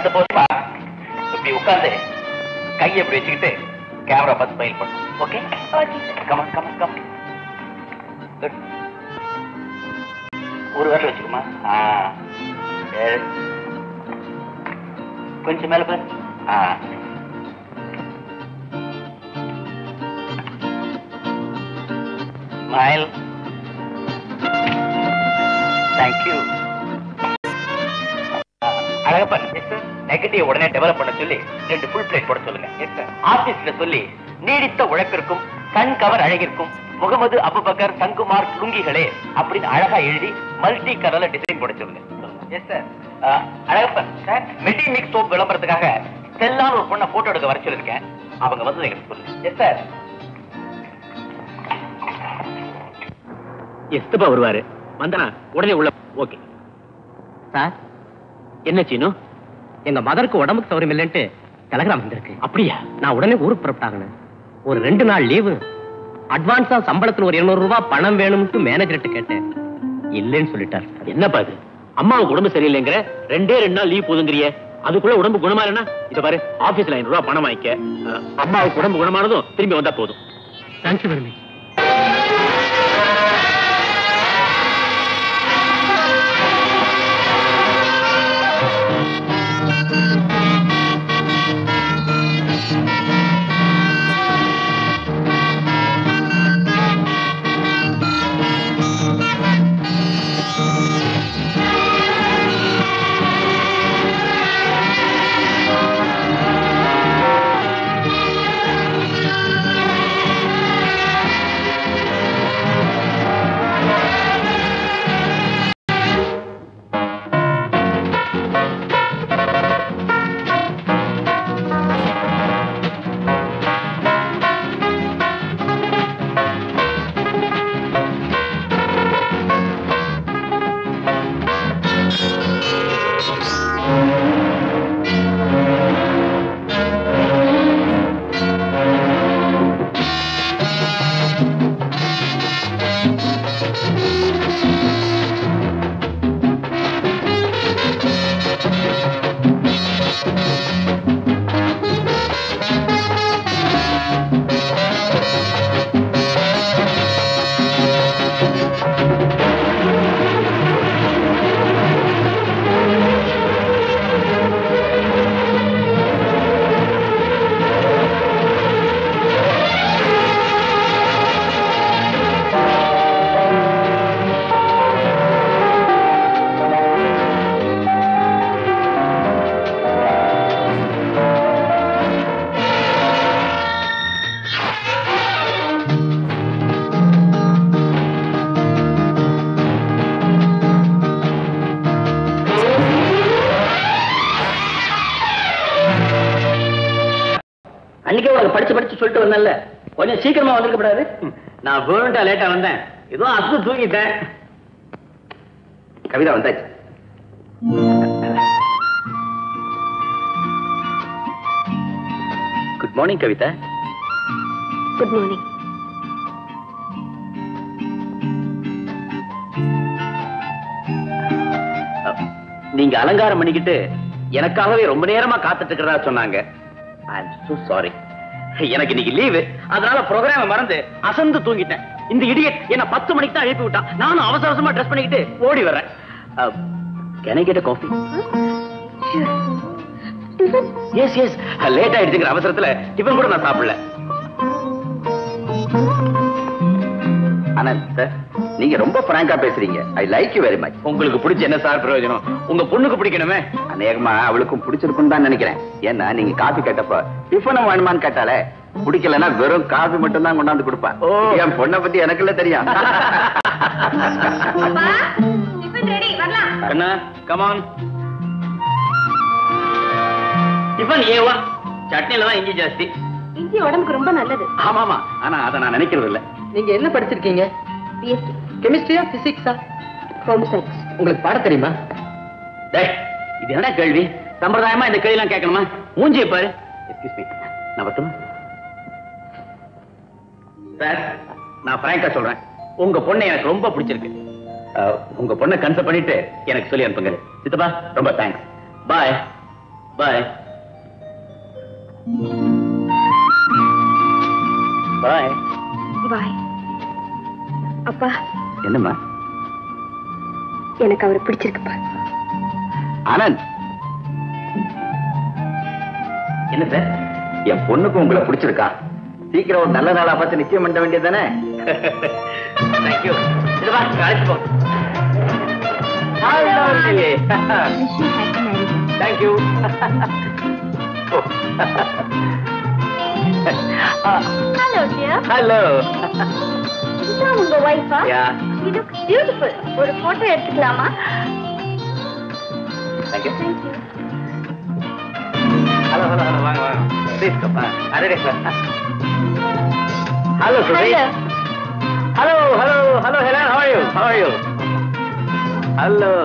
பத்து போதுமா இப்படி உட்கார்ந்து கையை இப்படி வச்சுக்கிட்டு கேமரா பார்த்து ஸ்மைல் பண்ணு okay okay sir come on come on come on good ஒரு வரல வச்சுக்குமா ஆ சரி. கொஞ்சம் மேல பாரு ஆ ஸ்மைல் தேங்க்யூ அழகப்பன் நெகட்டிவ் உடனே டெவலப் பண்ண சொல்லி ரெண்டு ஃபுல் பிளேட் போட சொல்லுங்க ஆபீஸ்ல சொல்லி நீடித்த உழைப்பிற்கும் கண் கவர் அழகிற்கும் முகமது அபுபக்கர் தங்குமார் லுங்கிகளே அப்படின்னு அழகா எழுதி மல்டி கலர்ல டிசைன் போட சொல்லுங்க yes sir Alagappan sir Medimix soap விளம்பரத்துக்காக ஸ்டெல்லான்னு ஒரு பொண்ணை போட்டோ எடுக்க வர சொல்லிருக்கேன் அவங்க வந்து எனக்கு சொல்லுங்க எஸ் சார் எஸ்தப்பா வருவாரு வந்தனா உடனே உள்ள ஓகே சார் என்ன சீனு எங்க மதருக்கு உடம்புக்கு சௌரியம் இல்லைன்ட்டு டெலகிராம் வந்திருக்கு அப்படியா நான் உடனே ஊருக்கு புறப்பட்டாங்கன்னு ஒரு ரெண்டு நாள் லீவு அட்வான்ஸா சம்பளத்துல ஒரு 200 ரூபாய் பணம் வேணும்னு மேனேஜர்கிட்ட கேட்டேன் இல்லைன்னு சொல்லிட்டார் என்னப்பா இது அம்மாவுக்கு உடம்பு சரியில்லைங்கிற ரெண்டே ரெண்டு நாள் லீவ் போதுங்கிறிய அதுக்குள்ள உடம்பு குணமா இல்லைன்னா இத பாரு ஆபீஸ்ல ஐநூறு ரூபாய் பணம் வாங்கிக்க அஹ், அம்மாவுக்கு உடம்பு குணமானதும் திரும்பி வந்தா போதும் தேங்க்யூ வெரி மச் அன்னைக்கே உனக்கு படிச்சு படிச்சு சொல்லிட்டு வந்தேன்ல கொஞ்சம் சீக்கிரமா வந்திருக்க கூடாது நான் வேணுண்டா லேட்டா வந்தேன் ஏதோ அசு தூங்கிட்டேன் கவிதா வந்தாச்சு good morning Kavitha good morning நீங்க அலங்காரம் பண்ணிக்கிட்டு எனக்காகவே ரொம்ப நேரமா காத்துட்டு இருக்கிறதா சொன்னாங்க ஐ அம் so சாரி எனக்கு இன்னைக்கு லீவு அதனால ப்ரோக்ராம மறந்து அசந்து தூங்கிட்டேன் இந்த இடியட் என்ன பத்து மணிக்கு தான் எழுப்பி விட்டான் நானும் அவசர அவசரமா ட்ரெஸ் பண்ணிக்கிட்டு ஓடி வர்றேன் can I get coffee yes yes late ஆயிடுச்சுங்கிற அவசரத்துல டிஃபன் கூட நான் சாப்பிடல ஆனந்த் சார் நீங்க ரொம்ப பிராங்கா பேசுறீங்க I like you very much உங்களுக்கு பிடிச்ச என்ன சார் பிரயோஜனம் உங்க பொண்ணுக்கு பிடிக்கணுமே அநேகமா அவளுக்கும் பிடிச்சிருக்கும் தான் நினைக்கிறேன் ஏன்னா நீங்க காபி கேட்டப்ப டிஃபனும் வேணுமான்னு கேட்டாலே பிடிக்கலன்னா வெறும் காபி மட்டும் தான் கொண்டாந்து கொடுப்பா என் பொண்ணை பத்தி எனக்கு இல்ல தெரியும் டிஃபன் ரெடி வரலாம் கண்ணா கமான் டிஃபன் ஏவா சட்னில தான் இஞ்சி ஜாஸ்தி இஞ்சி உடம்புக்கு ரொம்ப நல்லது ஆமா ஆமா ஆனா அதை நான் நினைக்கிறது இல்ல நீங்க என்ன படிச்சிருக்கீங்க பிஎஸ்சி கெமிஸ்ட்ரியா பிசிக்ஸா ஹோம் சயின்ஸ் உங்களுக்கு பாட தெரியுமா டேய் இது என்ன கேள்வி சம்பிரதாயமா இந்த கேள்வி எல்லாம் கேட்கணுமா மூஞ்சியை பாரு எக்ஸ்கியூஸ் மீ நான் வரட்டுமா சார் நான் பிராங்கா சொல்றேன் உங்க பொண்ணை எனக்கு ரொம்ப பிடிச்சிருக்கு அஹ், உங்க பொண்ணை கன்சல்ட் பண்ணிட்டு எனக்கு சொல்லி அனுப்புங்க சித்தப்பா ரொம்ப தேங்க்ஸ் பாய் பாய் பாய் பாய் அப்பா என்னம்மா எனக்கு அவரை பிடிச்சிருக்குப்பா ஆனந்த் என்ன சார் என் பொண்ணுக்கு உங்களை பிடிச்சிருக்கா சீக்கிரம் ஒரு நல்ல நாளா பார்த்து நிச்சயம் பண்ண வேண்டியது தானே தேங்க்யூ இதுவா அழைச்சு போ தேங்க்யூ ஹலோ டியர் ஹலோ இதுதான் உங்க ஒய்ஃபா யா யூ லுக் பியூட்டிஃபுல் ஒரு போட்டோ எடுத்துக்கலாமா thank you thank you hello hello hello வாங்க வாங்க ப்ளீஸ் கம் அரே sir hello Suresh hello hello hello Helen how are you how are you hello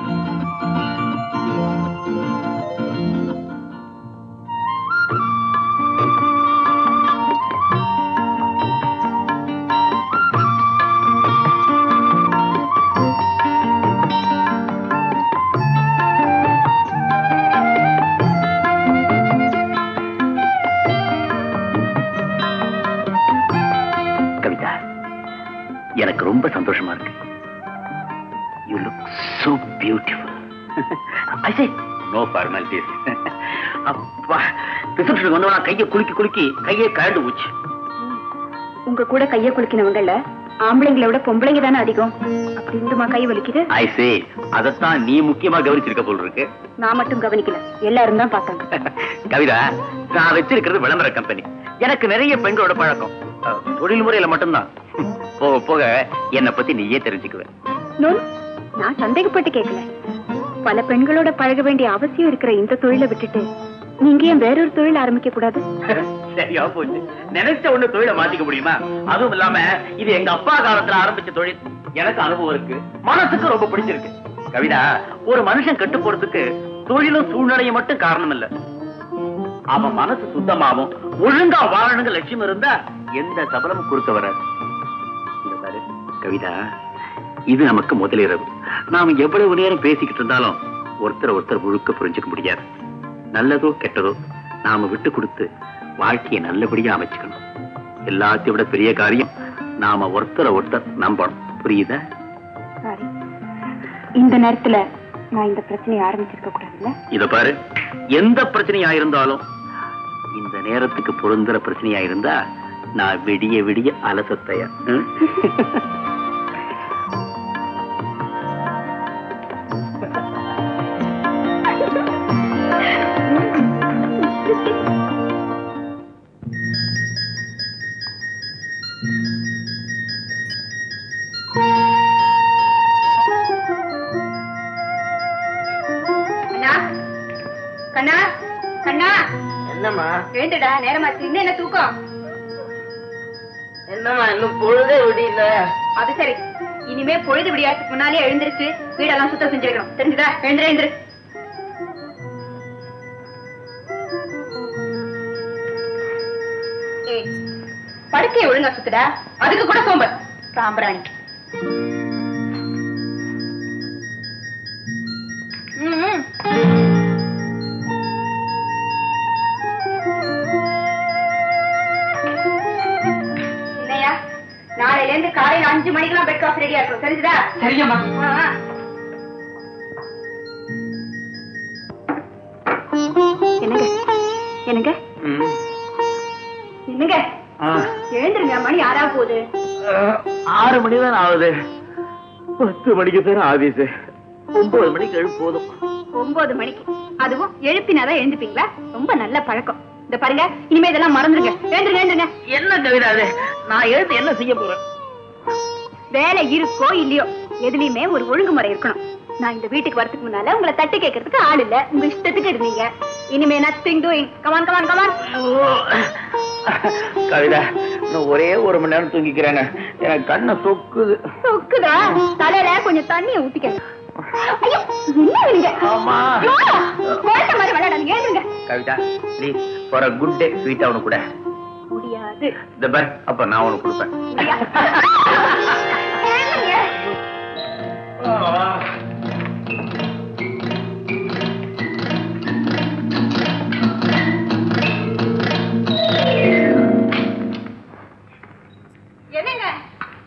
Kavitha எனக்கு ரொம்ப சந்தோஷமா இருக்கு you look so beautiful I say no formalities அப்பா ரிசப்ஷனுக்கு வந்தவனா கையை குலுக்கி குலுக்கி கையே கழண்டு போச்சு உங்க கூட கைய குலுக்கினவங்கல்ல ஆம்பளைங்களை விட பொம்பளைங்க தானே அதிகம் அப்படி இருந்துமா கை வலிக்குது ஐ சே அதத்தான் நீ முக்கியமா கவனிச்சிருக்க போல் இருக்கு நான் மட்டும் கவனிக்கல எல்லாரும் தான் பார்த்தாங்க கவிதா நான் வச்சிருக்கிறது விளம்பர கம்பெனி எனக்கு நிறைய பெண்களோட பழக்கம் அஹ், தொழில் முறையில மட்டும்தான் போக போக என்னை பத்தி நீயே தெரிஞ்சுக்குவ நோ நான் சந்தேகப்பட்டு கேட்கல பல பெண்களோட பழக வேண்டிய அவசியம் இருக்கிற இந்த தொழிலை விட்டுட்டு நீங்க ஏன் வேறொரு தொழில் ஆரம்பிக்க கூடாது சரியா போச்சு நினைச்ச ஒண்ணு தொழிலை மாத்திக்க முடியுமா அதுவும் இல்லாம இது எங்க அப்பா காலத்துல ஆரம்பிச்ச தொழில் எனக்கு அனுபவம் இருக்கு மனசுக்கு ரொம்ப பிடிச்சிருக்கு கவிதா ஒரு மனுஷன் கெட்டு போறதுக்கு தொழிலும் சூழ்நிலையும் மட்டும் காரணம் இல்ல அவன் மனசு சுத்தமாவும் ஒழுங்கா வாழணுங்க லட்சியம் இருந்தா எந்த சபலமும் குறுக்க வராது இங்க பாரு, கவிதா இது நமக்கு முதலிரவு நாம எவ்வளவு நேரம் பேசிக்கிட்டு இருந்தாலும் ஒருத்தர் ஒருத்தர் முழுக்க புரிஞ்சுக்க முடியாது நல்லதோ கெட்டதோ நாம விட்டு கொடுத்து வாழ்க்கையை நல்லபடியா அமைச்சுக்கணும் எல்லாத்தையும் விட பெரிய காரியம் நாம ஒருத்தரை ஒருத்தர் நம்பணும் புரியுதா சாரி இந்த நேரத்துல நான் இந்த பிரச்சனையை ஆரம்பிச்சிருக்க கூடாதுல்ல இத பாரு எந்த பிரச்சனையா இருந்தாலும் இந்த நேரத்துக்கு பொருந்துற பிரச்சனையா இருந்தா நான் விடிய விடிய அலசத்தையா கண்ணா கண்ணா கண்ணா என்னம்மா எழுந்துடா நேரமாச்சு இன்னும் என்ன தூக்கம் என்னம்மா இன்னும் பொழுதே விடியல அது சரி இனிமே பொழுது விடியாதுக்கு முன்னாலே எழுந்திருச்சு வீடெல்லாம் சுத்தம் செஞ்சிருக்கணும் தெரிஞ்சுதா எழுந்துரு எழுந்துரு ஏய், படுக்கையை ஒழுங்கா சுத்துடா அதுக்கு கூட சோம்பல் சாம்பிராணி ம், ம். இல்லையா நாளையில இருந்து காலையில அஞ்சு மணிக்கெல்லாம் பெட் காஃபி ரெடியா இருக்கும் தெரிஞ்சுதா சரியம்மா ஆ, ஆ. என்னங்க என்னங்க என்னங்க எழுந்துருங்க மணி ஆறா போகுது ஆறு மணி தான் ஆகுது பத்து மணிக்கு தானே ஆபீஸ் ஒன்பது மணிக்கு எழுப்பு போதும் ஒன்பது மணிக்கு அதுவும் எழுப்பினாதான் எழுந்துப்பீங்களா ரொம்ப நல்ல பழக்கம் இந்த பாருங்க இனிமே இதெல்லாம் மறந்துருங்க எழுந்துருங்க எழுந்துருங்க என்ன கவிதா அது நான் எழுந்து என்ன செய்ய போறேன் வேலை இருக்கோ இல்லையோ எதுலயுமே ஒரு ஒழுங்குமுறை இருக்கணும் நான் இந்த வீட்டுக்கு வரதுக்கு முன்னால உங்களை தட்டி கேட்கறதுக்கு ஆள் இல்ல உங்க இஷ்டத்துக்கு இருந்தீங்க இனிமே nothing doing come on come on come on Kavitha இன்னும் ஒரே ஒரு மணி நேரம் தூங்கிக்கிறேங்க எனக்கு கண்ணை சொக்குது சொக்குதா தலையில கொஞ்சம் தண்ணிய ஊத்திக்க ஐயோ என்ன நீங்க ஆமா. ஐயோ, குழந்தை மாதிரி விளையாடாதீங்க எழுந்துங்க Kavitha please for a good day sweet அவனு கூட முடியாது இந்த பார் அப்ப நான் உனக்கு கொடுப்பேன் எழுந்துங்க.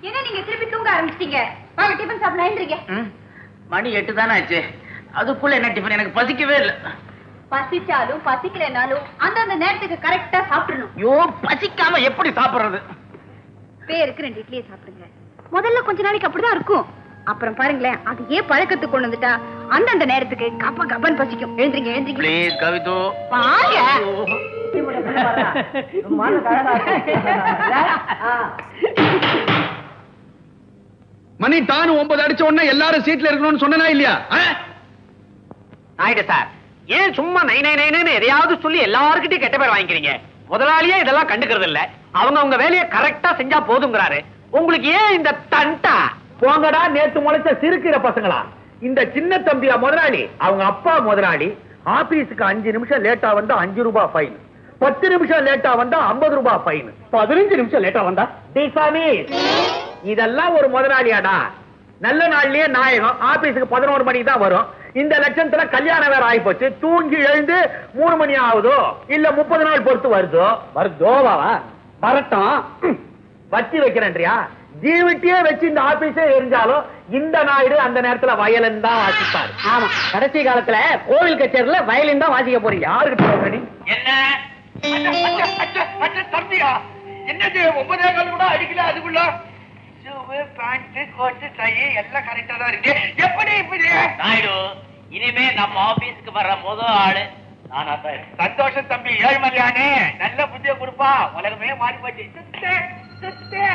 என்ன நீங்க திருப்பி தூங்க ஆரம்பிச்சிட்டீங்க வாங்க டிஃபன் சாப்பிடலாம் எழுந்திரிங்க ம், மணி எட்டு தானே ஆச்சு அதுக்குள்ள என்ன டிஃபன் எனக்கு பசிக்கவே இல்லை பசிச்சாலும் பசிக்கலைனாலும் அந்தந்த நேரத்துக்கு கரெக்டா சாப்பிடணும் ஐயோ பசிக்காம எப்படி சாப்பிடுறது பேருக்கு ரெண்டு இட்லியை சாப்பிடுங்க முதல்ல கொஞ்ச நாளைக்கு அப்படிதான் இருக்கும் அப்புறம் பாருங்களேன் அது ஏன் பழக்கத்துக்கு கொண்டு வந்துட்டா அந்தந்த நேரத்துக்கு கப்ப கப்பன் பசிக்கும் எழுந்திரிங்க எழுந்திரிங்க ப்ளீஸ் கவிதோ வாங்க மணி டானு ஒன்பது அடிச்ச உடனே எல்லாரும் சீட்ல இருக்கணும்னு சொன்னா இல்லையா ஆ? நாயுடு சார் ஏன் சும்மா நை நை நைன்னு எதையாவது சொல்லி எல்லாருக்கிட்டையும் கெட்ட பேர் வாங்கிக்கிறீங்க முதலாளியே இதெல்லாம் கண்டுக்கிறது இல்ல அவங்க அவங்க வேலையை கரெக்டா செஞ்சா போதுங்கிறாரு உங்களுக்கு ஏன் இந்த தண்டா போங்கடா நேத்து முளைச்ச சிறுக்கிற பசங்களா இந்த சின்ன தம்பியா முதலாளி அவங்க அப்பா முதலாளி ஆபீஸுக்கு அஞ்சு நிமிஷம் லேட்டா வந்தா அஞ்சு ரூபாய் ஃபைன் பத்து நிமிஷம் லேட்டா வந்தா ஐம்பது ரூபாய் ஃபைன் பதினஞ்சு நிமிஷம் லேட்டா வந்தா டிசாமி இதெல்லாம் ஒரு முதலாளியாடா நல்ல நாள்லயே நாயகம் ஆபீஸுக்கு பதினோரு மணிக்கு தான் வரும் இந்த லட்சத்துல கல்யாணம் வேற ஆகி போச்சு தூங்கி எழுந்து மூணு மணி ஆகுதோ இல்ல முப்பது நாள் பொறுத்து வருதோ வருதோவாவா வரட்டும் வச்சு வைக்கிறேன்றியா ஜீவிட்டியே வச்சு இந்த ஆபீஸே எரிஞ்சாலும் இந்த நாயுடு அந்த நேரத்துல வயலன் தான் வாசிப்பாரு ஆமா கடைசி காலத்துல கோவில் கச்சேரியில வயலின் தான் வாசிக்க போறீங்க யாருக்கிட்ட சொல்ற நீ என்ன தம்பியா என்னது ஒன்பதே கால் கூட அடிக்கல அதுக்குள்ள பேண்ட் கோட்டு டை எல்லாம் கரெக்டா தான் இருக்கு எப்படி இப்படி நாயுடு இனிமே நம்ம ஆபீஸ்க்கு வர்ற முத ஆளு நானா தான் சந்தோஷம் தம்பி ஏழ்மலையானே நல்ல புத்திய கொடுப்பா உலகமே மாறி போச்சு சுத்து, சுத்து.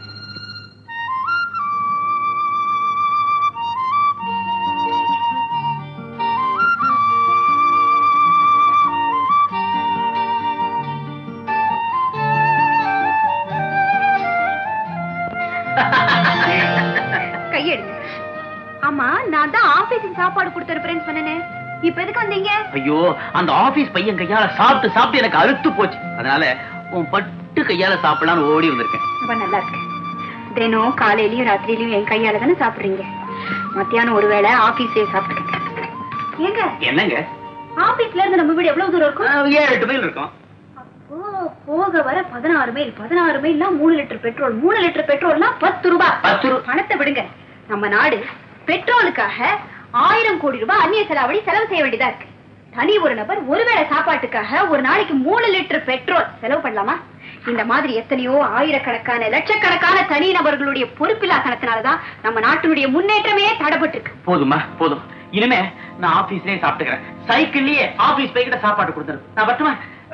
கையெடுங்க ஆமா நான் தான் ஆபீஸுக்கு சாப்பாடு கொடுத்துருப்பேன்னு சொன்னேனே இப்ப எதுக்கு வந்தீங்க ஐயோ அந்த ஆபீஸ் பையன் கையால சாப்பிட்டு சாப்பிட்டு எனக்கு அழுத்து போச்சு அதனால உன் பட்டு கையால சாப்பிடலாம்னு ஓடி வந்திருக்கேன் ரொம்ப நல்லா இருக்கு தினம் காலையிலயும் ராத்திரிலயும் என் கையால தானே சாப்பிடுறீங்க மத்தியானம் ஒருவேளை ஆபீஸ்லயே சாப்பிட்டுக்கங்க ஏங்க என்னங்க ஆபீஸ்ல இருந்து நம்ம வீடு எவ்வளவு தூரம் இருக்கும் ஆஹ், ஏழு எட்டு மைல் இருக்கும் அப்போ போக வர பதினாறு மைல் பதினாறு மைல்னா மூணு லிட்டர் பெட்ரோல் மூணு லிட்டர் பெட்ரோல்னா பத்து ரூபாய் பத்து ரூ- பணத்தை விடுங்க நம்ம நாடு பெட்ரோலுக்காக ஆயிரம் கோடி ரூபாய் அந்நிய செலாவணி செலவு செய்ய வேண்டியதா இருக்கு தனி ஒரு நபர் ஒருவேளை சாப்பாட்டுக்காக ஒரு நாளைக்கு மூணு லிட்டர் பெட்ரோல் செலவு பண்ணலாமா இந்த மாதிரி எத்தனையோ ஆயிரக்கணக்கான லட்சக்கணக்கான தனி நபர்களுடைய பொறுப்பில்லா கணத்தினாலதான் நம்ம நாட்டினுடைய முன்னேற்றமே தடைபட்டு இருக்கு போதுமா போதும் இனிமே நான் ஆபீஸ்லயே சாப்பிட்டுக்கிறேன் சைக்கிள்லயே ஆபீஸ் பைக்கிட்ட சாப்பாடு கொடுத்துரு நான் பட்டுமா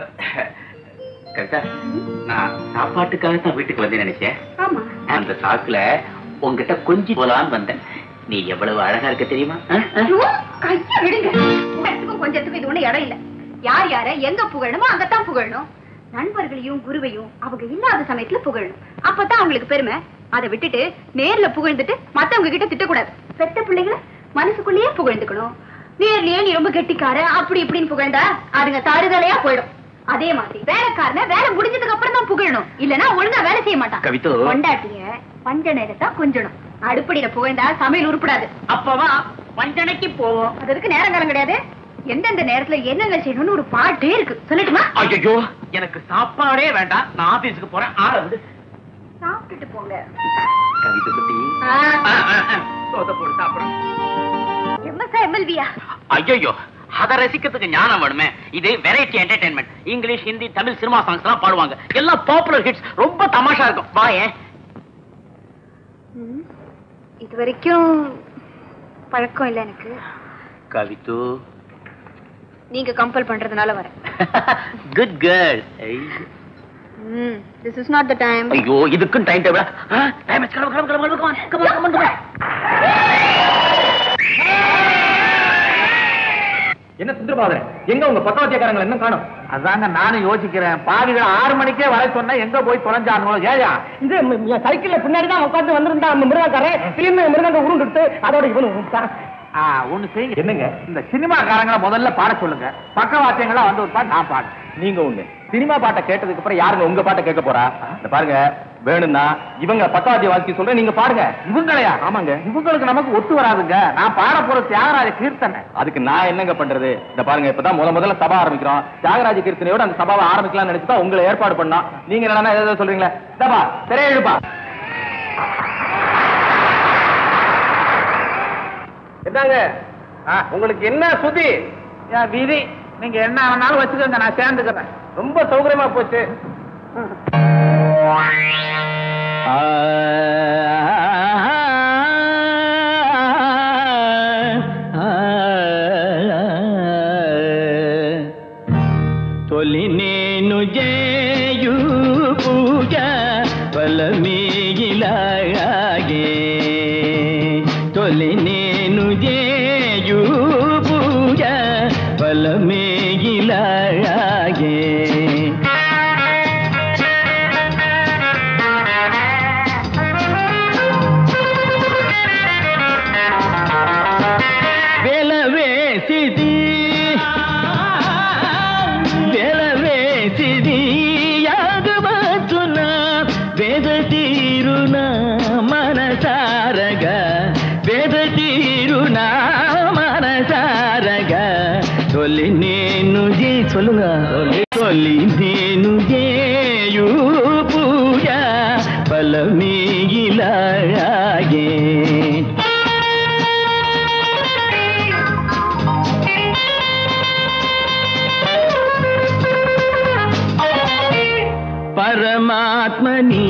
கரெக்டா நான் சாப்பாட்டுக்காக தான் வீட்டுக்கு வந்து நினைச்சேன் ஆமா அந்த சாக்குல உன்கிட்ட கொஞ்சி போலான்னு வந்தேன் நீ எவ்வளவு அழகா இருக்க தெரியுமா ஆ? ஆ? ஐயோ, கைய விடுங்க இடத்துக்கும் கொஞ்சத்துக்கும் இது ஒண்ணு இடம் இல்ல யார் யார எங்க புகழணுமோ அங்கத்தான் புகழணும் நண்பர்களையும் குருவையும் அவங்க இல்லாத சமயத்துல புகழணும் அப்பதான் அவங்களுக்கு பெருமை அதை விட்டுட்டு நேர்ல புகழ்ந்துட்டு மத்தவங்க கிட்ட திட்டக்கூடாது பெத்த பிள்ளைகளை மனசுக்குள்ளேயே புகழ்ந்துக்கணும் நேர்லயே நீ ரொம்ப கெட்டிக்கார அப்படி இப்படின்னு புகழ்ந்தா அதுங்க தாறுதலையா போயிடும் அதே மாதிரி வேலைக்காரன வேலை முடிஞ்சதுக்கு அப்புறம் தான் புகழணும் இல்லனா ஒழுங்கா வேலை செய்ய மாட்டான் கவிதோ. கொண்டாட்டிய பஞ்ச நேரத்தா கொஞ்சணும் அடுப்படியில புகழ்ந்தா சமையல் உருப்படாது அப்பவா வஞ்சனைக்கு போவோம் அதற்கு நேரம் காலம் கிடையாது எந்தெந்த நேரத்துல என்னென்ன செய்யணும்னு ஒரு பாட்டே இருக்கு சொல்லட்டுமா ஐயோ எனக்கு சாப்பாடே வேண்டாம் நான் ஆபீஸ்க்கு போறேன் ஆள விடு சாப்பிட்டுட்டு போங்க கவிதை குட்டி ஆ, ஆ, ஆ, ஆ. சோத்தை போட்டு சாப்பிடுறேன் எம்எஸ்ஆ எம்எல்வியா ஐயோ அத ரசிக்கிறதுக்கு ஞானம் வேணுமே இது variety entertainment English Hindi Tamil cinema songs எல்லாம் பாடுவாங்க எல்லாம் பாப்புலர் ஹிட்ஸ் ரொம்ப தமாஷா இருக்கும் வா ஏன் இது வரைக்கும் பழக்கம் இல்ல எனக்கு கவித்து நீங்க கம்பல் பண்றதுனால வரேன் good girl this is not the time ஐயோ இதுக்கும் டைம் டேபிள் டைம் கிளம்பு கிளம்பு கிளம்பு கிளம்பு come on, come on, come on, come on. என்ன சுந்தரபாதன் எங்க உங்க பக்கவாத்தியக்காரங்களை என்ன காணும் அதாங்க நானும் யோசிக்கிறேன் பாதிகள் ஆறு மணிக்கே வர சொன்னா எங்க போய் தொலைஞ்சானுங்களோ ஏயா இது சைக்கிள்ல பின்னாடி தான் உட்காந்து வந்திருந்தா மிருகாக்காரன் திடீர்னு மிருகங்க உருண்டுட்டு அதோட இவனு ஒண்ணு செய்யுங்க என்னங்க இந்த சினிமாக்காரங்களை முதல்ல பாட சொல்லுங்க பக்கவாத்தியங்களா வந்து ஒரு பாட்டு நான் பாடு நீங்க ஒண்ணு சினிமா பாட்டை கேட்டதுக்கு அப்புறம் யாருங்க உங்க பாட்டை கேட்க போறா இந்த பாருங்க வேணும்னா இவங்க பக்கவாத்திய வாசி சொல்றேன் நீங்க பாடுங்க இவங்களையா ஆமாங்க இவங்களுக்கு நமக்கு ஒத்து வராதுங்க நான் பாட போற தியாகராஜ கீர்த்தனை அதுக்கு நான் என்னங்க பண்றது இந்த பாருங்க இப்பதான் முத முதல்ல சபா ஆரம்பிக்கிறோம் தியாகராஜ கீர்த்தனையோட அந்த சபாவை ஆரம்பிக்கலாம்னு நினைச்சுதான் உங்களை ஏற்பாடு பண்ணோம் நீங்க என்னன்னா ஏதாவது சொல்றீங்களா சபா திரைய எழுப்பா என்னங்க உங்களுக்கு என்ன சுத்தி என் விதி நீங்க என்ன வேணாலும் வச்சுக்கோங்க நான் சேர்ந்துக்கிறேன் ரொம்ப சௌகரியமா போச்சு తొలి నేను జేయు పూజ బలమీగిలాగే తొలి నేను జేయు పూజ బలమీగిలాగే వెలవేసిది వెలవేసిది యాగవచ్చున వేద తీరున మనసారగా వేద తీరున మనసారగా తొలి నేను జే சொல்லுங்க తొలి నేను జేయు పూజ బలమీగిలాగే పరమాత్మ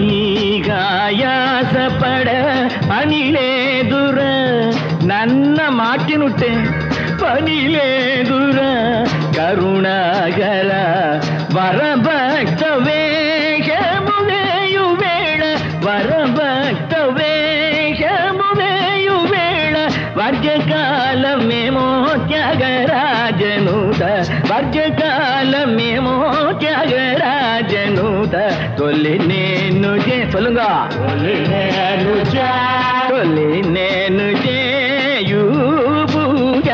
నీగాయాసపడ పనిలేదుర నన్న మాటినుట్టే పనిలేదుర కరుణాగర వరభక్త వేషమువేయు వేళ వరభక్త వేషమువేయు వేళ వర్జకాలమేమో త్యాగరాజనుత వర్జకాలమేమో త్యాగరాజనుత తొలి నేను చే சொல்லுங்க తొలి నేను తొలి నేను చేయు పూజ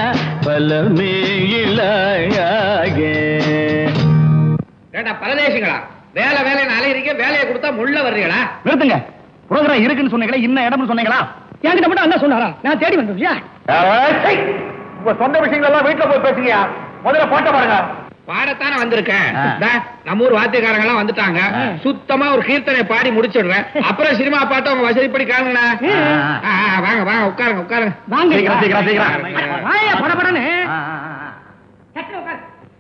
பலமேயிலாக ஏண்டா பரதேசிங்களா வேலை வேலைன்னு அலையிறீங்க வேலையை கொடுத்தா முள்ள வர்றீங்களா நிறுத்துங்க ப்ரோக்ராம் இருக்குன்னு சொன்னீங்களா இன்ன இடம்னு சொன்னீங்களா என்கிட்ட மட்டும் என்ன சொன்னாரா நான் தேடி வந்துருவியா உங்க சொந்த விஷயங்கள் எல்லாம் வீட்டுல போய் பேசுங்க முதல்ல போட்ட பாருங்க பாடத்தானே வந்திருக்கேன் ஆ. இந்தா, நம்ம ஊர் வாத்தியக்காரங்க எல்லாம் வந்துட்டாங்க ஆ. சுத்தமா ஒரு கீர்த்தனை பாடி முடிச்சிடுறேன் அப்புறம் சினிமா பாட்டு உங்க வசதிப்படி காணுங்கண்ணா ஆ. ஆ, ஆ, வாங்க வாங்க உட்காருங்க உட்காருங்க சீக்கிரம், சீக்கிரம், சீக்கிரம். வாயா, படபடன்னு. ஆ, ஆ, ஆ. சட்டுன்னு உட்காரு.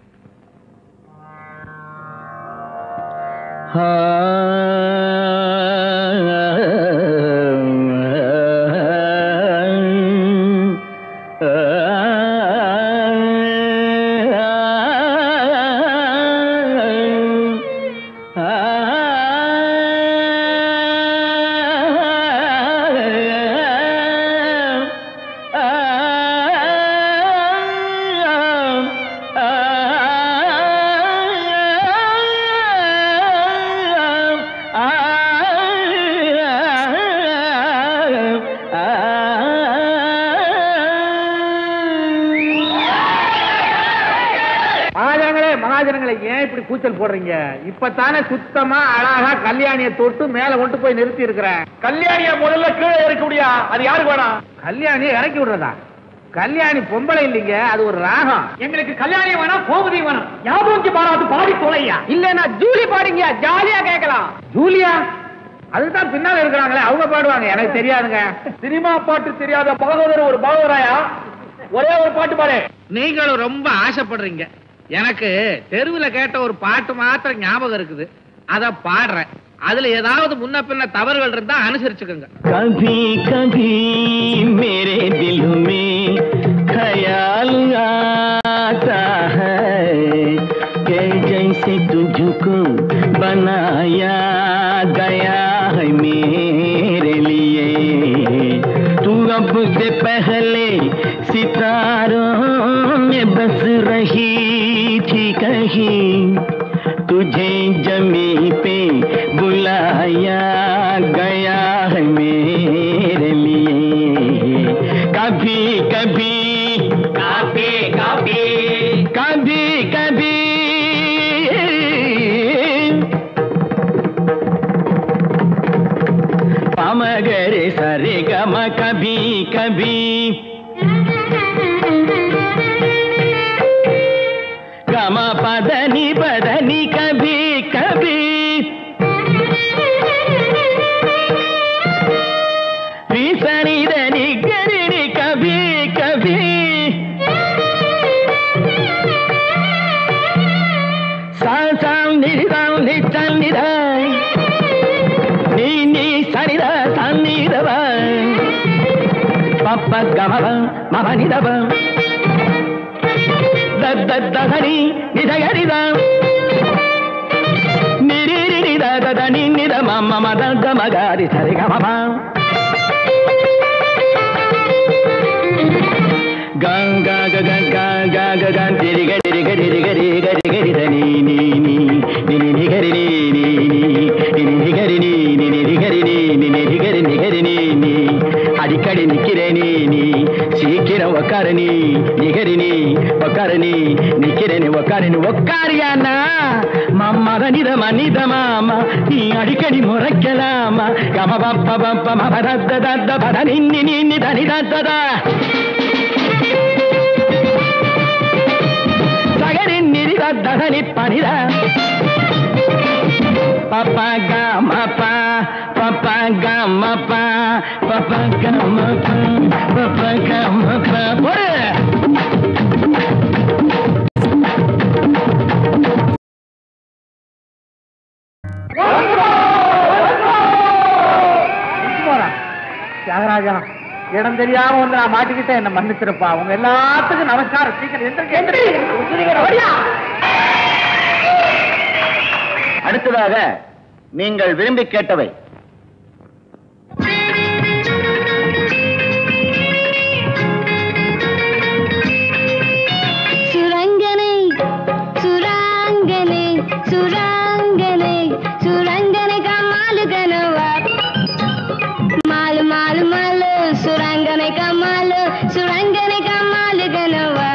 மகாஜனங்களே மகாஜனங்களே ஏன் இப்படி கூச்சல் போடுறீங்க இப்பதானே சுத்தமா அழகா கல்யாணிய தொட்டு மேல கொண்டு போய் நிறுத்தி இருக்கிறேன் கல்யாணிய முதல்ல கீழே இறக்க முடியா அது யாருக்கு வேணாம் கல்யாணியை இறக்கி விடுறதா கல்யாணி பொம்பளை இல்லைங்க அது ஒரு ராகம் எங்களுக்கு கல்யாணியம் வேணாம் கோபதி வேணாம் ஞாபகம் பாடாது பாடி தொலையா இல்லன்னா ஜூலி பாடுங்க ஜாலியா கேட்கலாம் ஜூலியா அதுதான் பின்னால இருக்கிறாங்களே அவங்க பாடுவாங்க எனக்கு தெரியாதுங்க சினிமா பாட்டு தெரியாத பாகவதர் ஒரு பாகவராயா ஒரே ஒரு பாட்டு பாடு நீங்களும் ரொம்ப ஆசைப்படுறீங்க எனக்கு தெருவுல கேட்ட ஒரு பாட்டு மாத்திரம் ஞாபகம் இருக்குது அத பாடுறேன் அதுல ஏதாவது முன்ன பின்ன தவறுகள் இருந்தா அனுசரிச்சுக்கோங்க कभी कभी मेरे दिल में ख्याल आता है कि जैसे तुझको बनाया गया है मेरे लिए तू अब से पहले सितारों में बस रही थी कहीं तुझे जमी पे बुलाया गया है मेरे लिए कभी कभी कभी कभी कभी कभी पामगरे सरे गम कभी कभी गम पदनी पदनी कभी कभी री सनी दनी गरिणी कभी பப்ப கமப மம நிதப தத்தரி நிதகரிதம் நிரிரி நித நித மம மத கமகாரி சரி கமபா கங்கா கக கங்கா ககன் திரி கரி கரி கரி கரி கரி தனி நீ நீ நீ நீ கரி நீ நீ நீ நீ கரி நீ நீ நீ கரி நீ நீ நீ கரி நீ கரி நீ நீ அடிக்கடி நிக்கிறே நீ நீ சீக்கிரம் உக்கார நீ நிகரி நீ உக்கார நீ நிக்கிறே நீ உக்கார நீ உக்காரியானா மம்மத நித மனித மாமா நீ அடிக்கடி முறைக்கலாமா கம பப்ப பப்ப மபரத்த தத்த பத நின்னி நின்னி தனி தத்ததா சகரின் நிரித தகனி பனித பப்பா கமப்பா பப்பா கமப்பா பப்பா கமப்பா பப்பா கமப்பா போடு தியாகராஜா இடம் தெரியாம வந்து நான் மாட்டிக்கிட்டேன் என்ன மன்னிச்சிருப்பா உங்க எல்லாத்துக்கும் நமஸ்காரம் சீக்கிரம் எந்திரிக்க, எந்திரிக்க. ஓடியா. அடுத்ததாக நீங்கள் விரும்பி கேட்டவை சுரங்கனை சுராங்கனை சுராங்கனை சுரங்கனை கமாலு கனவா மாலு மாலு மாலு சுரங்கனை கமாலு சுரங்கனை கமாலு கனவா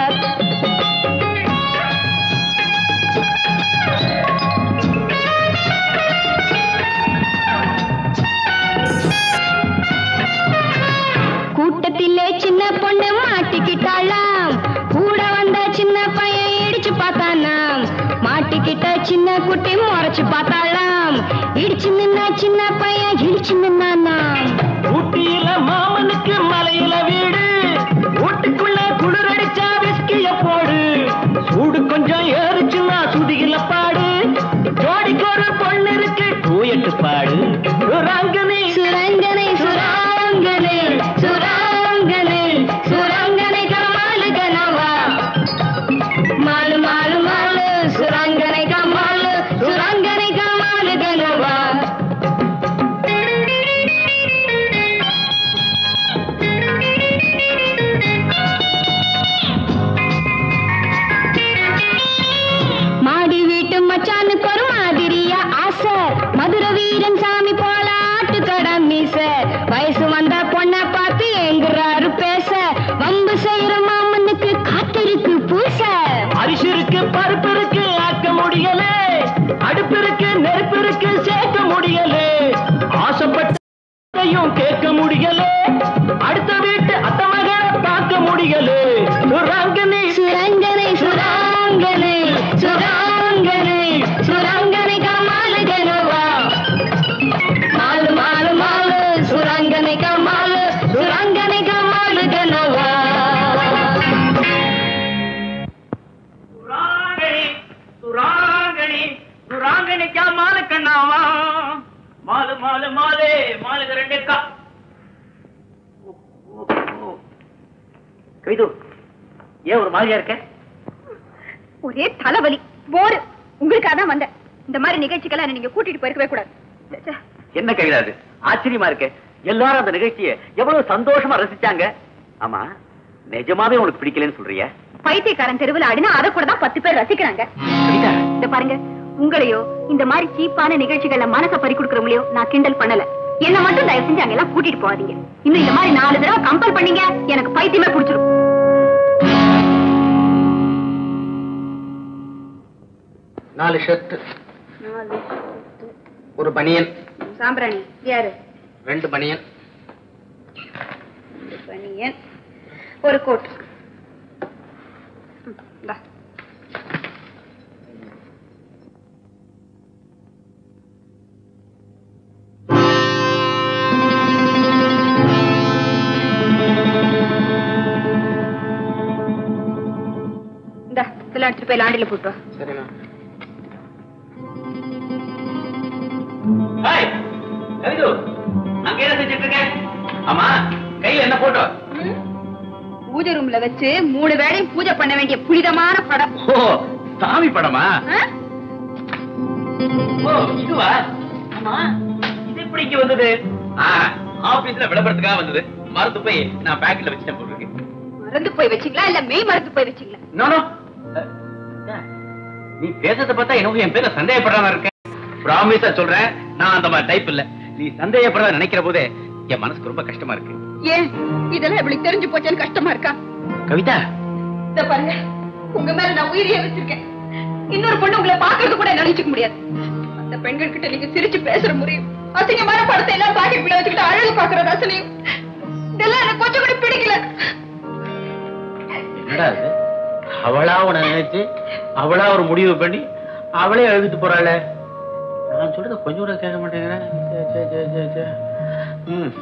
கூட்டத்திலே சின்ன பொண்ணு மாட்டிக்கிட்டாளாம் கூட வந்த சின்ன பையன் இடிச்சு பார்த்தானாம் மாட்டிக்கிட்ட சின்ன குட்டி முறைச்சு பார்த்தாளாம் இடிச்சு நின்ன சின்ன பையன் இடிச்சு நின்னானாம் ஊட்டியில மாமனுக்கு மலையில வீடு வீட்டுக்குள்ள குளிர் அடிச்சா விஸ்கிய போடு சூடு கொஞ்சம் ஏறுச்சுன்னா சுதியில பாடு ஜோடிக்கு ஒரு பொண்ணு இருக்கு டூயட்டு பாடு ராங்கனி சுரங்கனை சுராங்கனை சுராங்கனை சுரங்கனை கமாலு கனவா மாலு மாலு மாலு சுரங்கனை கமாலு சுரங்கனை கமாலு கனவா மாடி வீட்டு மச்சானுக்கு ஒரு மாதிரியா ஆசை மதுர வீரன் சாமி போல ஆட்டுக்கட மீச வயசு வந்த பொண்ண பார்த்து எங்குறாரு பேச வம்பு செய்யற மாமனுக்கு காத்திருக்கு பூச அரிசி இருக்கு பருப்பு இருக்கு ஆக்க முடியல அடுப்பு இருக்கு நெருப்பு இருக்கு சேர்க்க முடியல ஆசைப்பட்டையும் கேட்க முடியல அடுத்த வீட்டு அத்த மகளை பார்க்க முடியல ராங்கனி சுரங்கனை சுராங்கனை சுராங்கனை சுரங்கனை கமாலு கனவா மாலு மாலு மாலு சுரங்கனை கமாலு சுரங்கனை கமாலு கனவா சுராங்கனி சுராங்கனி சுராங்கனி கா மாலு கண்ணாவா மாலு மாலு மாலே மாலுக்கு ரெண்டு கா கவிது ஏன் ஒரு மாதிரியா இருக்க ஒரே தலைவலி போரு உங்களுக்காக தான் வந்தேன் இந்த மாதிரி நிகழ்ச்சிக்கெல்லாம் என்னை நீங்க கூட்டிட்டு போயிருக்கவே கூடாது ச்சே, ச்சே. என்ன கவிதா அது ஆச்சரியமா இருக்கு எல்லாரும் அந்த நிகழ்ச்சியை எவ்வளவு சந்தோஷமா ரசிச்சாங்க ஆமா நிஜமாவே உனக்கு பிடிக்கலன்னு சொல்றிய பைத்தியக்காரன் தெருவில் ஆடினா அதை கூட தான் பத்து பேர் ரசிக்கிறாங்க கவிதா இந்த பாருங்க உங்களையோ இந்த மாதிரி சீப்பான நிகழ்ச்சிகள்ல மனச பறி கொடுக்கறவங்களையோ நான் கிண்டல் பண்ணல என்ன மட்டும் தயவு செஞ்சு அங்கெல்லாம் கூட்டிட்டு போகாதீங்க இன்னும் இந்த மாதிரி நாலு தடவை கம்பல் பண்ணீங்க எனக்கு பைத்தியமே பிடிச்சிரும் நாலு ஷர்ட் ஒரு பனியன் சாம்பிராணி யாரு ரெண்டு பனியன் பனியன் ஒரு கோட் ம், இந்தா. இந்தா, இதெல்லாம் எடுத்துட்டு போய் லாண்டில போட்டு வா. சரிண்ணா ஹாய் கவிது அங்க என்ன செஞ்சுட்டு இருக்க ஆமா கையில என்ன போட்டோ பூஜை ரூம்ல வச்சு மூணு வேளையும் பூஜை பண்ண வேண்டிய புனிதமான படம் ஓ சாமி படமா ஆ? ஓ இதுவா ஆமா இது எப்படி இங்க வந்தது ஆ, ஆபீஸ்ல விளம்பரத்துக்காக வந்தது மறந்து போய் நான் பேக்கெட்ல வச்சுட்டேன் போல இருக்கு மறந்து போய் வச்சீங்களா இல்ல மெய் மறந்து போய் வச்சீங்களா நோ நோ நீ பேசுறத பார்த்தா எனக்கு என் பேர்ல சந்தேகப்படுறாம இருக்கேன் ப்ராமிஸா சொல்றேன் நான் அந்த மாதிரி டைப் இல்ல நீ சந்தேகப்படுறத நினைக்கிற போதே என் மனசுக்கு ரொம்ப கஷ்டமா இருக்கு ஏன் இதெல்லாம் இப்படி தெரிஞ்சு போச்சேன்னு கஷ்டமா இருக்கா கவிதா இத பாருங்க உங்க மேல நான் உயிரியே வச்சிருக்கேன் இன்னொரு பொண்ணு உங்களை பாக்குறது கூட நினைச்சுக்க முடியாது அந்த பெண்கள் கிட்ட நீங்க சிரிச்சு பேசுற முறையும் அசிங்கமான படத்தை எல்லாம் பாக்கெட்டுக்குள்ள வச்சுக்கிட்டு அழகு பாக்குற ரசனையும் இதெல்லாம் எனக்கு கொஞ்சம் கூட பிடிக்கல என்னடா இது அவளா உன நினைச்சு அவளா ஒரு முடிவு பண்ணி அவளே எழுதிட்டு போறாளே நான் சொல்றத கொஞ்சம் கூட கேட்க மாட்டேங்கிறேன் சே, சே, சே, சே, சே. ம்.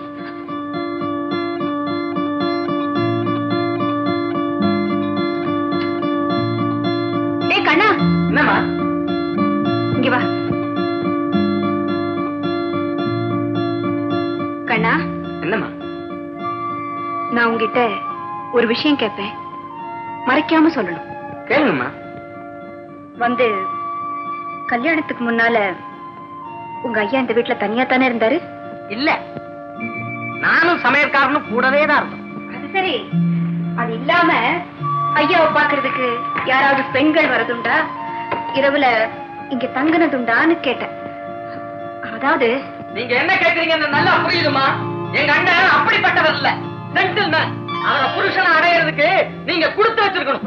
ஏய் கண்ணா என்னம்மா இங்க வா கண்ணா என்னம்மா நான் உங்ககிட்ட ஒரு விஷயம் கேட்பேன் மறைக்காம சொல்லணும் கேளுங்கம்மா வந்து கல்யாணத்துக்கு முன்னால உங்க ஐயா இந்த வீட்டுல தனியா தானே இருந்தாரு இல்ல நானும் சமையற்காரனும் கூடவே தான் இருந்தோம் அது சரி அது இல்லாம ஐயாவை பாக்குறதுக்கு யாராவது பெண்கள் வரதுண்டா இரவுல இங்க தங்குனதுண்டான்னு கேட்டேன் அதாவது நீங்க என்ன கேக்குறீங்கன்னு நல்லா புரியுதுமா எங்க அண்ணன் அப்படிப்பட்டவர் இல்ல ஜென்டில்மேன் அவரை புருஷனை அடையிறதுக்கு நீங்க கொடுத்து வச்சிருக்கணும்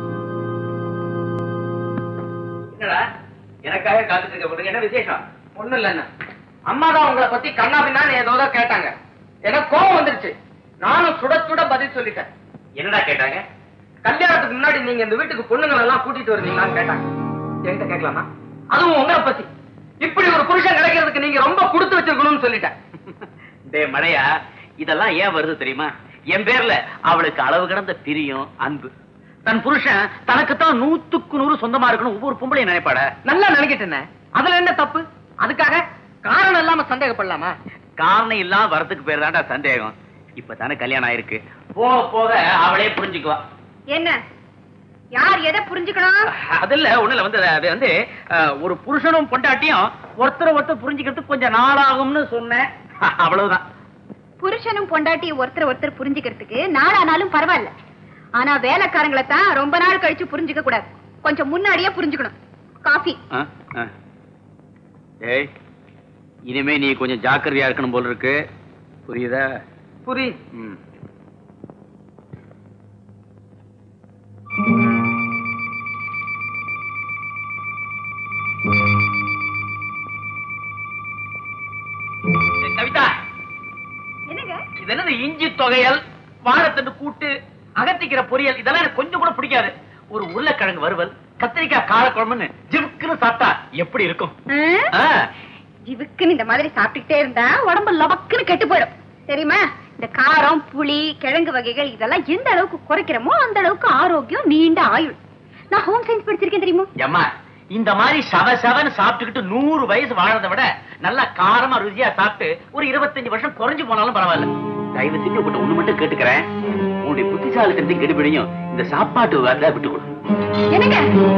என்னடா எனக்காக காத்துட்டு இருக்க பொண்ணுங்க என்ன விசேஷம் ஒண்ணும் இல்ல அண்ணா அம்மா தான் உங்களை பத்தி கண்ணா பின்னான்னு ஏதோ தான் கேட்டாங்க எனக்கு கோவம் வந்துருச்சு நானும் சுட சுட பதில் சொல்லிட்டேன் என்னடா கேட்டாங்க கல்யாணத்துக்கு முன்னாடி நீங்க இந்த வீட்டுக்கு பொண்ணுங்களை எல்லாம் கூட்டிட்டு வருவீங்களான்னு கேட்டாங்க என்கிட்ட கேட்கலாமா அதுவும் உங்களை பத்தி இப்படி ஒரு புருஷன் கிடைக்கிறதுக்கு நீங்க ரொம்ப கொடுத்து வச்சிருக்கணும்னு சொல்லிட்டேன் டே மழையா இதெல்லாம் ஏன் வருது தெரியுமா என் பேர்ல அவளுக்கு அளவு கடந்த பிரியம் அன்பு தன் புருஷன் தனக்குத்தான் நூத்துக்கு நூறு சொந்தமா இருக்கணும் ஒவ்வொரு பொம்பளையும் நினைப்பாட நல்லா நினைக்கிட்டேன் அதுல என்ன தப்பு அதுக்காக காரணம் இல்லாம சந்தேகப்படலாமா காரணம் இல்லாம வரதுக்கு பேர் தான்டா சந்தேகம் இப்ப தானே கல்யாணம் ஆயிருக்கு போக போக அவளே புரிஞ்சுக்குவா என்ன யார் எதை புரிஞ்சுக்கணும் அதுல ஒண்ணுல வந்து அது வந்து அஹ், ஒரு புருஷனும் பொண்டாட்டியும் ஒருத்தரை ஒருத்தர் புரிஞ்சுக்கிறதுக்கு கொஞ்சம் நாளாகும்னு சொன்னேன் அவ்வளவுதான் புருஷனும் பொண்டாட்டியும் ஒருத்தர் ஒருத்தர் புரிஞ்சுக்கிறதுக்கு நாளானாலும் பரவாயில்ல ஆனா வேலைக்காரங்களை தான் ரொம்ப நாள் கழிச்சு புரிஞ்சுக்க கூடாது கொஞ்சம் முன்னாடியே புரிஞ்சுக்கணும் காஃபி ஆ, ஆ. ஏய் இனிமே நீ கொஞ்சம் ஜாக்கிரதையா இருக்கணும் போல இருக்கு புரியுதா புரி ம் ஏய், கவிதா என்னங்க இது என்னது இஞ்சி தொகையல் வாழைத்தண்டு கூட்டு அகத்திக்கிற பொரியல் இதெல்லாம் எனக்கு கொஞ்சம் கூட பிடிக்காது ஒரு உருளைக்கிழங்கு வறுவல் கத்திரிக்காய் காரக்குழம்புன்னு ஜிவுக்குன்னு சாப்பிட்டா எப்படி இருக்கும் ஆ, ஜிவுக்குன்னு இந்த மாதிரி சாப்பிட்டுக்கிட்டே இருந்தா உடம்பு லபக்குன்னு கெட்டு போயிடும் தெரியுமா இந்த காரம் புளி கிழங்கு வகைகள் இதெல்லாம் எந்த அளவுக்கு குறைக்கிறோமோ அந்த அளவுக்கு ஆரோக்கியம் நீண்ட ஆயுள் நான் ஹோம் சயின்ஸ் படிச்சிருக்கேன் தெரியுமா ஏம்மா இந்த மாதிரி சவ சவன்னு சாப்பிட்டுக்கிட்டு நூறு வயசு வாழறதை விட நல்லா காரமா ருசியா சாப்பிட்டு ஒரு இருபத்தஞ்சு வருஷம் குறைஞ்சு போனாலும் பரவாயில்ல தயவு செஞ்சு உங்கள்கிட்ட ஒண்ணு மட்டும் கேட்டுக்கிறேன் உன்னுடைய புத்திசாலித்தனத்தையும் கெடுபிடியும் இந்த சாப்பாட்டு வேலை விட்டு கொடு என்னங்க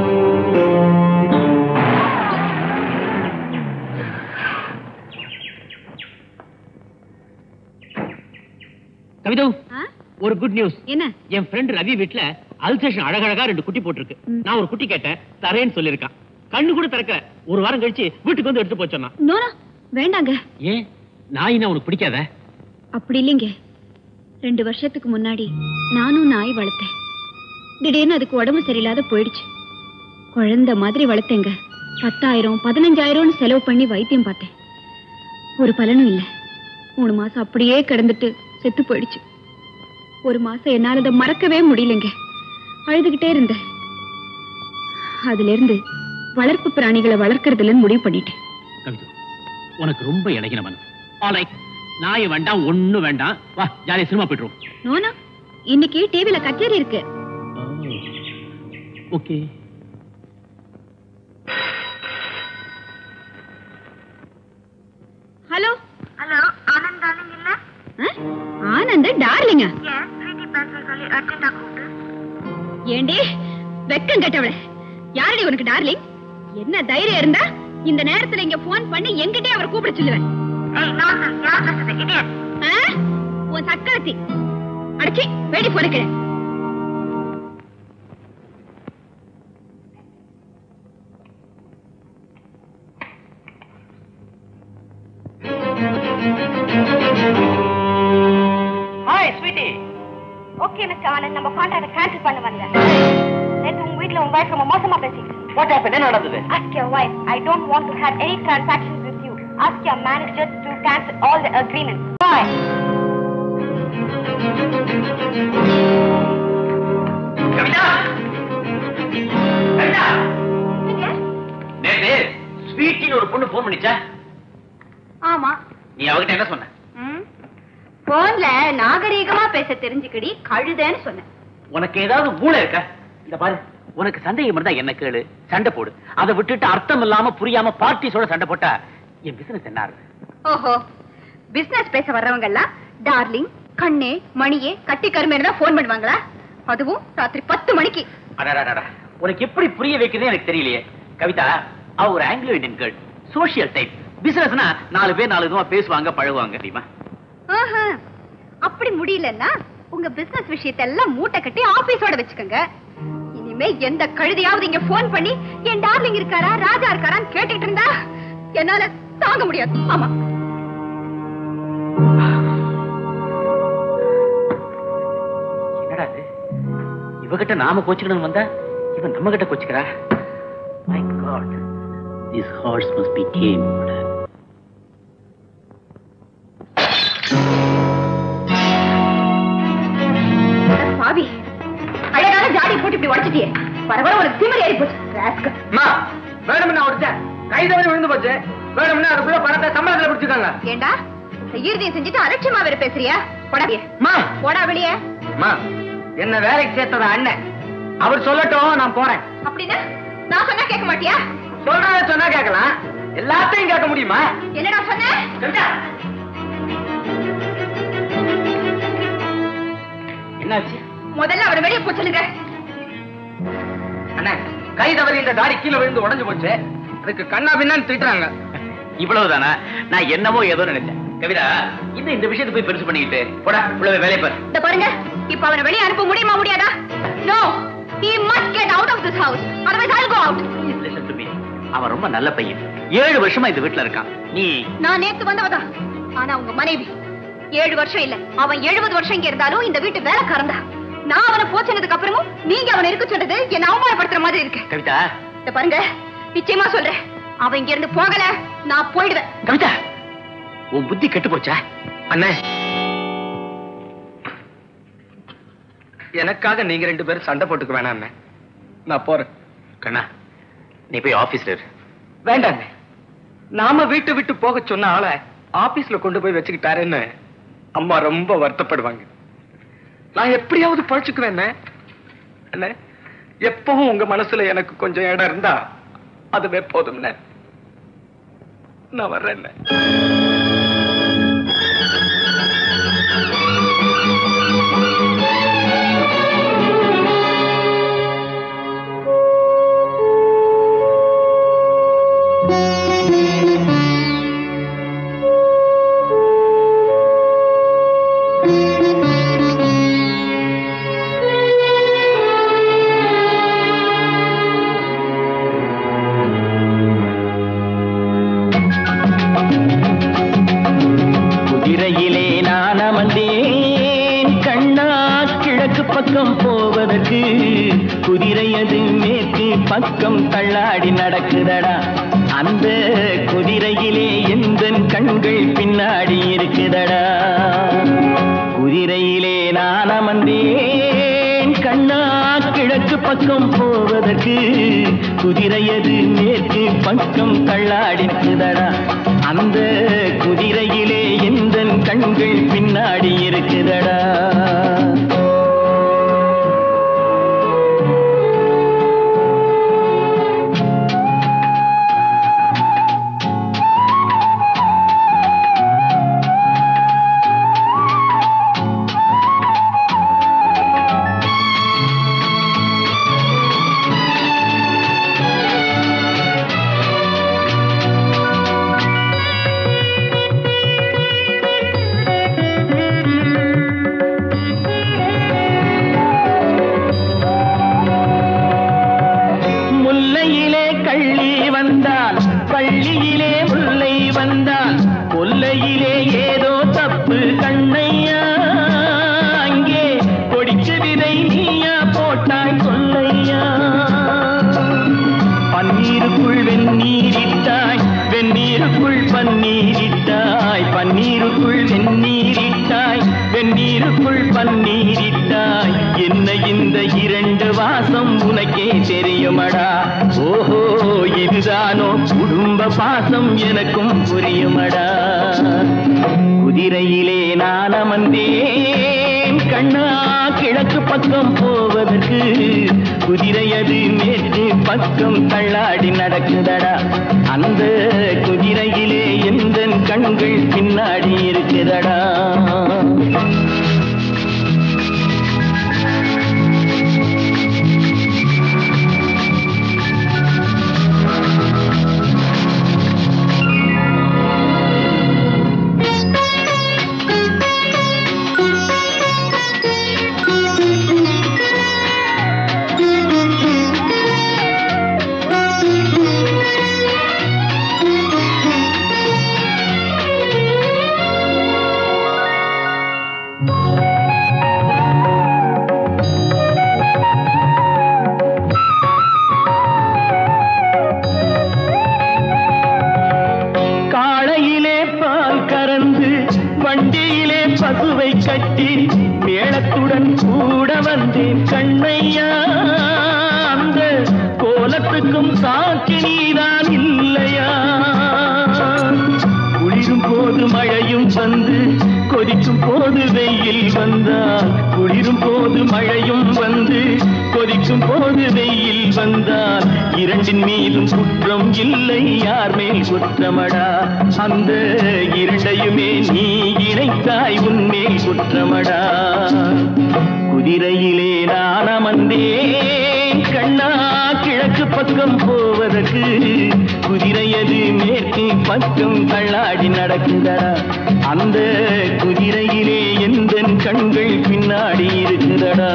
கவிதா ஆ? ஒரு குட் நியூஸ் என்ன என் ஃப்ரெண்ட் ரவி வீட்ல அல்சேஷன் அழகழகா ரெண்டு குட்டி போட்டிருக்கு ம். நான் ஒரு குட்டி கேட்டேன் தரேன்னு சொல்லிருக்கான் கண்ணு கூட திறக்கல ஒரு வாரம் கழிச்சு வீட்டுக்கு வந்து எடுத்து போச்சோன்னா நோனா வேண்டாங்க ஏன் நாயினா உனக்கு பிடிக்காத அப்படி இல்லைங்க ரெண்டு வருஷத்துக்கு முன்னாடி நானும் நாய் வளர்த்தேன் திடீர்னு அதுக்கு உடம்பு சரியில்லாத போயிடுச்சு குழந்தை மாதிரி வளர்த்தேங்க பத்தாயிரம் பதினஞ்சாயிரம்னு செலவு பண்ணி வைத்தியம் பார்த்தேன் ஒரு பலனும் இல்லை மூணு மாசம் அப்படியே கிடந்துட்டு செத்து போயிடுச்சு ஒரு மாசம் என்னால அதை மறக்கவே முடியலங்க அழுதுகிட்டே இருந்தேன் அதுல இருந்து வளர்ப்பு பிராணிகளை வளர்க்கறதுலன்னு முடிவு பண்ணிட்டேன் கவிதா உனக்கு ரொம்ப இலகின மனசு ஆல்ரைட் நாய் வேண்டாம் ஒண்ணு வேண்டாம் வா ஜாலியா சினிமா போயிட்டுருவோம் நோனா இன்னைக்கு டிவில கச்சேரி இருக்கு okay hello hello Anand darling இல்ல ஆனந்த டார்லிங்க ஏண்டி வெக்கம் கெட்டவளே யாரடி உனக்கு டார்லிங் என்ன தைரியம் இருந்தா இந்த நேரத்துல இங்க போன் பண்ணி எங்கிட்டே அவர் கூப்பிட சொல்லுவேன் ஆ? உன் சக்கரத்தி அடிச்சி வெடி பொறுக்கிறேன் hi sweetie okay mister Anand நம்ம கான்ட்ராக்ட் கேன்சல் பண்ண வந்த நேத்து உங்க வீட்ல உங்க வைஃப் ரொம்ப மோசமா பேசிட்டு வாட் ஹேப்பன் என்ன நடந்தது Ask your wife. I don't want to have any transactions with you. Ask your manager to cancel all the agreements. Bye. Kavitha Kavitha நேத்து ஸ்வீட்டின்னு ஒரு பொண்ணு போன் பண்ணிச்சா ஆமா நீ அவகிட்ட என்ன சொன்ன போன்ல நாகரீகமா பேச தெரிஞ்சுக்கடி கழுதேன்னு சொன்னேன் உனக்கு ஏதாவது மூளை இருக்க இத பாரு உனக்கு சந்தேகம் இருந்தா என்ன கேளு சண்டை போடு அதை விட்டுட்டு அர்த்தம் இல்லாம புரியாம பார்ட்டிஸோட சண்டை போட்டா என் பிசினஸ் என்ன ஆகுது? ஓஹோ பிசினஸ் பேச வர்றவங்க எல்லாம் டார்லிங் கண்ணே மணியே கட்டி கருமேனு தான் போன் பண்ணுவாங்களா அதுவும் ராத்திரி பத்து மணிக்கு அடடடடா. உனக்கு எப்படி புரிய வைக்கிறதே எனக்கு தெரியலையே கவிதா அவ ஒரு Anglo Indian girl social type பிசினஸ்னா நாலு பேர் நாலு விதமா பேசுவாங்க பழகுவாங்க தெரியுமா ஆஹா. அப்படி முடியலன்னா உங்க பிசினஸ் விஷயத்தை எல்லாம் மூட்டை கட்டி ஆபீஸோட வச்சுக்கோங்க இனிமே எந்த கழுதையாவது இங்க போன் பண்ணி என் டார்லிங் இருக்காரா ராஜா இருக்காரான்னு கேட்டுட்டு இருந்தா என்னால தாங்க முடியாது ஆமா என்னடா இது இவகிட்ட நாம கோச்சுக்கணும் வந்தா இவன் நம்ம கிட்ட கோச்சுக்கிறா my god this horse must be damned அட பாவி அழகான ஜாடி போட்டு இப்படி உடைச்சிட்டியே வர வர உனக்கு திமிர் ஏறி போச்சு rascal. அம்மா வேணும்னா உடைச்சேன் கை தவறி விழுந்து போச்சு வேணும்னா அதுக்குள்ள பணத்தை சம்பளத்துல பிடிச்சுக்காங்க ஏண்டா செய்யறதையும் செஞ்சுட்டு அலட்சியமா வேற பேசுறியா போடா வெளியே. அம்மா போடா வெளியே அம்மா என்ன வேலைக்கு சேர்த்தத அண்ணன் அவர் சொல்லட்டும் நான் போறேன் அப்படின்னா நான் சொன்னா கேட்க மாட்டியா சொல்றத சொன்னா கேட்கலாம் எல்லாத்தையும் கேட்க முடியுமா என்னடா சொன்ன என்னாச்சு முதல்ல அவரை வெளியே போய் சொல்லுங்க அண்ணே கை தவறி இந்த தாடி கீழே விழுந்து உடைஞ்சு போச்சு அதுக்கு கண்ணா பின்னான்னு திட்டுறாங்க இவ்வளவுதானா நான் என்னமோ ஏதோ நினைச்சேன் கவிதா இந்த இந்த விஷயத்தை போய் பெருசு பண்ணிக்கிட்டு போடா இவ்வளவு வேலையை பாரு இந்த பாருங்க இப்ப அவனை வெளியே அனுப்ப முடியுமா முடியாதா no he must get out of this house otherwise i'll go out Please listen to me. அவன் ரொம்ப நல்ல பையன் ஏழு வருஷமா இந்த வீட்டுல இருக்கான் நீ நான் நேத்து வந்தவதான் ஆனா உங்க மனைவி ஏழு வருஷம் இல்ல அவன் எழுபது வருஷம் இங்க இருந்தாலும் இந்த வீட்டு வேலைக்காரன் தான் நான் அவனை போச்சுனதுக்கு அப்புறமும் நீங்க அவனை இருக்க சொன்னது என்ன அவமானப்படுத்துற மாதிரி இருக்கு கவிதா இந்த பாருங்க நிச்சயமா சொல்றேன் அவன் இங்க இருந்து போகல நான் போயிடுவேன் கவிதா உன் புத்தி கெட்டு போச்சா அண்ணே எனக்காக நீங்க ரெண்டு பேரும் சண்டை போட்டுக்க வேணாம் அண்ணே நான் போறேன் கண்ணா நீ போய் ஆபீஸ்ல இரு வேண்டாங்க நாம வீட்டை விட்டு போக சொன்ன ஆளை ஆபீஸ்ல கொண்டு போய் வச்சுக்கிட்டாருன்னு அம்மா ரொம்ப வருத்தப்படுவாங்க நான் எப்படியாவது பழச்சுக்குவேன் அண்ணே எப்பவும் உங்க மனசுல எனக்கு கொஞ்சம் இடம் இருந்தா அதுவே போதும்ண்ணே நான் வர்றேன் குதிரையிலே நான் அமர்ந்தேன் கண்ணா கிழக்கு பக்கம் போவதற்கு குதிரையது மேற்கு பக்கம் தள்ளாடி நடக்குதடா அந்த குதிரையிலே எந்த கண்கள் பின்னாடி இருக்குதடா குதிரையிலே நான் அமர்ந்தேன் கண்ணா கிழக்கு பக்கம் போவதற்கு குதிரையது மேற்கு பக்கம் தள்ளாடி இருக்குதடா அந்த குதிரையிலே எந்த கண்கள் பின்னாடி இருக்குதடா பன்னீருக்குள் வெந்நீரிட்டாய் வெந்நீருக்குள் பன்னீரிட்டாய் என்ன இந்த இரண்டு வாசம் உனக்கே தெரியுமடா ஓஹோ இதுதானோ குடும்ப பாசம் எனக்கும் புரியுமடா குதிரையிலே நான் அமர்ந்தேன் கண்ணா கிழக்கு பக்கம் போவதற்கு குதிரையது மேற்கு பக்கம் தள்ளாடி நடக்குதடா அந்த குதிரையிலே எந்த கண்கள் பின்னாடி இருக்குதடா காளையிலே பால் கறந்து வண்டியிலே பசுவை கட்டி மேளத்துடன் கூட வந்தேன் கண்ணையா அந்த கோலத்துக்கும் சாட்சி நீதான் இல்லையா குளிரும் போது மழையும் வந்து கொதிக்கும் போது வெயில் வந்தால் குளிரும் போது மழையும் வந்து கொதிக்கும் போது வெயில் வந்தால் இரண்டின் மீதும் குற்றம் இல்லை யார் மேல் குற்றமடா அந்த இரண்டையுமே நீ இணைத்தாய் உன்மேல் குற்றமடா குதிரையிலே நான் அமர்ந்தேன் கண்ணா கிழக்கு பக்கம் போவதற்கு குதிரையது மேற்கு பக்கம் தள்ளாடி நடக்குதடா அந்த குதிரையிலே எந்த கண்கள் பின்னாடி இருக்குதடா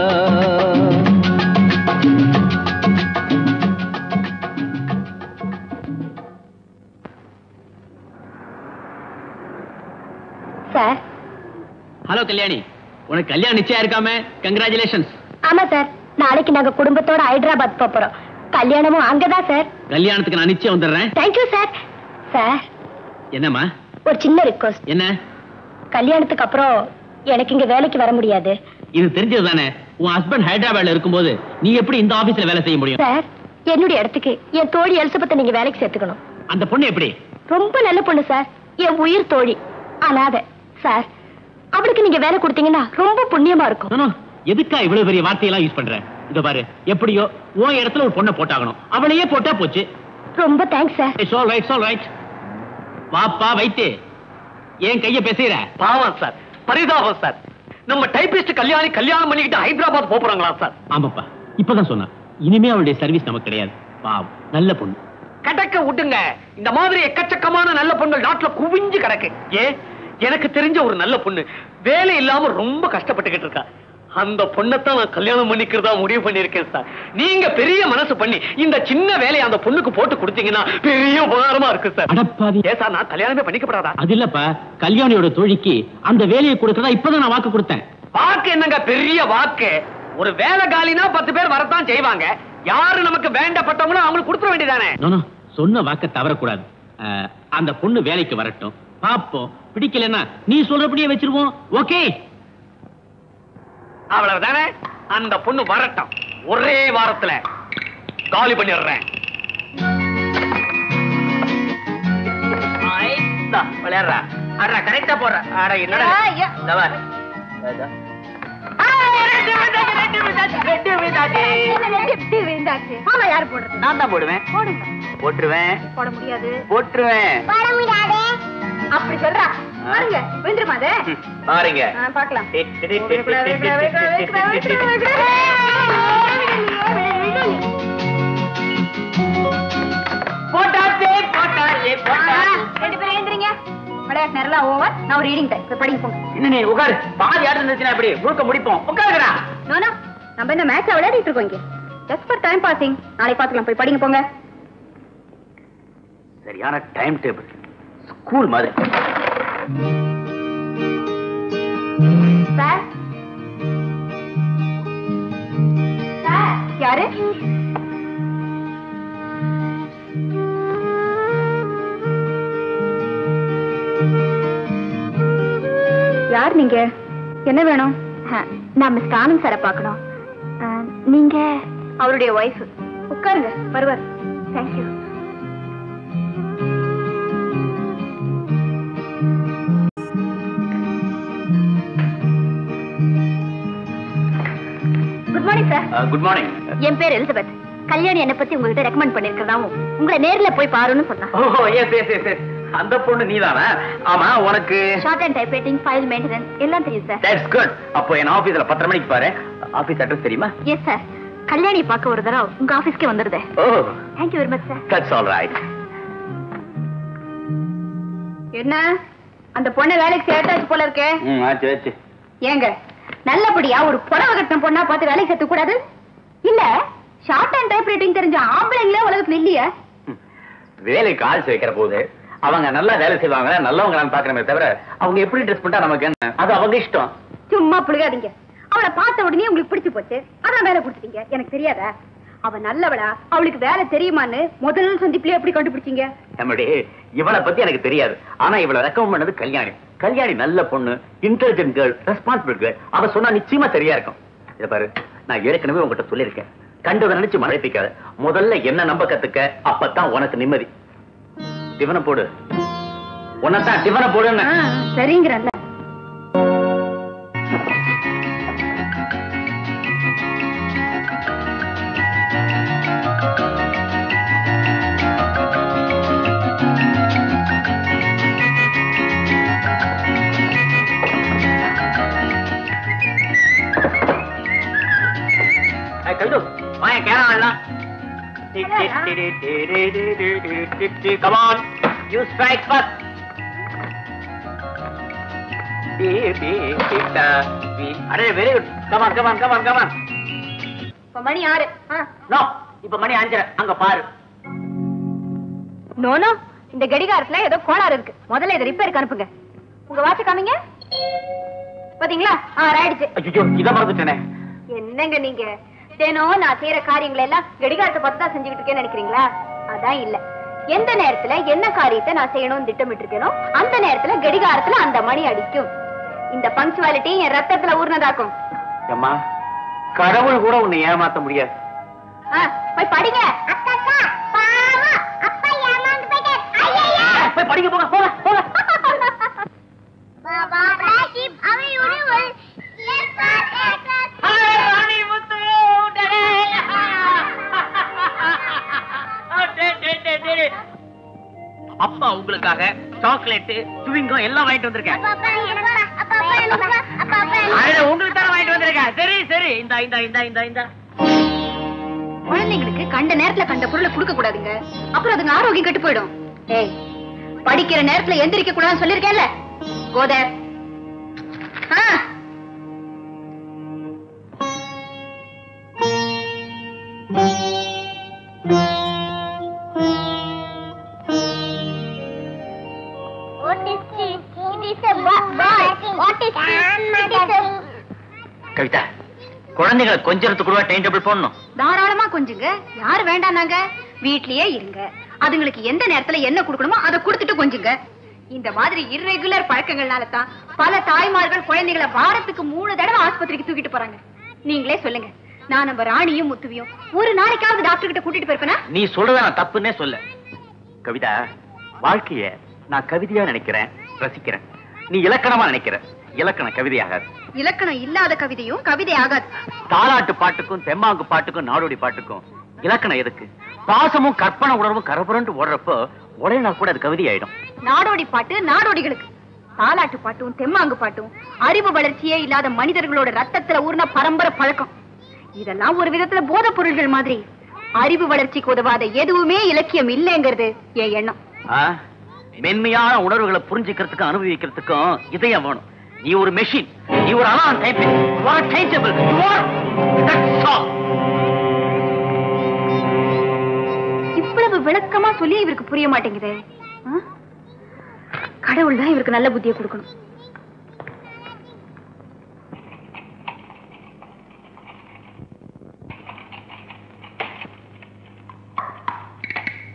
சார் ஹலோ கல்யாணி உனக்கு கல்யாணம் நிச்சயம் இருக்காம கங்க்ராச்சுலேஷன்ஸ் ஆமா சார் நாளைக்கு நாங்க குடும்பத்தோட ஹைதராபாத் போப் போறோம் கல்யாணமும் அங்கதான் சார் கல்யாணத்துக்கு நான் நிச்சயம் வந்துடுறேன் தேங்க்யூ சார் சார் என்னம்மா ஒரு சின்ன ரிக்வஸ்ட் என்ன கல்யாணத்துக்கு அப்புறம் எனக்கு இங்க வேலைக்கு வர முடியாது இது தெரிஞ்சது தானே உன் ஹஸ்பண்ட் ஹைதராபாத்ல இருக்கும்போது நீ எப்படி இந்த ஆபீஸ்ல வேலை செய்ய முடியும் சார் என்னுடைய இடத்துக்கு என் தோழி எலிசபெத்தை நீங்க வேலைக்கு சேர்த்துக்கணும் அந்த பொண்ணு எப்படி ரொம்ப நல்ல பொண்ணு சார் என் உயிர் தோழி அனாதை சார் அவளுக்கு நீங்க வேலை கொடுத்தீங்கன்னா ரொம்ப புண்ணியமா இருக்கும் நானோ, எதுக்கா இவ்வளவு பெரிய வார்த்தையெல்லாம் யூஸ் பண்ற இதோ பாரு எப்படியோ உன் இடத்துல ஒரு பொண்ணை போட்டாகணும் அவளையே போட்டா போச்சு ரொம்ப thanks sir it's all right all right வாப்பா வைத்து ஏன் கைய பேசுற பாவம் சார் பரிதாபம் சார் நம்ம டைபிஸ்ட் கல்யாணி கல்யாணம் பண்ணிக்கிட்டு ஹைதராபாத் போப் போறாங்களா சார் ஆமாப்பா இப்பதான் சொன்னா இனிமே அவளுடைய சர்வீஸ் நமக்கு கிடையாது பாவம் நல்ல பொண்ணு கடக்க விட்டுங்க இந்த மாதிரி எக்கச்சக்கமான நல்ல பொண்கள் நாட்டுல குவிஞ்சு கிடக்கு ஏ எனக்கு தெரிஞ்ச ஒரு நல்ல பொண்ணு வேலை இல்லாம ரொம்ப கஷ்டப்பட்டுக்கிட்டு இருக்கா அந்த பொண்ணத்தான் நான் கல்யாணம் பண்ணிக்கிறதா முடிவு பண்ணிருக்கேன் சார் நீங்க பெரிய மனசு பண்ணி இந்த சின்ன வேலையை அந்த பொண்ணுக்கு போட்டு கொடுத்தீங்கன்னா பெரிய உபகாரமா இருக்கு சார் அடப்பாவி ஏ சார் நான் கல்யாணமே பண்ணிக்கப்படாதா அது இல்லப்பா கல்யாணியோட தோழிக்கு அந்த வேலையை கொடுக்கறதா இப்பதான் நான் வாக்கு கொடுத்தேன் வாக்கு என்னங்க பெரிய வாக்கு ஒரு வேலை காலினா பத்து பேர் வரத்தான் செய்வாங்க யாரு நமக்கு வேண்டப்பட்டவங்களோ அவங்களுக்கு கொடுத்துட வேண்டியதானே நோ, நோ, சொன்ன வாக்க தவறக்கூடாது அஹ், அந்த பொண்ணு வேலைக்கு வரட்டும் பாப்போம் பிடிக்கலன்னா நீ சொல்றபடியே வச்சிருவோம் ஓகே அவ்வளவுதானே அந்த பொண்ணு வரட்டும் ஒரே வாரத்துல காலி பண்ணிடுறேன் ஐத்தா, விளையாடுறா அடா கரெக்டா போடுற அட என்னடா ஐயா. இந்த பாரு. இதோ. ஆ, ரெண்டு விழுந்தாச்சு, ரெண்டு விழுந்தாச்சு, ரெண்டு விழுந்தாச்சு. எப்படி விழுந்தாச்சு ஆமா யாரு போடுறது நான் தான் போடுவேன் போடுங்க போட்டுருவேன் போட முடியாது போட்டுருவேன் அப்படி சொல்றா பாருங்க விழுந்துருமா அது ம், பாருங்க ஆ, பார்க்கலாம் போட்டாச்சே போட்டாச்சே போட்டாச்சே ரெண்டு பேரும் எழுந்திரீங்க விளையாட்டு நேரம் ஓவர் நான் ஒரு ரீடிங் டைம் போய் படிங்க போங்க என்ன நீ உட்காரு பாதி ஆடு இருந்துச்சுன்னா எப்படி முழுக்க முடிப்போம் உட்காருடா நோனா நம்ம இந்த மேட்சை விளையாடிட்டு இருக்கோம் இங்க ஜஸ்ட் ஃபார் டைம் பாசிங் நாளைக்கு பார்த்துக்கலாம் போய் படிங்க போங்க சரியான டைம் டேபிள் ஸ்கூல் மாதிரி சார் சார் யாரு யார் நீங்க என்ன வேணும் நான் மிஸ் ஆனந்த் சாரை பார்க்கணும் அஹ், நீங்க அவருடைய ஒய்ஃப் உட்காருங்க வருவார் thank you good morning sir good morning என் பேர் எலிசபெத் கல்யாணி என்னை பத்தி உங்ககிட்ட ரெக்கமெண்ட் பண்ணிருக்கிறதாவும் உங்களை நேர்ல போய் பாருன்னு சொன்னா oh yes yes yes yes அந்த பொண்ணு நீதானா ஆமா உனக்கு shorthand typewriting file maintenance எல்லாம் தெரியும் சார் தட்ஸ் குட் அப்போ என் ஆபீஸ்ல பத்தரை மணிக்கு பாரு ஆபீஸ் அட்ரஸ் தெரியுமா எஸ் சார் கல்யாணி பார்க்க ஒரு தடவை உங்க ஆபீஸ்க்கே வந்துருதே oh thank you very much sir that's all right என்ன அந்த பொண்ணை வேலைக்கு சேர்த்தாச்சு போல இருக்கே ம் ஆச்சு ஆச்சு ஏங்க நல்லபடியா ஒரு புடவை கட்டின பொண்ணா பார்த்து வேலைக்கு சேர்த்து கூடாது இல்ல ஷார்ட் அண்ட் டைப் ரைட்டிங் தெரிஞ்ச ஆம்பளைங்களே உலகத்துல இல்லையே வேலைக்கு ஆள் வைக்கிற போது அவங்க நல்லா வேலை செய்வாங்க நல்லவங்க நான் பாக்குறமே தவிர அவங்க எப்படி ட்ரெஸ் பண்ணா நமக்கு என்ன அது அவங்க இஷ்டம் சும்மா புழுகாதீங்க அவளை பார்த்த உடனே உங்களுக்கு பிடிச்சு போச்சு அதான் வேலை கொடுத்துட்டீங்க எனக்கு தெரியாதா அவ நல்லவளா அவளுக்கு வேலை தெரியுமான்னு முதல் சந்திப்புலயே எப்படி கண்டுபிடிச்சீங்க நம்முடைய இவளை பத்தி எனக்கு தெரியாது ஆனா இவளை ரெக்கமெண்ட் பண்ணது கல்யாணி கல்யாணி நல்ல பொண்ணு இன்டெலிஜென்ட் கேர்ள் ரெஸ்பான்சிபிள் கேர்ள் அவ சொன்னா நிச்சயமா சரியா இருக்கும் இத பாரு நான் ஏற்கனவே உங்ககிட்ட சொல்லியிருக்கேன் கண்டதை நினைச்சு மழைப்பிக்காத முதல்ல என்ன நம்ப கத்துக்க அப்பதான் உனக்கு நிம்மதி டிவனை போடு உன்னதான் டிவனை போடுன்னு சரிங்கிறல்ல ஏய், கவிது வாங்க கேரம் ஆடலாம் Come on, you strike first. அரே very good come on come on come on come on இப்ப மணி ஆறு நோ இப்ப மணி அஞ்சரை அங்க பாரு நோனோ இந்த கடிகாரத்துல ஏதோ கோளாறு இருக்கு முதல்ல இதை ரிப்பேருக்கு அனுப்புங்க உங்க வாட்ச காமிங்க பாத்தீங்களா ஆ ஆயிடுச்சு ஐயோ இத மறந்துட்டேனே என்னங்க நீங்க தினம் நான் செய்யற காரியங்களை எல்லாம் கடிகாரத்தை பார்த்து தான் செஞ்சுக்கிட்டு இருக்கேன்னு நினைக்கிறீங்களா அதான் இல்ல எந்த நேரத்துல என்ன காரியத்தை நான் செய்யணும்னு திட்டமிட்டு இருக்கேனோ அந்த நேரத்துல கடிகாரத்துல அந்த மணி அடிக்கும் இந்த பங்க்சுவாலிட்டி என் ரத்தத்துல ஊர்னதாக்கும் அம்மா கடவுள் கூட உன்னை ஏமாத்த முடியாது ஆ, போய் படிங்க போய் படிக்க போங்க போங்க போங்க அப்பா உங்களுக்காக சாக்லேட் சுவிங்கம் எல்லாம் வாங்கிட்டு வந்திருக்கேன் அட, உங்களுக்கு தானே வாங்கிட்டு வந்திருக்கேன் சரி சரி இந்த இந்த இந்த இந்த இந்த குழந்தைங்களுக்கு கண்ட நேரத்துல கண்ட பொருளை கொடுக்க கூடாதுங்க அப்புறம் அதுங்க ஆரோக்கியம் கெட்டு போயிடும் ஏய் படிக்கிற நேரத்துல எந்திரிக்க கூடாதுன்னு சொல்லிருக்கேன்ல கோதர் ஆ கவிதா குழந்தைகளை கொஞ்சத்துக்கு கூட டைம் டேபிள் போடணும் தாராளமா கொஞ்சுங்க யாரு வேண்டானாங்க வீட்லயே இருங்க அதுங்களுக்கு எந்த நேரத்துல என்ன கொடுக்கணுமோ அதை கொடுத்துட்டு கொஞ்சுங்க இந்த மாதிரி இர்ரெகுலர் பழக்கங்கள்னால தான் பல தாய்மார்கள் குழந்தைகளை வாரத்துக்கு மூணு தடவை ஆஸ்பத்திரிக்கு தூக்கிட்டு போறாங்க நீங்களே சொல்லுங்க நான் நம்ம ராணியும் முத்துவியும் ஒரு நாளைக்காவது டாக்டர் கிட்ட கூட்டிட்டு போயிருப்பேனா நீ சொல்றத நான் தப்புன்னே சொல்ல கவிதா வாழ்க்கைய நான் கவிதையா நினைக்கிறேன் ரசிக்கிறேன் நீ இலக்கணமா நினைக்கிற இலக்கணம் கவிதையாகாது இலக்கணம் இல்லாத கவிதையும் கவிதை ஆகாது தாலாட்டு பாட்டுக்கும் தெம்மாங்கு பாட்டுக்கும் நாடோடி பாட்டுக்கும் இலக்கணம் எதுக்கு பாசமும் கற்பனை உணர்வும் கரபுரண்டு ஓடுறப்போ உடனே கூட அது கவிதை ஆயிடும் நாடோடி பாட்டு நாடோடிகளுக்கு தாலாட்டு பாட்டும் தெம்மாங்கு பாட்டும் அறிவு வளர்ச்சியே இல்லாத மனிதர்களோட ரத்தத்துல ஊர்ன பரம்பரை பழக்கம் இதெல்லாம் ஒரு விதத்துல போதைப் பொருள்கள் மாதிரி அறிவு வளர்ச்சிக்கு உதவாத எதுவுமே இலக்கியம் இல்லைங்கிறது என் எண்ணம் ஆ? மென்மையான உணர்வுகளை புரிஞ்சுக்கிறதுக்கும் அனுபவிக்கிறதுக்கும் இதயம் வேணும் நீ ஒரு மெஷின் நீ ஒரு அலாம் டைப் இவ்வளவு விளக்கமா சொல்லி இவருக்கு புரிய மாட்டேங்குதே ஆ? கடவுள் தான் இவருக்கு நல்ல புத்தியை கொடுக்கணும்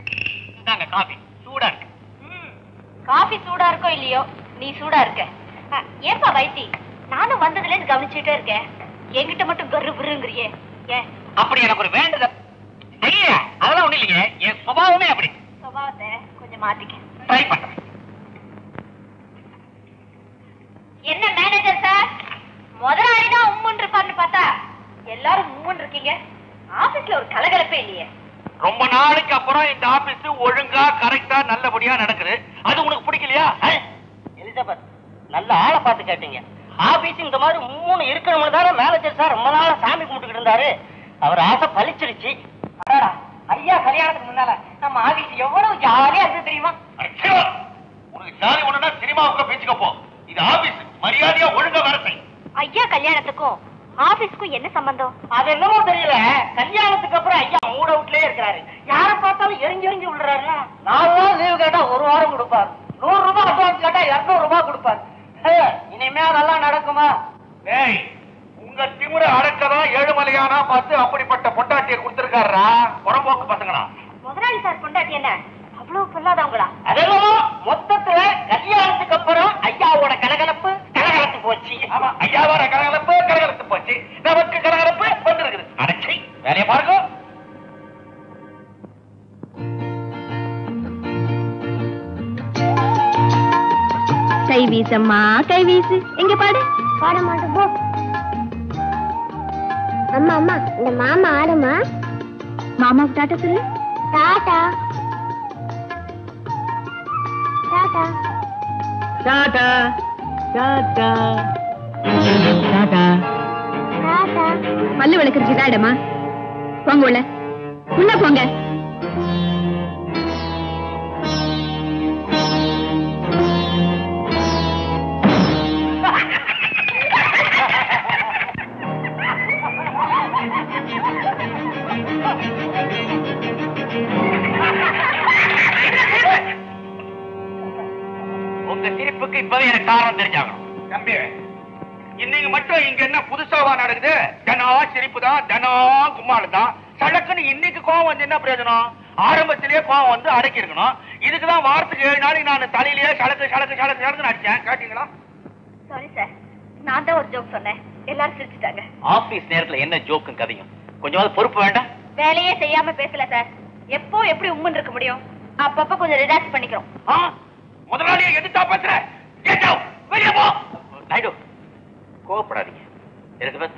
காபி சூடா இருக்கு காபி சூடா இருக்கோ இல்லையோ நீ சூடா இருக்க ஏப்பா வைத்தி நானும் வந்ததுல இருந்து கவனிச்சுட்டே இருக்கேன் என்கிட்ட மட்டும் கரு புருங்கிறியே ஏன் அப்படி எனக்கு ஒரு வேண்டுதல் ஐயா அதெல்லாம் ஒண்ணு இல்லைங்க என் சுபாவமே அப்படி சுபாவத்தை கொஞ்சம் மாத்திக்க ட்ரை பண்றேன் என்ன மேனேஜர் சார் முதலாளி தான் உம்முன் இருப்பார்னு பார்த்தா எல்லாரும் உம்முன் இருக்கீங்க ஆபீஸ்ல ஒரு கலகலப்பே இல்லையே ரொம்ப நாளைக்கு அப்புறம் இந்த ஆபீஸ் ஒழுங்கா கரெக்டா நல்லபடியா நடக்குது அது உனக்கு பிடிக்கலையா எலிசபெத் நல்ல ஆளை பார்த்து கேட்டீங்க ஆபீஸ் இந்த மாதிரி மூணு இருக்கணும்னு தானே மேனேஜர் சார் ரொம்ப நாளா சாமி கும்பிட்டுக்கிட்டு இருந்தாரு அவர் ஆசை பழிச்சிருச்சு அடடா, ஐயா கல்யாணத்துக்கு முன்னால நம்ம ஆபீஸ் எவ்வளவு ஜாலியா இருக்கு தெரியுமா சிவா, உனக்கு ஜாலி ஒண்ணுனா சினிமாவுக்கு பேச்சுக்க போ இது ஆபீஸ் மரியாதையா ஒழுங்கா வேலை செய் ஐயா கல்யாணத்துக்கும் ஆபீஸ்க்கும் என்ன சம்பந்தம் அது என்னமோ தெரியல கல்யாணத்துக்கு அப்புறம் ஐயா மூட் அவுட்லயே இருக்கிறாரு யார பார்த்தாலும் எரிஞ்சு எரிஞ்சு விழுறாருல நாலு நாள் லீவு கேட்டா ஒரு வாரம் கொடுப்பாரு நூறு ரூபாய் அட்வான்ஸ் கேட்டா இருநூறு ரூபாய் கொடுப்பாரு ஹே, இனிமே அதெல்லாம் நடக்குமா ஏய் உங்க திமிர அடக்கதான் ஏழுமலையானா பார்த்து அப்படிப்பட்ட பொட்டாட்டியை கொடுத்திருக்காரா புறம்போக்கு பசங்களா முதலாளி சார் கொண்டாட்டி என்ன அவ்வளவு பொல்லாதவங்களா அதெல்லாம் மொத்தத்துல கல்யாணத்துக்கு அப்புறம் ஐயாவோட கலகலப்பு கலகலத்து போச்சு ஆமா ஐயாவோட கலகலப்பு கலகலத்து போச்சு நமக்கு கலகலப்பு வந்திருக்குது அடைச்சி வேலையை பாருங்க கை வீசம்மா கை வீசு எங்க பாடு பாட மாட்டோம் போ அம்மா அம்மா இந்த மாமா ஆடுமா மாமாவுக்கு டாட்டா சொல்லு Tata tata tata tata tata Tata பல்லு விளக்குறதுக்கு தான் இடமா போங்க உள்ள உள்ள போங்க உங்க சிரிப்புக்கு இப்பவே எனக்கு காரணம் தெரிஞ்சாகணும் தம்பி இன்னைக்கு மட்டும் இங்க என்ன புதுசாவா நடக்குது தினம் சிரிப்பு தான் தினம் கும்மாளு தான் சடக்குன்னு இன்னைக்கு கோவம் வந்து என்ன பிரயோஜனம் ஆரம்பத்திலேயே கோவம் வந்து அடக்கி இருக்கணும் இதுக்கு தான் வாரத்துக்கு ஏழு நாளைக்கு நான் தலையிலேயே சடக்கு சடக்கு சடக்கு சடக்குன்னு அடிச்சேன் கேட்டீங்களா சாரி சார் நான் தான் ஒரு ஜோக் சொன்னேன் எல்லாரும் சிரிச்சுட்டாங்க ஆபீஸ் நேரத்துல என்ன ஜோக்கும் கதையும் கொஞ்சமாவது பொறுப்பு வேண்டாம் வேலையே செய்யாம பேசல சார் எப்போ எப்படி உம்முன்னு இருக்க முடியும் அப்பப்ப கொஞ்சம் ரிலாக்ஸ் பண்ணிக்கிறோம் ஆ? முதலாளியை எதிர்த்தா பேசுற Get out! வெளியே போ நாயுடு கோவப்படாதீங்க எலிசபெத்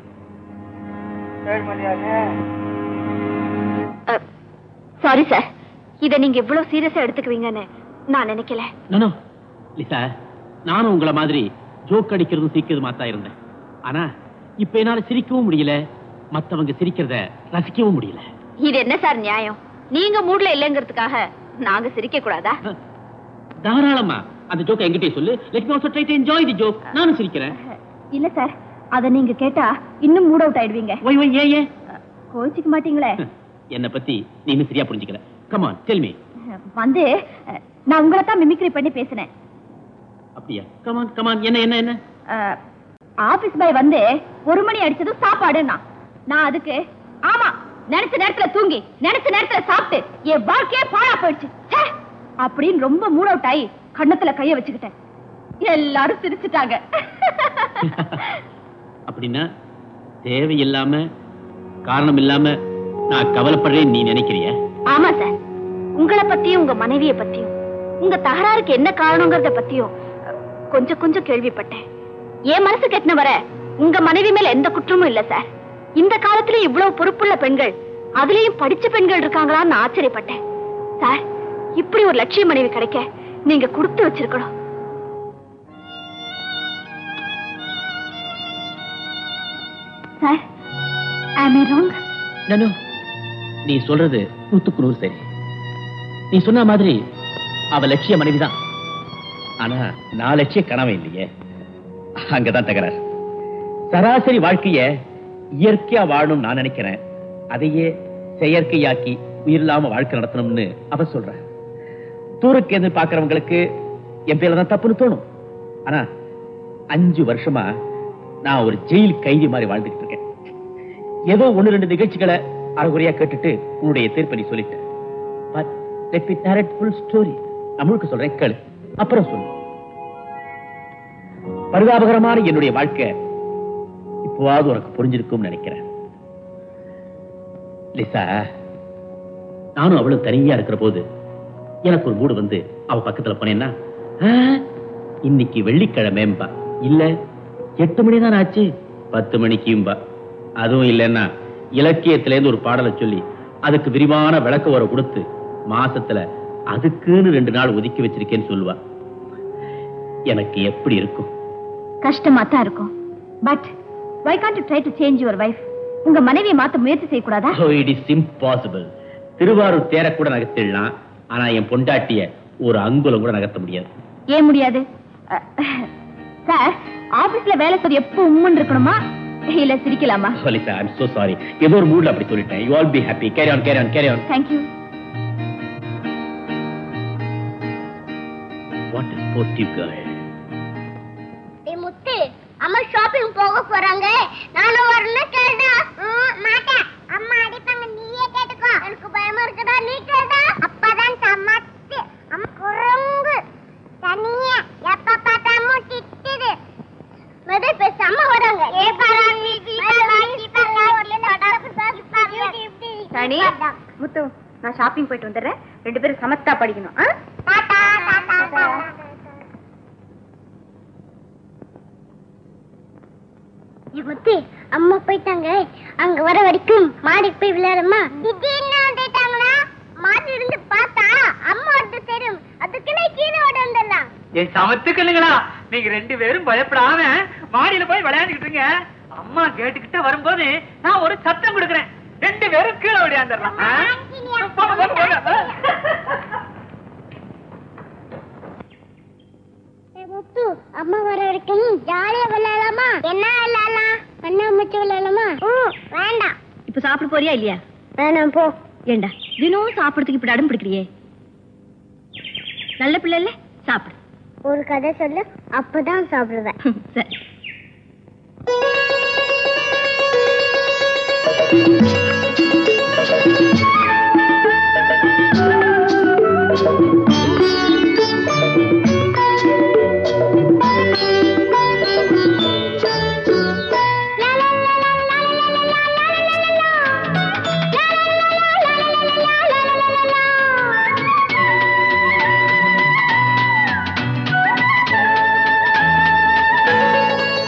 சாரி சார் இத நீங்க இவ்வளவு சீரியஸா எடுத்துக்குவீங்கன்னு நான் நினைக்கல நோ லிசா நானும் உங்கள மாதிரி ஜோக் அடிக்கிறதும் சிரிக்கிறதுமா தான் இருந்தேன் ஆனா இப்ப என்னால சிரிக்கவும் முடியல மத்தவங்க சிரிக்கிறத ரசிக்கவும் முடியல இது என்ன சார் நியாயம் நீங்க மூட்ல இல்லைங்கிறதுக்காக நாங்க சிரிக்க கூடாதா தாராளமா அந்த ஜோக் என்கிட்டயே சொல்லு let me also try to enjoy the joke நானும் சிரிக்கிறேன் இல்ல சார் அத நீங்க கேட்டா இன்னும் மூட் அவுட் ஆயிடுவீங்க ஒய் ஒய் ஏன் ஏன் கோச்சிக்க மாட்டீங்களே என்ன பத்தி நீ இன்னும் சரியா புரிஞ்சுக்கல கம் ஆன் டெல் மீ வந்து நான் உங்களை தான் மிமிக்ரி பண்ணி பேசினேன் அப்படியா கம் ஆன் கம் ஆன் என்ன என்ன என்ன ஆபீஸ் பாய் வந்து ஒரு மணி அடிச்சதும் சாப்பாடுன்னா நான் அதுக்கு ஆமா நினைச்ச நேரத்துல தூங்கி நினைச்ச நேரத்துல சாப்பிட்டு என் வாழ்க்கையே பாழா போயிடுச்சு ச்சே! அப்படின்னு ரொம்ப மூட் அவுட் ஆகி கண்ணத்துல கைய வச்சுக்கிட்டேன் எல்லாரும் சிரிச்சுட்டாங்க அப்படின்னா தேவையில்லாம காரணம் இல்லாம நான் கவலைப்படுறேன்னு நீ நினைக்கிறிய ஆமா சார் உங்களை பத்தியும் உங்க மனைவிய பத்தியும் உங்க தகராறுக்கு என்ன காரணங்கிறத பத்தியும் அஹ், கொஞ்சம் கொஞ்சம் கேள்விப்பட்டேன் என் மனசு கெட்டின வர உங்க மனைவி மேல எந்த குற்றமும் இல்ல சார் இந்த காலத்துல இவ்வளவு பொறுப்புள்ள பெண்கள் அதுலயும் படிச்ச பெண்கள் இருக்காங்களான்னு நான் ஆச்சரியப்பட்டேன் சார் இப்படி ஒரு லட்சிய மனைவி கிடைக்க நீங்க கொடுத்து வச்சிருக்கணும் சார் ஐ ராங் நானு நீ சொல்றது நூத்துக்கு நூறு சரி நீ சொன்ன மாதிரி அவ லட்சிய மனைவிதான் ஆனா நான் லட்சிய கனவு இல்லையே அங்கதான் தகராறு சராசரி வாழ்க்கைய இயற்கையா வாழணும் நான் நினைக்கிறேன் அதையே செயற்கையாக்கி உயிரில்லாம வாழ்க்கை நடத்தணும்னு அவ சொல்ற தூருக்கு எதிர் பாக்குறவங்களுக்கு என் பேர்ல தான் தப்புன்னு தோணும் ஆனா அஞ்சு வருஷமா நான் ஒரு ஜெயில் கைதி மாதிரி வாழ்ந்துகிட்டு இருக்கேன் ஏதோ ஒண்ணு ரெண்டு நிகழ்ச்சிகளை அறகுறையா கேட்டுட்டு உன்னுடைய தீர்ப்பை நீ சொல்லிட்ட but let me narrate full story நான் முழுக்க சொல்றேன் கேளு அப்புறம் சொல்லு பரிதாபகரமான என்னுடைய வாழ்க்கை இப்போவாவது உனக்கு புரிஞ்சிருக்கும்னு நினைக்கிறேன் லிசா நானும் அவளும் தனியா இருக்கிற போது எனக்கு ஒரு மூடு வந்து அவ பக்கத்துல போனேன்னா "ஆ, இன்னைக்கு வெள்ளிக்கிழமைம்பா இல்ல எட்டு மணி தான் ஆச்சு பத்து மணிக்கும்பா அதுவும் இல்லைன்னா இலக்கியத்துல இருந்து ஒரு பாடலை சொல்லி அதுக்கு விரிவான விளக்க வர கொடுத்து மாசத்துல அதுக்குன்னு ரெண்டு நாள் ஒதுக்கி வச்சிருக்கேன்னு சொல்லுவா எனக்கு எப்படி இருக்கும் கஷ்டமா தான் இருக்கும் but why can't try to change your wife உங்க மனைவியை மாத்த முயற்சி செய்யக்கூடாதா இட் இஸ் இம்பாசிபிள் திருவாரூர் தேர கூட நகர்த்திடலாம் ஆனா என் பொண்டாட்டிய ஒரு அங்குலம் கூட நகர்த்த முடியாது ஏன் முடியாது சார் ஆபீஸ்ல வேலை செய்ய எப்போ உம்மன் இருக்கணுமா இல்ல சிரிக்கலாமா லலிதா ஐம் சோ சாரி ஏதோ ஒரு மூட்ல அப்படி சொல்லிட்டேன் you all be happy carry on carry on carry on thank you what is sportive girl ஏய் முத்து அம்மா ஷாப்பிங் போக போறாங்க நானும் வரணும் கேட்டா மாட்டேன் அம்மா அடிப்பாங்க நீயே கேட்டுக்கோ எனக்கு பயமா இருக்குடா நீ கேட்டா அப்பதான் சமத்து அம்மா குறும்பு தனியா எப்ப பார்த்தாலும் திட்டுது மெது பேசாம வராங்க ஏ பாரா நீ சனி முத்து நான் ஷாப்பிங் போயிட்டு வந்துடுறேன் ரெண்டு பேரும் சமத்தா படிக்கணும் ஆ? முத்தி அம்மா போயிட்டாங்க அங்க வர வரைக்கும் மாடிக்கு போய் விளையாடுமா திடீர்னு வந்துட்டாங்கன்னா மாடி இருந்து பார்த்தா அம்மா வந்து தெரியும் அதுக்குன்னே கீழே ஓட வந்துடலாம் என் சமத்துக்கணுங்களா நீங்க ரெண்டு பேரும் பயப்படாம மாடியில போய் விளையாண்டுக்கிட்டு இருங்க அம்மா கேட்டுக்கிட்ட வரும்போது நான் ஒரு சத்தம் கொடுக்குறேன் ரெண்டு பேரும் கீழே ஓடியாந்துடலாம் ஆ? போங்க, போங்க, போங்க. ஏய் முத்து அம்மா வர வரைக்கும் ஜாலியா விளையாடலாமா என்ன விளையாடலாம் கண்ணாமூச்சி விளையாடலாமா ம் வேண்டாம் இப்ப சாப்பிட போறியா இல்லையா வேணாம் போ ஏண்டா தினம் சாப்பிடறதுக்கு இப்படி அடம் பிடிக்கிறியே நல்ல பிள்ளை இல்ல சாப்பிடு ஒரு கதை சொல்லு அப்பதான் சாப்பிடுவேன் சரி La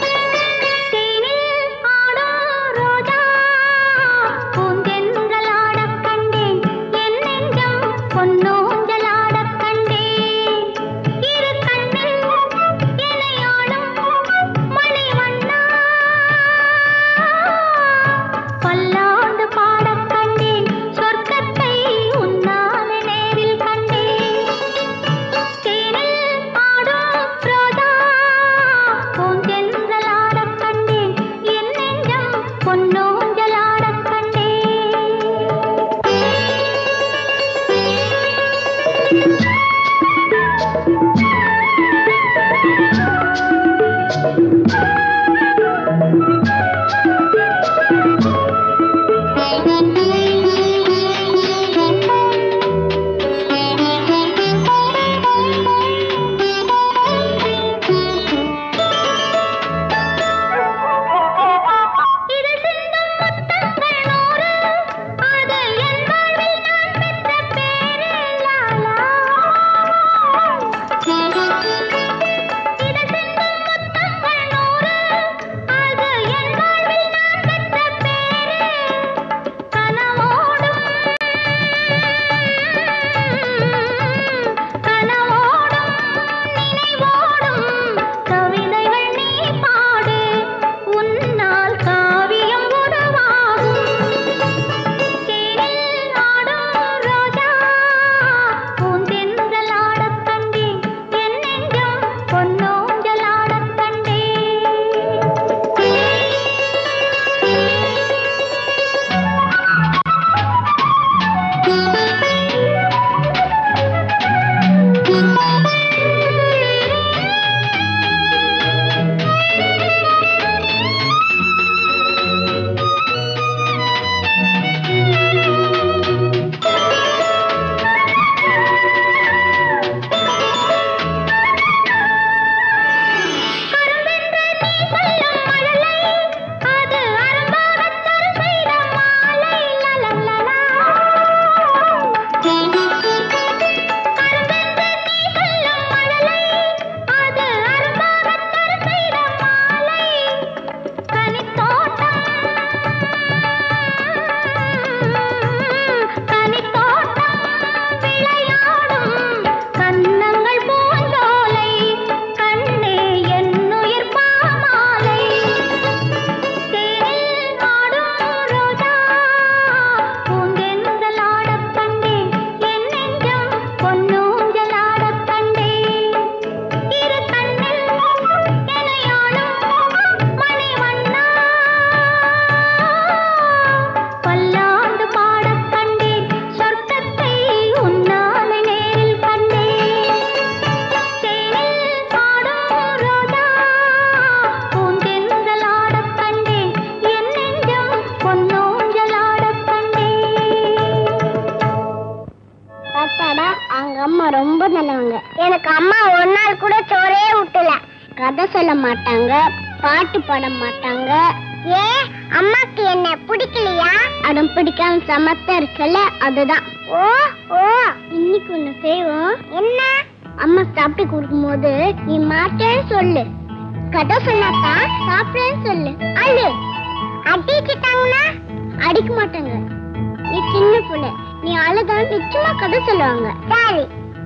கதை சொல்ல மாட்டாங்க பாட்டு பாட மாட்டாங்க ஏ அம்மாக்கு என்ன பிடிக்கலையா அடம் பிடிக்காம சமத்தா இருக்குல்ல அதுதான் ஓ ஓ இன்னைக்கு ஒண்ணு செய்வோம் என்ன அம்மா சாப்பிட்டு கொடுக்கும்போது நீ மாட்டேன்னு சொல்லு கதை சொன்னாக்கா சாப்பிடுன்னு சொல்லு அழு அடிக்கிட்டாங்கன்னா அடிக்க மாட்டாங்க நீ சின்ன புள்ள நீ அழுதான் நிச்சயமா கதை சொல்லுவாங்க சரி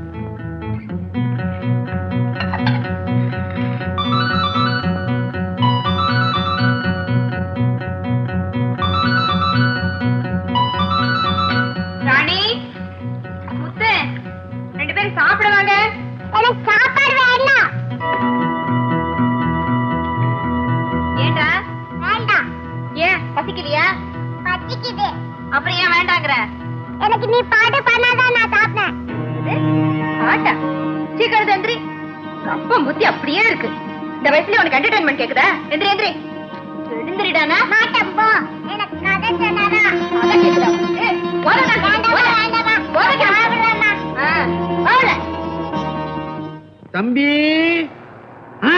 ராணி முத்து ரெண்டு பேரும் சாப்பிட வாங்க எனக்கு சாப்பாடு வேண்டாம் ஏண்டா வேண்டாம் ஏன் பசிக்கலையா பசிக்குது அப்புறம் ஏன் வேண்டாங்கிற எனக்கு நீ பாட்டு பண்ணாதான் நான் சாப்பிட்டேன் ஆட்டா சீக்கிரம் எந்திரி அப்பா புத்தி அப்படியே இருக்கு இந்த வயசுல உனக்கு என்டர்டைன்மெண்ட் கேக்குதா எந்திரி எந்திரி எழுந்திரிடானா மாட்டேன் போ எனக்கு கதை சொன்னாதான் கதை கேக்குதா உனக்கு? போடா, போடா. போடா. ஆ, போடா. தம்பி ஆ?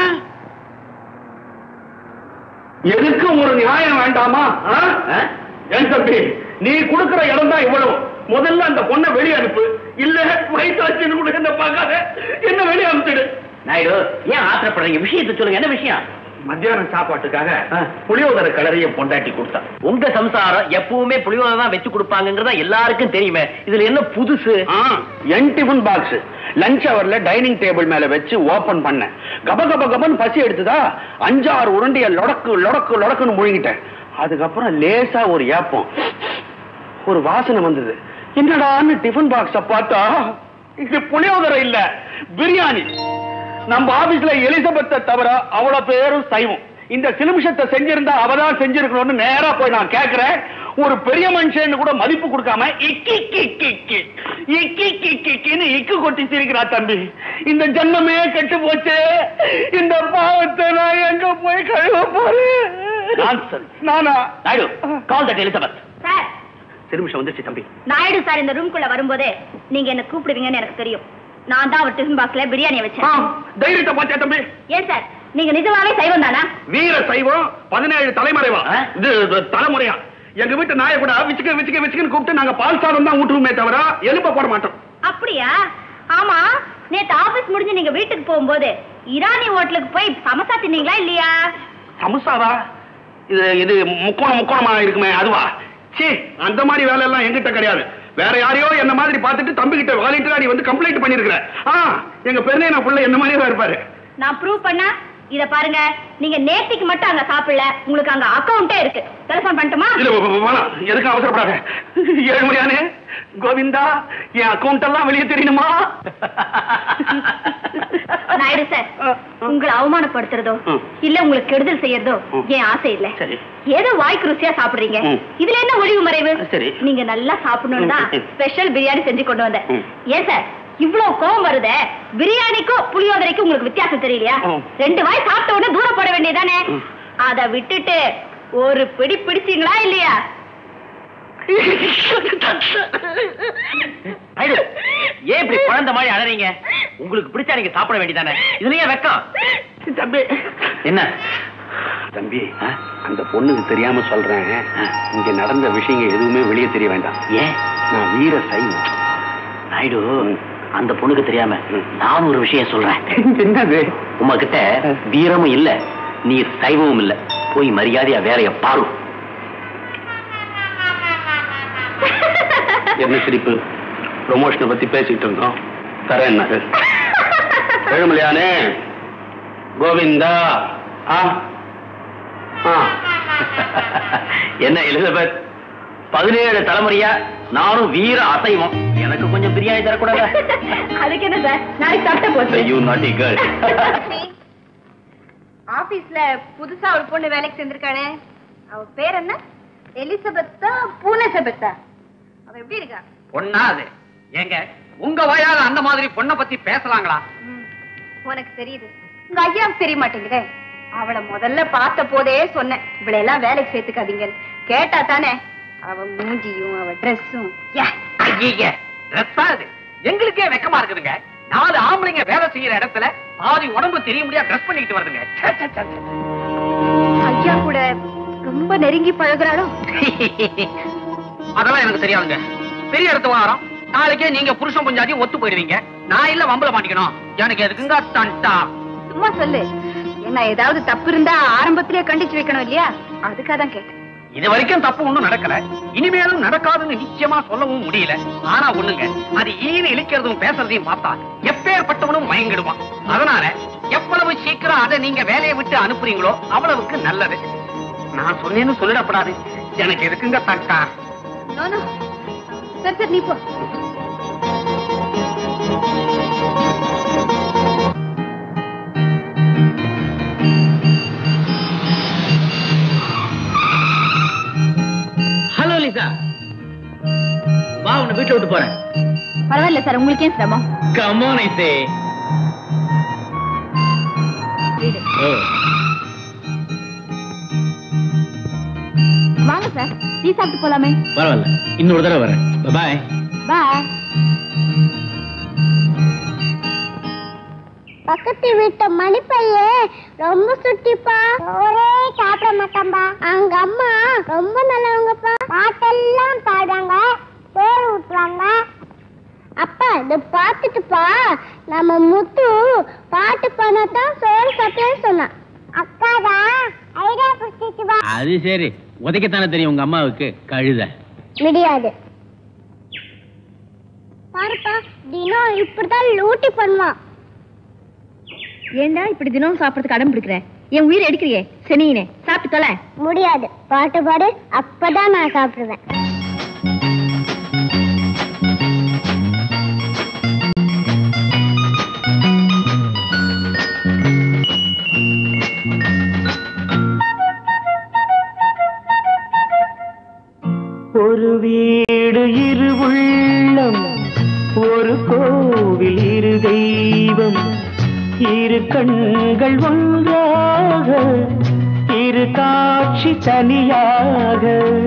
எதுக்கும் ஒரு நியாயம் வேண்டாமா ஆ? ஏன் தம்பி நீ கொடுக்கிற இடம் தான் இவ்வளவு முதல்ல அந்த பொண்ணை வெளியே அனுப்பு இல்ல வயிற்றாச்சின்னு கூட என்ன பார்க்காத என்ன வெளியே அனுப்பிச்சிடு நாயுடு ஏன் ஆத்திரப்படுறீங்க விஷயத்தை சொல்லுங்க என்ன விஷயம் மத்தியானம் சாப்பாட்டுக்காக புளியோதரை கலரைய பொண்டாட்டி கொடுத்தா உங்க சம்சாரம் எப்பவுமே புளியோதரை தான் வச்சு கொடுப்பாங்கங்கறத எல்லாருக்கும் தெரியுமே இதுல என்ன புதுசு என் டிஃபன் பாக்ஸ் லஞ்ச் அவர்ல டைனிங் டேபிள் மேல வச்சு ஓபன் பண்ணேன் கப கப கபன் பசி எடுத்துதா அஞ்சாறு உருண்டைய லொடக்கு லொடக்கு லொடக்குன்னு முழுங்கிட்டேன் அதுக்கப்புறம் லேசா ஒரு ஏப்பம் ஒரு வாசனை வந்தது என்னடான்னு டிஃபன் பாக்ஸ பார்த்தா இது புளியோதரை இல்ல பிரியாணி நம்ம ஆபீஸ்ல எலிசபெத்தை தவிர அவ்வளவு பேரும் சைவம் இந்த சிலுமிஷத்தை செஞ்சிருந்தா அவதான் செஞ்சிருக்கணும்னு நேரா போய் நான் கேக்குறேன் ஒரு பெரிய மனுஷன் கூட மதிப்பு கொடுக்காம இக்கி கிக்கி இக்கி இக்கி கிக்கின்னு இக்கு கொட்டி சிரிக்கிறா தம்பி இந்த ஜென்மமே கெட்டு போச்சு இந்த பாவத்தை நான் எங்க போய் கழுவ போறேன் நானா Naidu call that Elizabeth sir சிறுமிஷம் வந்துருச்சு தம்பி நாயுடு சார் இந்த ரூம்குள்ள வரும்போதே நீங்க என்ன கூப்பிடுவீங்கன்னு எனக்கு தெரியும் நான் தான் அவர் டிஃபன் பாக்ஸ்ல பிரியாணியை ஆ, வச்சேன் தைரியத்தை பாத்தியா தம்பி ஏன் சார் நீங்க நிஜமாவே சைவம் தானா வீர சைவம் பதினேழு தலைமுறைவா ஆ? இது இது தலைமுறையா எங்க வீட்டு நாயை கூட விச்சுக்க விச்சுக்க விச்சுக்கன்னு கூப்பிட்டு நாங்க பால் சாதம் தான் ஊட்டுவோமே தவிர எலும்ப போட மாட்டோம் அப்படியா ஆமா நேத்து ஆபீஸ் முடிஞ்சு நீங்க வீட்டுக்கு போகும்போது இரானி ஹோட்டலுக்கு போய் சமசா தின்னீங்களா இல்லையா சமுசாவா இது இது முக்கோணம் முக்கோணமா இருக்குமே அதுவா சீ அந்த மாதிரி வேலை எல்லாம் எங்கிட்ட கிடையாது வேற யாரையோ என்ன மாதிரி பார்த்துட்டு தம்பி கிட்ட வாலிட்டு நீ வந்து கம்ப்ளைண்ட் பண்ணிருக்கிற ஆ எங்க பெருநேனா புள்ள என்ன மாதிரியே தான் இருப்பாரு நான் ப்ரூவ் பண்ணா இத பாருங்க நீங்க நேத்திக்கு மட்டும் அங்க சாப்பிடல உங்களுக்கு அங்க அக்கவுண்டே இருக்கு டெலிபோன் பண்ணட்டுமா இல்ல வ- வ- வேணாம் எதுக்கும் அவசரப்படாத ஏழு மணியானே கோவிந்தா என் அக்கவுண்ட் எல்லாம் வெளியே தெரியணுமா நாயுடு சார் உங்களை அவமானப்படுத்துறதோ ம். இல்ல உங்களுக்கு கெடுதல் செய்யறதோ ம். என் ஆசை இல்ல சரி. ஏதோ வாய்க்கு ருசியா சாப்பிடுறீங்க ம். இதுல என்ன ஒளிவு மறைவு சரி. நீங்க நல்லா சாப்பிடணும்னு தான் ம். ஸ்பெஷல் பிரியாணி செஞ்சு கொண்டு வந்தேன் ம். ஏன் சார் இவ்வளவு கோவம் வருதே பிரியாணிக்கும் புளியோதரைக்கும் உங்களுக்கு வித்தியாசம் தெரியலையா ம். ரெண்டு வாய் சாப்பிட்ட உடனே தூரம் போட வேண்டியதானே ம். அத விட்டுட்டு ஒரு பிடி பிடிச்சீங்களா இல்லையா நாயுடு ஏன் இப்படி குழந்தை மாதிரி அழறீங்க உங்களுக்கு பிடிச்சா நீங்க சாப்பிட வேண்டியதானே இதுலயே வெக்கம் தம்பி என்ன தம்பி அந்த பொண்ணுக்கு தெரியாம சொல்றேன் இங்க நடந்த விஷயங்கள் எதுவுமே வெளியே தெரிய வேண்டாம் ஏன் நான் வீர சைவம் நாயுடு அந்த பொண்ணுக்கு தெரியாம நான் ஒரு விஷயம் சொல்றேன் என்னது உங்ககிட்ட வீரமும் இல்ல நீ சைவமும் இல்ல போய் மரியாதையா வேறைய பாரு என்ன சிரிப்பு ப்ரொமோஷனை பத்தி பேசிட்டு இருந்தோம் தரேன் என்ன ஏழுமலையானே கோவிந்தா ஆ ஆ என்ன எலிசபெத் பதினேழு தலைமுறையா நானும் வீர அசைவம் எனக்கு கொஞ்சம் பிரியாணி தரக்கூடாதா அதுக்கு என்ன சார் நாளைக்கு சாப்பிட்ட போச்சு யூ நாட்டி கேர்ள் ஆபீஸ்ல புதுசா ஒரு பொண்ணு வேலைக்கு சேர்ந்திருக்காளே அவ பேர் என்ன எலிசபெத்தா பூனெசபெத்தா அவ எப்படி இருக்கா பொண்ணா அது ஏங்க உங்க வாயால அந்த மாதிரி பொண்ணை பத்தி பேசலாங்களா ம், உனக்கு தெரியுது உங்க ஐயாவுக்கு தெரிய மாட்டேங்குதே அவளை முதல்ல பார்த்த போதே சொன்னேன் இவளை எல்லாம் வேலைக்கு சேர்த்துக்காதீங்க கேட்டா தானே அவ மூஞ்சியும் அவ ட்ரெஸ்ஸும் ஐய ட்ரெஸ்ஸா இது எங்களுக்கே வெக்கமா இருக்குதுங்க நாலு ஆம்பளைங்க வேலை செய்யற இடத்துல பாதி உடம்பு தெரிய முடியாது ட்ரெஸ் பண்ணிக்கிட்டு வருதுங்க ச்சே, ச்சே, ச்சே, ச்சே. ஐயா கூட ரொம்ப நெருங்கி பழகுறாளோ அதெல்லாம் எனக்கு தெரியாதுங்க பெரிய இடத்து வாரம் நாளைக்கே நீங்க புருஷன் பஞ்சாதி ஒத்து போயிடுவீங்க நான் இல்ல வம்பல மாட்டிக்கணும் எனக்கு எதுக்குங்க தண்டா சும்மா சொல்லு என்ன ஏதாவது தப்பு இருந்தா ஆரம்பத்திலே கண்டிச்சு வைக்கணும் இல்லையா அதுக்காக தான் கேட்டேன் இது வரைக்கும் தப்பு ஒண்ணும் நடக்கல இனிமேலும் நடக்காதுன்னு நிச்சயமா சொல்லவும் முடியல ஆனா ஒண்ணுங்க அது ஈன இழிக்கிறதும் பேசுறதையும் பார்த்தா எப்பேற்பட்டவனும் மயங்கிடுவான் அதனால எவ்வளவு சீக்கிரம் அதை நீங்க வேலையை விட்டு அனுப்புறீங்களோ அவ்வளவுக்கு நல்லது நான் சொன்னேன்னு சொல்லிடப்படாது எனக்கு எதுக்குங்க தக்கா நோ, நோ. சரி சரி நீ போ ஹலோ லிசா வா உன்னை வீட்டுல விட்டு போறேன் பரவாயில்ல சார் உங்களுக்கு ஏன் சிரமம் கமோன் ஐ சே வீடு. ஓ வாங்க சார் டீ சாப்பிட்டு போலாமே பரவாயில்ல இன்னொரு தடவை வரேன் பாய் பாய் பக்கத்து வீட்டு மணிப்பைய ரொம்ப சுட்டிப்பா ஒரே சாப்பிட மாட்டான்பா அவங்க அம்மா ரொம்ப நல்லவங்கப்பா பாட்டெல்லாம் பாடுறாங்க சோறு ஊட்டுவாங்க அப்பா இத பார்த்துட்டுப்பா நம்ம முத்து பாட்டு பண்ணத்தான் சோறு சாப்பிட்டேன்னு சொன்னான் அக்காதான் ஐடியா குடிச்சிட்டு வா அது சரி உதைக்கத்தானே தெரியும் உங்க அம்மாவுக்கு கழுத முடியாது பாருப்பா தினம் இப்படிதான் லூட்டி பண்ணுவான் ஏண்டா இப்படி தினம் சாப்பிடறதுக்கு அடம் பிடிக்கிற என் உயிர் எடுக்கிறியே செனியினே சாப்பிட்டு தொலை முடியாது பாட்டு பாடு அப்பதான் நான் சாப்பிடுவேன் ஒரு வீடு இரு உள்ளம் ஒரு கோவில் இரு தெய்வம் இரு கண்கள் ஒன்றாக இரு காட்சி தனியாக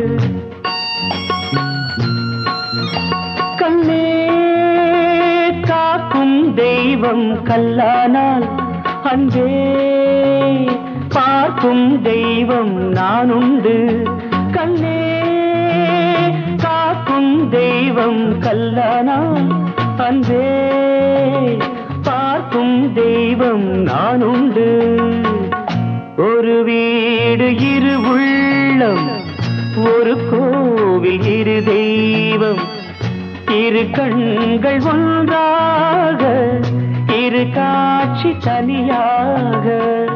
கண்ணே காக்கும் தெய்வம் கல்லானால் அன்பே பார்க்கும் தெய்வம் நான் உண்டு கண்ணே காக்கும் தெய்வம் கல்லானால் அன்பே பார்க்கும் தெய்வம் நான் உண்டு ஒரு வீடு இரு உள்ளம் ஒரு கோவில் இரு தெய்வம் இரு கண்கள் ஒன்றாக இரு காட்சி தனியாக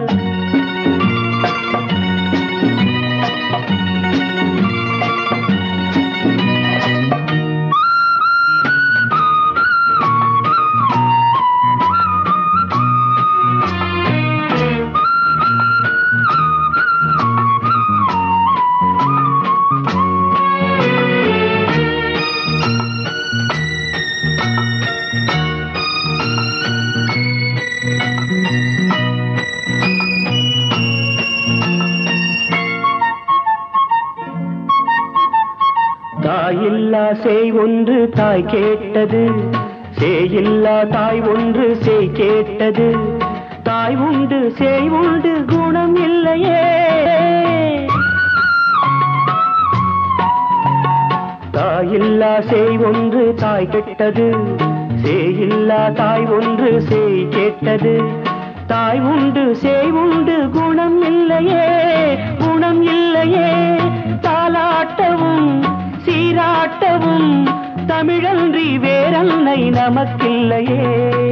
தாயில்லா சேய் ஒன்று தாய் கேட்டது சேயில்லா தாய் ஒன்று சேய் கேட்டது தாய் உண்டு சேய் உண்டு குணம் இல்லையே தாயில்லா சேய் ஒன்று தாய் கெட்டது சேயில்லா தாய் ஒன்று சேய் கேட்டது தாய் உண்டு சேய் உண்டு குணம் இல்லையே குணம் இல்லையே தாலாட்டவும் சீராட்டவும் தமிழன்றி வேறன்னை நமக்கில்லையே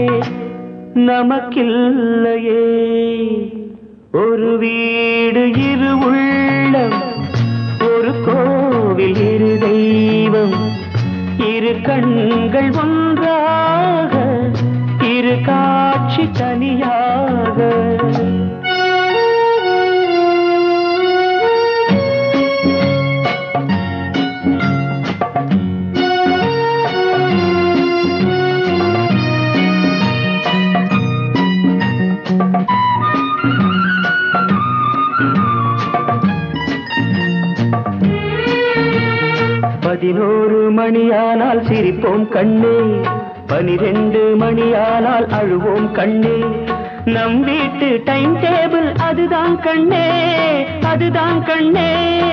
நமக்கில்லையே ஒரு வீடு இரு உள்ளம் ஒரு கோவில் இரு தெய்வம் இரு கண்கள் ஒன்றாக இரு காட்சி தனியாக பதினோரு மணியானால் சிரிப்போம் கண்ணே பனிரெண்டு மணியானால் அழுவோம் கண்ணே நம் வீட்டு டைம் டேபிள் அதுதான் கண்ணே அதுதான் கண்ணே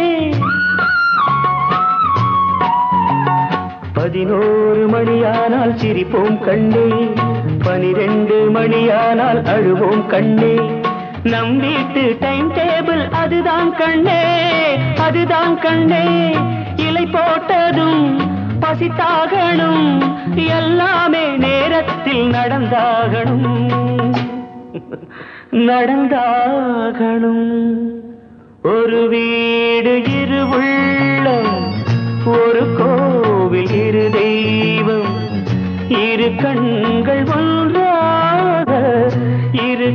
பதினோரு மணியானால் சிரிப்போம் கண்ணே பனிரெண்டு மணியானால் அழுவோம் கண்ணே நம் வீட்டு டைம் டேபிள் அதுதான் கண்ணே அதுதான் கண்ணே இலை போட்டதும் பசித்தாகணும் எல்லாமே நேரத்தில் நடந்தாகணும் நடந்தாகணும் ஒரு வீடு இரு உள்ளம் ஒரு கோவில் இரு தெய்வம் இரு கண்கள் ஒன்றாக இரு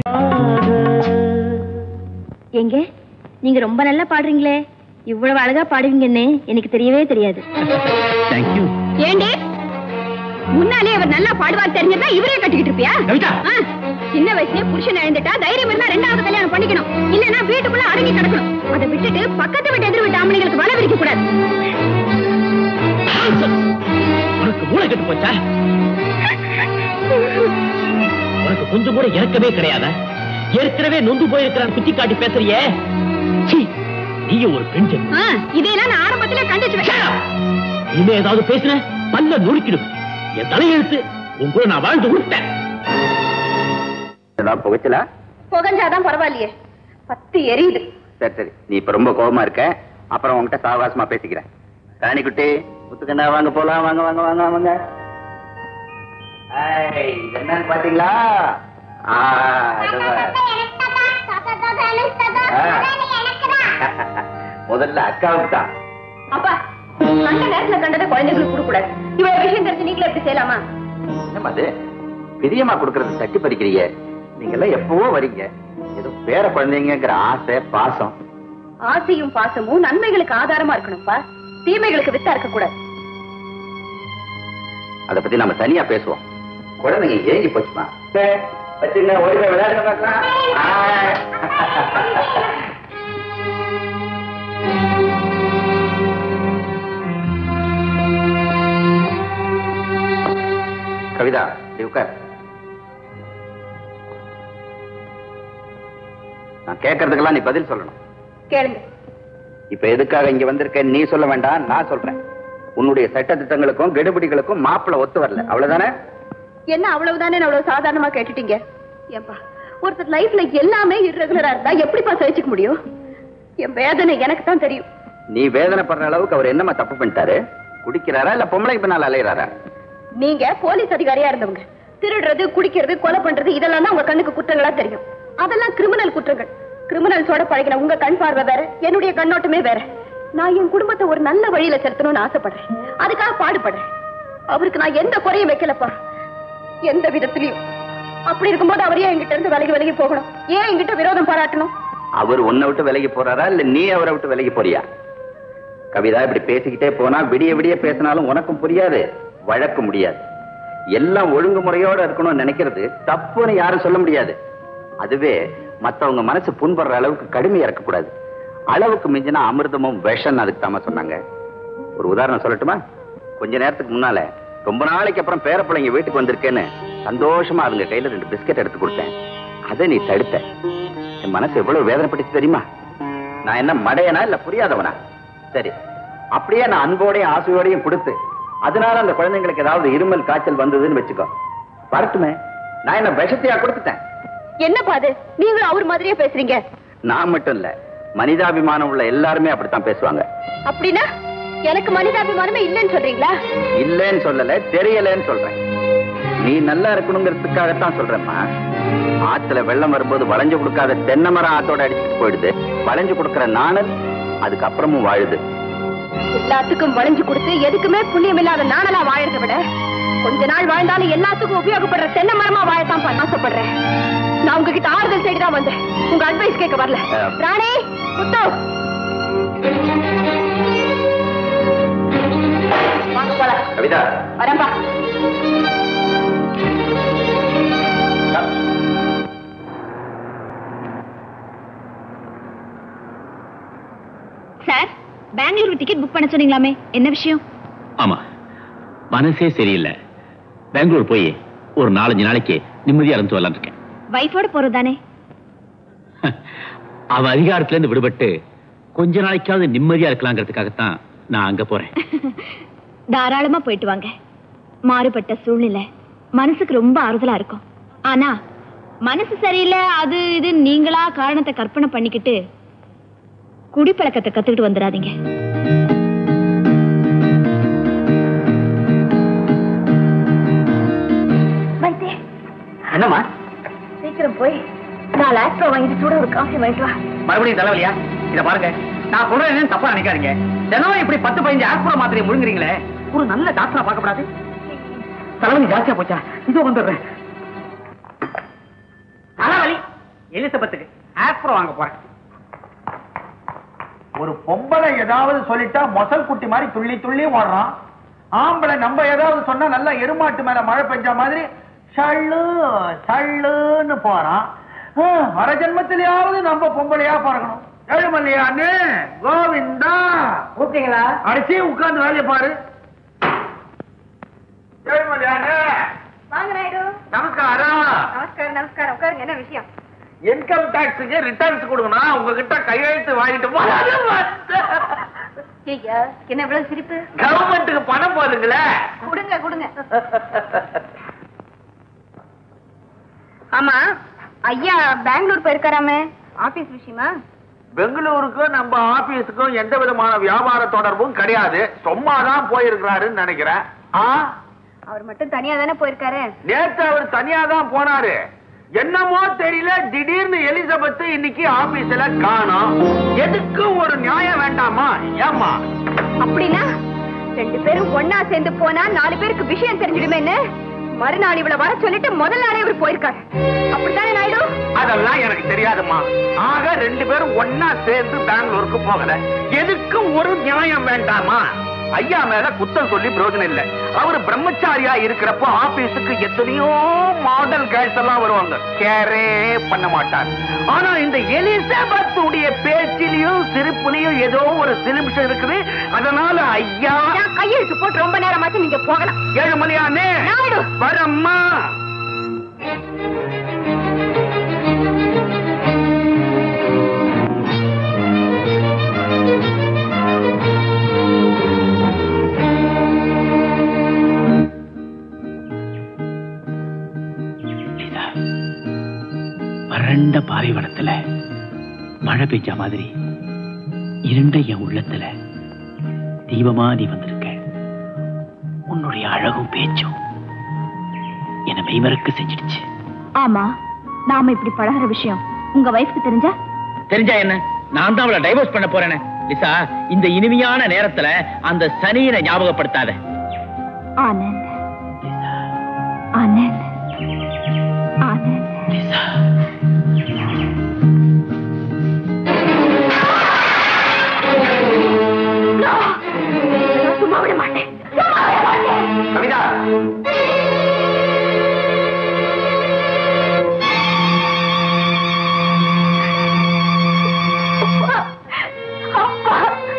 எங்க நீங்க ரொம்ப நல்லா பாடுறீங்களே இவ்வளவு அழகா பாடுவீங்கன்னு எனக்கு தெரியவே தெரியாது தேங்க்யூ ஏண்டி முன்னாலே அவர் நல்லா பாடுவார் தெரிஞ்சிருந்தா இவரே கட்டிக்கிட்டு இருப்பியா கவிதா! ஆ, சின்ன வயசுலயே புருஷன் இழந்துட்டா தைரியம் இருந்தா ரெண்டாவது கல்யாணம் பண்ணிக்கணும் இல்லன்னா வீட்டுக்குள்ள அடங்கி கிடக்கணும் அதை விட்டுட்டு பக்கத்து வீட்டு எதிர் வீட்டு ஆம்பளைங்களுக்கு வலை விரிக்க கூடாது உனக்கு மூளை கெட்டு போச்சா உனக்கு கொஞ்சம் கூட இறக்கவே கிடையாதா ஏற்கனவே நொந்து போயிருக்கிறான் குத்தி காட்டி பேசுறியே சீ, நீயும் ஒரு பெண் ஜென்மம். ஆ, இதையெல்லாம் நான் ஆரம்பத்திலே கண்டிச்சு Shut up! இனிமே ஏதாவது பேசுன பல்ல நுறுக்கிடும் என் தலையெழுத்து உன் கூட நான் வாழ்ந்து விட்டேன் ஏதாவது புகைச்சல புகஞ்சாதான் பரவாயில்லையே பத்து எரியுது சரி சரி நீ இப்ப ரொம்ப கோவமா இருக்க அப்புறம் உன்கிட்ட சாவாசமா பேசிக்கிறேன் ராணி குட்டி முத்துக்கண்ணா வாங்க போலாம் வாங்க வாங்க வாங்க வாங்க ஏய், இது என்னன்னு பாத்தீங்களா ஆ, இது பாரு. ஆ. முதல்ல அக்காவுக்கு தான் அப்பா கண்ட நேரத்துல கண்டதை குழந்தைகளுக்கு கொடுக்க கூடாது இவ்வளவு விஷயம் தெரிஞ்சு நீங்களே எப்படி செய்யலாமா என்னம்மா அது பிரியமா கொடுக்கறது தட்டி பறிக்கிறீங்க நீங்க எல்லாம் எப்பவோ வரீங்க ஏதோ பேர குழந்தைங்கிற ஆசை பாசம் ஆசையும் பாசமும் நன்மைகளுக்கு ஆதாரமா இருக்கணும்ப்பா தீமைகளுக்கு வித்தா இருக்க கூடாது அத பத்தி நம்ம தனியா பேசுவோம் குழந்தைங்க ஏங்கி போச்சுமா சரி, வச்சுங்க ஓடி போய் விளையாடுங்க பார்க்கலாம். ஆ. கவிதா நீ உட்கார் நான் கேட்கறதுக்கெல்லாம் நீ பதில் சொல்லணும் கேளுங்க இப்ப எதுக்காக இங்க வந்திருக்க நீ சொல்ல வேண்டாம் நான் சொல்றேன் உன்னுடைய சட்ட திட்டங்களுக்கும் கெடுபிடிகளுக்கும் மாப்பிளை ஒத்து வரல அவ்வளவுதானே என்ன அவ்வளவுதானே அவ்வளவு சாதாரணமா கேட்டுட்டீங்க ஏப்பா ஒருத்தர் லைஃப்ல எல்லாமே irregular-ஆ இருந்தா எப்படிப்பா சகிச்சுக்க முடியும் என் வேதனை எனக்கு தான் தெரியும் நீ வேதனைப்படுற அளவுக்கு அவர் என்னமா தப்பு பண்ணிட்டாரு குடிக்கிறாரா இல்ல பொம்பளைக்கு பின்னால் அலையிறாரா நீங்க போலீஸ் அதிகாரியா இருந்தவங்க திருடுறது குடிக்கிறது கொலை பண்றது இதெல்லாம் தான் உங்க கண்ணுக்கு குற்றங்களா தெரியும் அதெல்லாம் கிரிமினல் குற்றங்கள் கிரிமினல்ஸோட பழகின உங்க கண் பார்வை வேற என்னுடைய கண்ணோட்டமே வேற நான் என் குடும்பத்தை ஒரு நல்ல வழியில செலுத்தணும்னு ஆசைப்படுறேன் அதுக்காக பாடுபடுறேன் அவருக்கு நான் எந்த குறையும் வைக்கலப்பா எந்த விதத்திலையும் அப்படி இருக்கும்போது அவர் ஏன் என்கிட்ட இருந்து விலகி விலகி போகணும் ஏன் என்கிட்ட விரோதம் பாராட்டணும் அவர் உன்னை விட்டு விலகி போறாரா இல்ல நீ அவரை விட்டு விலகி போறியா கவிதா இப்படி பேசிக்கிட்டே போனா விடிய விடிய பேசினாலும் உனக்கும் புரியாது வழக்கு முடியாது எல்லாம் ஒழுங்குமுறையோட இருக்கணும்னு நினைக்கிறது தப்புன்னு யாரும் சொல்ல முடியாது அதுவே மத்தவங்க மனசு புண்படுற அளவுக்கு கடுமையா இருக்கக்கூடாது அளவுக்கு மிஞ்சினா அமிர்தமும் விஷம் அதுக்கு தாம சொன்னாங்க ஒரு உதாரணம் சொல்லட்டுமா கொஞ்ச நேரத்துக்கு முன்னால ரொம்ப நாளைக்கு அப்புறம் பேர பிள்ளைங்க வீட்டுக்கு வந்திருக்கேன்னு சந்தோஷமா அதுங்க கையில ரெண்டு பிஸ்கட் எடுத்து கொடுத்தேன் அதை நீ தடுத்த என் மனசு எவ்வளவு வேதனைப்பட்டுச்சு தெரியுமா நான் என்ன மடையனா இல்ல புரியாதவனா சரி அப்படியே நான் அன்போடையும் ஆசையோடையும் கொடுத்து அதனால அந்த குழந்தைங்களுக்கு ஏதாவது இருமல் காய்ச்சல் வந்ததுன்னு வச்சுக்கோ வரட்டுமே நான் என்ன விஷத்தையா கொடுத்துட்டேன் என்னப்பா அது நீங்களும் அவர் மாதிரியே பேசுறீங்க நான் மட்டும் இல்ல மனிதாபிமானம் உள்ள எல்லாருமே அப்படித்தான் பேசுவாங்க அப்படின்னா எனக்கு மனிதாபிமானமே இல்லைன்னு சொல்றீங்களா இல்லைன்னு சொல்லல தெரியலன்னு சொல்றேன் நீ நல்லா இருக்கணுங்கிறதுக்காகத்தான் சொல்றேம்மா ஆத்துல வெள்ளம் வரும்போது வளைஞ்சு கொடுக்காத தென்னை மரம் ஆத்தோட அடிச்சுட்டு போயிடுது வளைஞ்சு கொடுக்கிற நாணல் அதுக்கப்புறமும் வாழுது எல்லாத்துக்கும் வளைஞ்சு கொடுத்து எதுக்குமே புண்ணியம் இல்லாத நானலா வாழறதை விட கொஞ்ச நாள் வாழ்ந்தாலும் எல்லாத்துக்கும் உபயோகப்படுற தென்னை மரமா வாழத்தான் பா- ஆசைப்படுறேன் நான் உங்ககிட்ட ஆறுதல் தேடி தான் வந்தேன் உங்க அட்வைஸ் கேட்க வரல அஹ். ராணி முத்து வாங்க போலாம் கவிதா வரேன்பா சார் பெங்களூர் டிக்கெட் புக் பண்ண சொன்னீங்களாமே என்ன விஷயம் ஆமா மனசே சரியில்லை பெங்களூர் போய் ஒரு நாலஞ்சு நாளைக்கு நிம்மதியா இருந்து வரலான்னு இருக்கேன் வைஃபோட போறதானே அவ அதிகாரத்துல இருந்து விடுபட்டு கொஞ்ச நாளைக்காவது நிம்மதியா இருக்கலாங்கிறதுக்காகத்தான் நான் அங்க போறேன் தாராளமா போயிட்டு வாங்க மாறுபட்ட சூழ்நிலை மனசுக்கு ரொம்ப ஆறுதலா இருக்கும் ஆனா மனசு சரியில்லை அது இது நீங்களா காரணத்தை கற்பனை பண்ணிக்கிட்டு குடிப்பழக்கத்தை கத்துக்கிட்டு வந்துடாதீங்க என்னம்மா சீக்கிரம் போய் நாலு ஆக்ட்ரோ வாங்கிட்டு சூட ஒரு காஃபி வாங்கிட்டு வா மறுபடியும் தலைவலியா இத பாருங்க நான் சொல்றேன் தப்பா நினைக்காதீங்க தினம் இப்படி பத்து பதினஞ்சு ஆஸ்புர மாத்திரையை முழுங்குறீங்களே ஒரு நல்ல டாக்டரா பார்க்கப்படாது தலைவலி ஜாஸ்தியா போச்சா இதோ வந்துடுறேன் தலைவலி எலிசபெத்துக்கு ஆஸ்புரம் வாங்க போறேன் ஒரு பொம்பளை ஏதாவது சொல்லிட்டா மொசல் குட்டி மாதிரி துள்ளி துள்ளி ஓடுறான் ஆம்பளை நம்ம ஏதாவது சொன்னா நல்லா எருமாட்டு மேல மழை பெஞ்ச மாதிரி சள்ளு சள்ளுன்னு போறான் ஆ, வர ஜென்மத்திலேயாவது நம்ம பொம்பளையா பிறக்கணும் ஏழுமல்லையான்னு கோவிந்தா கூப்பிட்டீங்களா அடிச்சு உட்கார்ந்து வேலையை பாரு ஏழுமல்லையான்னு வாங்க நாயுடு நமஸ்காரம் நமஸ்காரம் நமஸ்காரம் உட்காருங்க என்ன விஷயம் இன்கம் டாக்ஸுக்கு ரிட்டர்ன்ஸ் கொடுக்கணும் உங்ககிட்ட கையெழுத்து வாங்கிட்டு போறாரு ஐயா என்ன இவ்வளவு சிரிப்பு கவர்மெண்ட்டுக்கு பணம் போதுங்களே கொடுங்க கொடுங்க ஆமா ஐயா பெங்களூர் போயிருக்காராமே ஆபீஸ் விஷயமா பெங்களூருக்கும் நம்ம ஆபீஸுக்கும் எந்த விதமான வியாபார தொடர்பும் கிடையாது சும்மா தான் போயிருக்கிறாருன்னு நினைக்கிறேன் ஆ அவர் மட்டும் தனியா தானே போயிருக்காரு நேத்து அவர் தனியா தான் போனாரு என்னமோ தெரியல திடீர்னு எலிசபெத் இன்னைக்கு ஆபீஸ்ல காணோம் எதுக்கும் ஒரு நியாயம் வேண்டாமா ஏமா அப்படின்னா ரெண்டு பேரும் ஒன்னா சேர்ந்து போனா நாலு பேருக்கு விஷயம் தெரிஞ்சிடுமேன்னு மறுநாள் இவள வர சொல்லிட்டு முதல் நாளே இவர் போயிருக்காரு அப்படித்தானே நாயுடு அதெல்லாம் எனக்கு தெரியாதும்மா ஆக ரெண்டு பேரும் ஒன்னா சேர்ந்து பெங்களூருக்கு போகல எதுக்கும் ஒரு நியாயம் வேண்டாமா ஐயா மேல குத்தம் சொல்லி பிரயோஜனம் இல்ல அவர் பிரம்மச்சாரியா இருக்கிறப்போ ஆபீஸுக்கு எத்தனையோ மாடல் கேர்ள்ஸ் எல்லாம் வருவாங்க கேரே பண்ண மாட்டார் ஆனா இந்த எலிசபெத் உடைய பேச்சிலையும் சிரிப்புலையும் ஏதோ ஒரு சிலிம்சம் இருக்குது அதனால ஐயா நான் கையெழுத்து போட்டு ரொம்ப நேரமாச்சு நீங்க போகலாம் ஏழு மணியானே நாயுடு. வரம்மா லீலா, வறண்ட பாலைவனத்துல மழை பெய்ஞ்ச மாதிரி இருண்ட என் உள்ளத்துல தீபமா நீ வந்திருக்க உன்னுடைய அழகும் பேச்சும் என்னை மெய்மறக்க செஞ்சிடுச்சு ஆமா நாம இப்படி பழகுற விஷயம் உங்க வயசுக்கு தெரிஞ்சா தெரிஞ்சா என்ன நான் தான் அவளை டைவர்ஸ் பண்ண போறேனே லிசா இந்த இனிமையான நேரத்துல அந்த சனியனை ஞாபகப்படுத்தாத ஆனந்த் ஆனந்த் ஆனந்த் லிசா நான் சும்மா விட மாட்டேன் சும்மா விட மாட்டேன் கவிதா அப்பா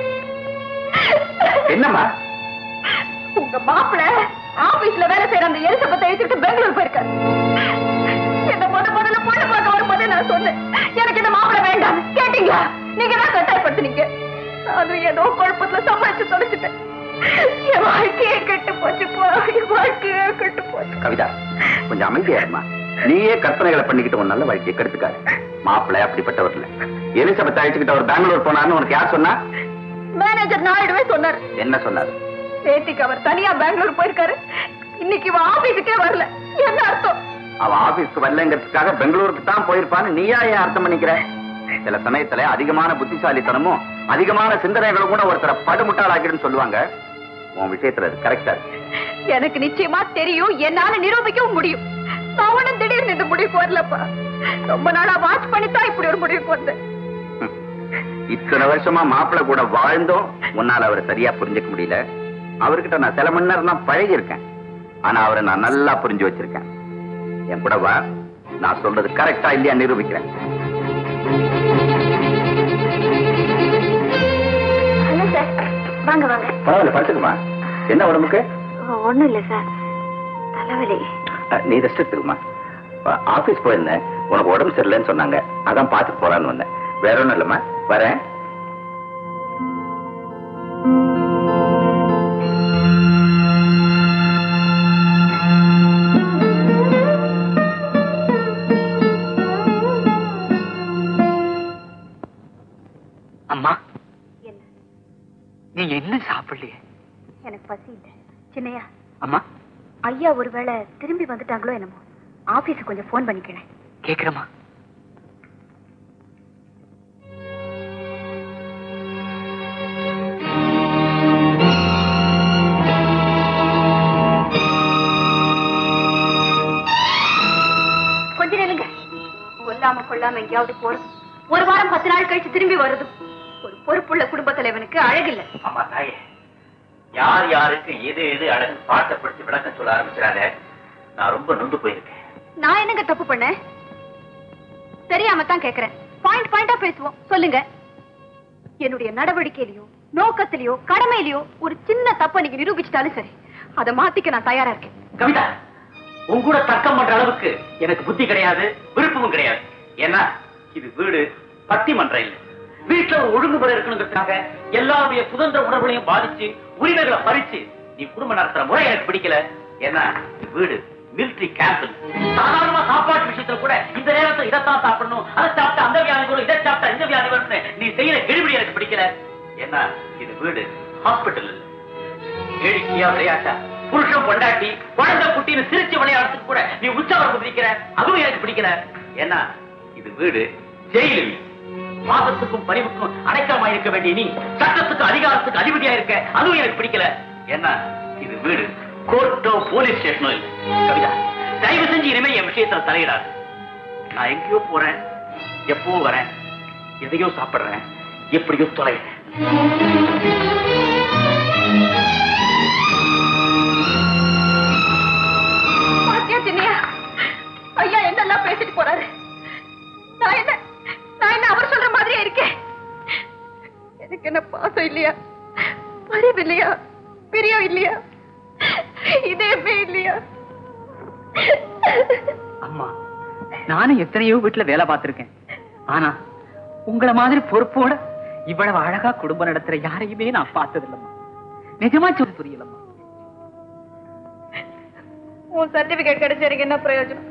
என்னம்மா உங்க மாப்பிள ஆபீஸ்ல வேலை செய்யற அந்த எலிசபத்தை எடுத்துட்டு பெங்களூர் போயிருக்காரு என்ன முத முதல்ல பொண்ணு பார்க்க வரும்போது நான் சொன்னேன் எனக்கு இந்த மாப்பிள வேண்டாம் கேட்டீங்களா நீங்க தான் கட்டாயப்படுத்துனீங்க அதுவும் ஏதோ குழப்பத்துல சமாளிச்சு தொலைச்சிட்டேன் என் வாழ்க்கையே கெட்டு போச்சு போ என் வாழ்க்கையே கெட்டு போச்சு கவிதா கொஞ்சம் அமைதியா இருமா நீயே கற்பனைகளை பண்ணிக்கிட்டு உன் நல்ல வாழ்க்கையை கெடுத்துக்காரு மாப்பிள்ளை அப்படிப்பட்டவர் இல்ல எலிசபெத் அழைச்சுக்கிட்டு அவர் பெங்களூர் போனார்னு உனக்கு யார் சொன்னா மேனேஜர் நாயுடுவே சொன்னார் என்ன சொன்னாரு நேத்திக்கு அவர் தனியா பெங்களூர் போயிருக்காரு இன்னைக்கு இவ ஆபீஸுக்கே வரல என்ன அர்த்தம் அவ ஆபீஸ்க்கு வரலங்கிறதுக்காக பெங்களூருக்கு தான் போயிருப்பான்னு நீயா ஏன் அர்த்தம் பண்ணிக்கிற சில சமயத்துல அதிகமான புத்திசாலித்தனமும் அதிகமான சிந்தனைகளும் கூட ஒருத்தரை படுமுட்டாளாக்கிடுன்னு சொல்லுவாங்க உன் விஷயத்துல அது கரெக்டா இருக்கு எனக்கு நிச்சயமா தெரியும் என்னால நிரூபிக்கவும் முடியும் நான் ஒண்ணும் திடீர்னு இந்த முடிவுக்கு வரலப்பா ரொம்ப நாளா வாட்ச் பண்ணித்தான் இப்படி ஒரு முடிவுக்கு வந்தேன் ம். இத்தனை வருஷமா மாப்பிள்ளை கூட வாழ்ந்தும் உன்னால அவரை சரியா புரிஞ்சுக்க முடியல அவர்கிட்ட நான் சில மணி நேரம் தான் பழகி இருக்கேன் ஆனா அவரை நான் நல்லா புரிஞ்சு வச்சிருக்கேன் என் கூட வா நான் சொல்றது கரெக்டா இல்லையா நிரூபிக்கிறேன் ஹலோ சார் வாங்க வாங்க பரவாயில்ல படுத்துக்குமா என்ன உடம்புக்கு ஒண்ணும் இல்ல சார் தலைவலி அஹ், நீ ரெஸ்ட் எடுத்துக்கமா ஆபீஸ் போயிருந்தேன் உனக்கு உடம்பு சரியில்லைன்னு சொன்னாங்க அதான் பார்த்துட்டு போலான்னு வந்தேன் வேற ஒண்ணும் இல்லம்மா வரேன் அம்மா என்ன நீங்க என்ன சாப்பிடலையே எனக்கு பசி இல்லை சின்னையா அம்மா ஐயா ஒருவேளை திரும்பி வந்துட்டாங்களோ என்னமோ ஆபீஸுக்கு கொஞ்சம் ஃபோன் பண்ணிக்கிறேன் கேக்குறமா கொஞ்ச நேரங்க கொல்லாம கொள்ளாம எங்கேயாவது போறது ஒரு வாரம் பத்து நாள் கழிச்சு திரும்பி வருது ஒரு பொறுப்புள்ள குடும்ப தலைவனுக்கு அழகில்லை ஆமா தாயே யார் யாருக்கு எது எது அழகு பாட்டப்படுத்தி விளக்கம் சொல்ல ஆரம்பிச்சிடாத நான் ரொம்ப நொந்து போயிருக்கேன் நான் என்னங்க தப்பு பண்ணேன் தெரியாம தான் கேக்குறேன் பாயிண்ட் பாயிண்டா பேசுவோம் சொல்லுங்க என்னுடைய நடவடிக்கையிலயோ நோக்கத்திலயோ கடமையிலயோ ஒரு சின்ன தப்ப நீங்க நிரூபிச்சிட்டாலும் சரி அதை மாத்திக்க நான் தயாரா இருக்கேன் கவிதா உன் கூட தர்க்கம் பண்ற அளவுக்கு எனக்கு புத்தி கிடையாது விருப்பமும் கிடையாது ஏன்னா இது வீடு பட்டிமன்றம் இல்லை வீட்டுல ஒரு ஒழுங்குமுறை இருக்கணுங்கிறதுக்காக எல்லாருடைய சுதந்திர உணர்வுகளையும் பாதிச்சு உரிமைகளை பறிச்சு நீ குடும்பம் நடத்துற முறை எனக்கு பிடிக்கல ஏன்னா இது வீடு மிலிட்டரி கேம்ப் சாதாரணமா சாப்பாட்டு விஷயத்துல கூட இந்த நேரத்துல இதைத்தான் சாப்பிடணும் அதை சாப்பிட்டா அந்த வியாதி வரும் இதை சாப்பிட்டா இந்த வியாதி வரும்னு நீ செய்யற கெடுபிடி எனக்கு பிடிக்கல ஏன்னா இது வீடு ஹாஸ்பிட்டல் இல்லை வேடிக்கையா விளையாட்டா புருஷன் பொண்டாட்டி குழந்தை குட்டின்னு சிரிச்சு விளையாடுறதுக்கு கூட நீ உற்சாகம் குதிக்கிற அதுவும் எனக்கு பிடிக்கல ஏன்னா இது வீடு ஜெயிலு வீடு. பாசத்துக்கும் பணிவுக்கும் அடைக்கலமா இருக்க வேண்டிய நீ சட்டத்துக்கு அதிகாரத்துக்கு அதிபதியா இருக்க அதுவும் எனக்கு பிடிக்கல ஏன்னா இது வீடு கோர்ட்டோ போலீஸ் ஸ்டேஷனோ இல்ல கவிதா தயவு செஞ்சு இனிமே என் விஷயத்துல தலையிடாது நான் எங்கேயோ போறேன் எப்போ வரேன் எதையோ சாப்பிடுறேன் எப்படியோ தொலைறேன் பாத்தியா சின்னையா ஐயா என்னெல்லாம் பேசிட்டு போறாரு நான் என்ன நான் என்ன அவர் சொல்ற மாதிரியே இருக்கேன் எனக்கு என்ன பாசம் இல்லையா அறிவு இல்லையா பிரியம் இல்லையா இதயமே இல்லையா அம்மா நானும் எத்தனையோ வீட்டுல வேலை பார்த்திருக்கேன் ஆனா உங்கள மாதிரி பொறுப்போட இவ்வளவு அழகா குடும்பம் நடத்துற யாரையுமே நான் பார்த்ததில்லம்மா நிஜமா சொல்லி புரியலம்மா உன் சர்டிபிகேட் கிடைச்சதுக்கு என்ன பிரயோஜனம்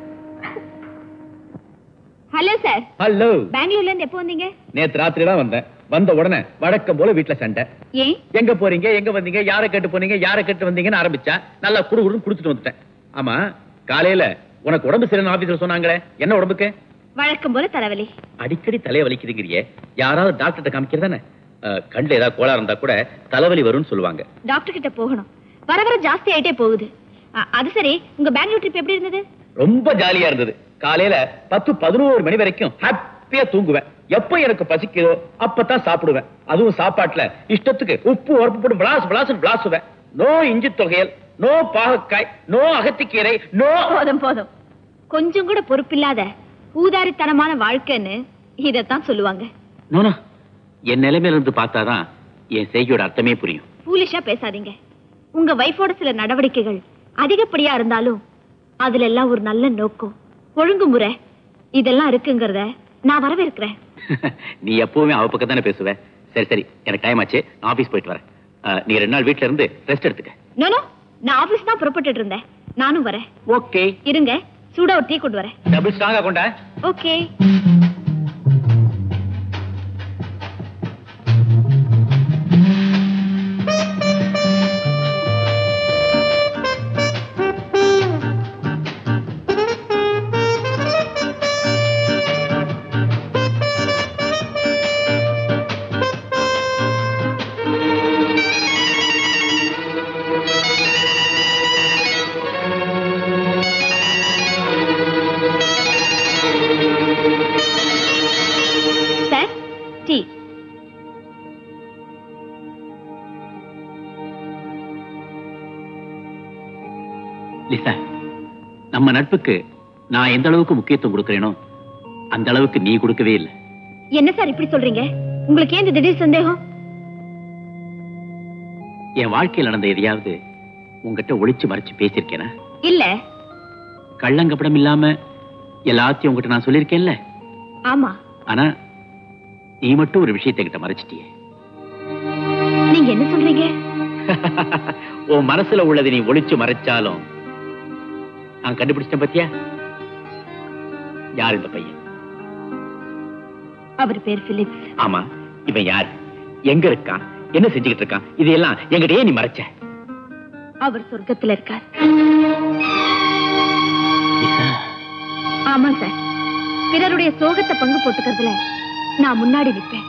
ஹலோ சார் ஹலோ பெங்களூர்ல இருந்து எப்போ வந்தீங்க நேத்து ராத்திரி தான் வந்தேன் வந்த உடனே வழக்கம் போல வீட்டுல சண்டை ஏன் எங்க போறீங்க எங்க வந்தீங்க யாரை கேட்டு போனீங்க யாரை கேட்டு வந்தீங்கன்னு ஆரம்பிச்சா நல்லா குடு குடுன்னு குடுத்துட்டு வந்துட்டேன் ஆமா காலையில உனக்கு உடம்பு சரியான ஆபீஸ்ல சொன்னாங்களே என்ன உடம்புக்கு வழக்கம் போல தலைவலி அடிக்கடி தலைய வலிக்குதுங்கிறியே யாராவது டாக்டர்கிட்ட காமிக்கிறதானே கண்ணுல ஏதாவது கோளாறு இருந்தா கூட தலைவலி வரும்னு சொல்லுவாங்க டாக்டர் கிட்ட போகணும் வர வர ஜாஸ்தி ஆயிட்டே போகுது அ- அது சரி உங்க பெங்களூர் ட்ரிப் எப்படி இருந்தது ரொம்ப ஜாலியா இருந்தது காலையில பத்து பதினோரு மணி வரைக்கும் ஹாப்பியா தூங்குவேன் எப்ப எனக்கு பசிக்குதோ அப்பதான் சாப்பிடுவேன் அதுவும் சாப்பாட்டுல இஷ்டத்துக்கு உப்பு உரப்பு போட்டு பிளாஸ் பிளாஸ் பிளாசுவேன் நோ இஞ்சி தொகையல் நோ பாகக்காய் நோ அகத்திக்கீரை நோ போதும் போதும் கொஞ்சம் கூட பொறுப்பில்லாத ஊதாரித்தனமான வாழ்க்கைன்னு இதத்தான் சொல்லுவாங்க நோனா என் நிலைமையில இருந்து பார்த்தாதான் என் செய்கையோட அர்த்தமே புரியும் பூலிஷா பேசாதீங்க உங்க வைஃபோட சில நடவடிக்கைகள் அதிகப்படியா இருந்தாலும் அதுல எல்லாம் ஒரு நல்ல நோக்கம் ஒழுங்குமுறை இதெல்லாம் இருக்குங்கிறத நான் வரவேற்கிறேன் நீ எப்பவுமே அவ பக்கம் தானே பேசுவ சரி சரி எனக்கு டைம் ஆச்சு நான் ஆபீஸ் போயிட்டு வரேன் அஹ், நீ ரெண்டு நாள் வீட்ல இருந்து ரெஸ்ட் எடுத்துக்க நோ நோ நான் ஆபீஸ் தான் புறப்பட்டுட்டு இருந்தேன் நானும் வரேன் ஓகே இருங்க சூடா ஒரு டீ கொண்டு வரேன் டபுள் ஸ்ட்ராங்கா கொண்டா ஓகே சார் டீ லிசா நம்ம நட்புக்கு நான் எந்த அளவுக்கு முக்கியத்துவம் கொடுக்கறேனோ அந்த அளவுக்கு நீ கொடுக்கவே இல்லை என்ன சார் இப்படி சொல்றீங்க உங்களுக்கு ஏன் இந்த திடீர் சந்தேகம் என் வாழ்க்கையில் நடந்த எதையாவது உங்ககிட்ட ஒளிச்சு மறைச்சு பேசியிருக்கேனா இல்ல கள்ளங்கப்படம் இல்லாம எல்லாத்தையும் உங்ககிட்ட நான் சொல்லியிருக்கேன்ல ஆமா ஆனா நீ மட்டும் ஒரு விஷயத்தை கிட்ட மறைச்சிட்டியே நீங்க என்ன சொல்றீங்க உன் மனசுல உள்ளதை நீ ஒளிச்சு மறைச்சாலும் நான் கண்டுபிடிச்சிட்டேன் பத்தியா யார் இந்த பையன் அவர் பேர் பிலிப்ஸ் ஆமா இவன் யார் எங்க இருக்கான் என்ன செஞ்சுக்கிட்டு இருக்கான் இதையெல்லாம் என்கிட்டயே நீ மறைச்ச அவர் சொர்க்கத்துல இருக்கார் லிசா, ஆமா சார் பிறருடைய சோகத்தை பங்கு போட்டுக்கிறதுல நான் முன்னாடி நிற்பேன்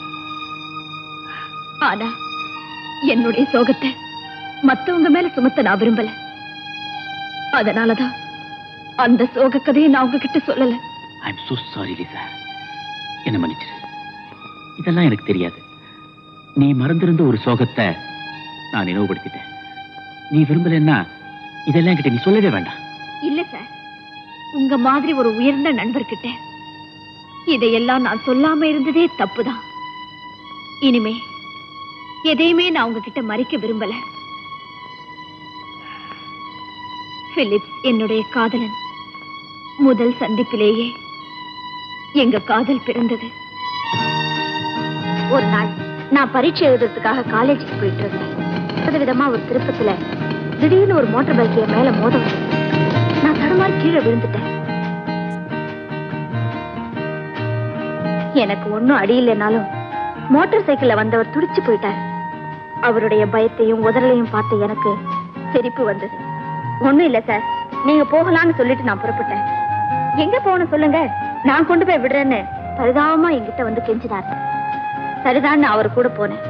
ஆனா என்னுடைய சோகத்தை மத்தவங்க மேல சுமத்த நான் விரும்பல அதனாலதான் அந்த சோக கதையை நான் உங்ககிட்ட சொல்லல I'm so sorry லிசா என்ன மன்னிச்சிரு இதெல்லாம் எனக்கு தெரியாது நீ மறந்திருந்த ஒரு சோகத்தை நான் நினைவுபடுத்திட்டேன் நீ விரும்பலன்னா இதெல்லாம் என்கிட்ட நீ சொல்லவே வேண்டாம் இல்ல சார் உங்க மாதிரி ஒரு உயர்ந்த நண்பர்கிட்ட இதையெல்லாம் நான் சொல்லாம இருந்ததே தப்புதான் இனிமே எதையுமே நான் உங்ககிட்ட மறைக்க விரும்பல பிலிப்ஸ் என்னுடைய காதலன் முதல் சந்திப்பிலேயே எங்க காதல் பிறந்தது ஒரு நாள் நான் பரீட்சை எழுதுறதுக்காக காலேஜுக்கு போயிட்டு இருந்தேன் வித விதமா ஒரு திருப்பத்துல திடீர்னு ஒரு மோட்டார் பைக் என் மேல மோத வந்தது. நான் தடுமாறி கீழே விழுந்துட்டேன் எனக்கு ஒண்ணும் அடி இல்லைனாலும் மோட்டார் சைக்கிள்ல வந்தவர் துடிச்சு போயிட்டார் அவருடைய பயத்தையும் உதறலையும் பார்த்த எனக்கு சிரிப்பு வந்தது ஒண்ணும் இல்ல சார் நீங்க போகலாம்னு சொல்லிட்டு நான் புறப்பட்டேன் எங்க போகணும் சொல்லுங்க நான் கொண்டு போய் விடுறேன்னு பரிதாபமா என்கிட்ட வந்து கெஞ்சினார் சரிதான் அவர் கூட போனேன்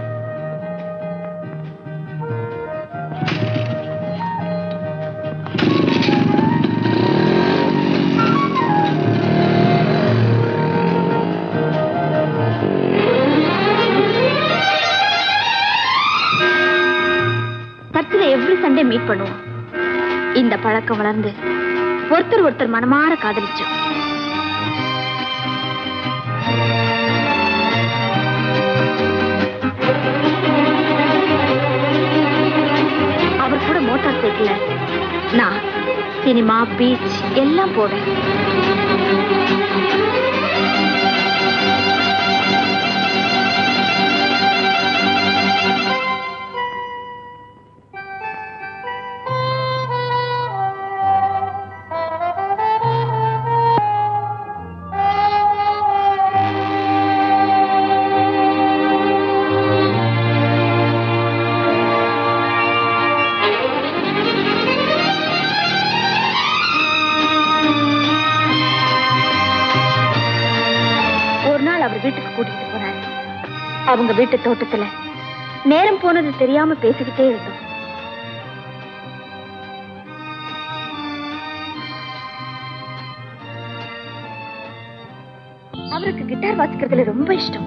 சர்ச்சில் எவ்ரி சண்டே மீட் பண்ணுவோம் இந்த பழக்கம் வளர்ந்து ஒருத்தர் ஒருத்தர் மனமாற காதலிச்சோம் அவர் கூட மோட்டார் சைக்கிள்ல நான் சினிமா பீச் எல்லாம் போவேன் ஒரு நாள் அவர் வீட்டுக்கு கூட்டிட்டு போனாரு அவங்க வீட்டு தோட்டத்துல நேரம் போனது தெரியாம பேசிக்கிட்டே இருந்தோம் அவருக்கு கிட்டார் வாசிக்கிறதுல ரொம்ப இஷ்டம்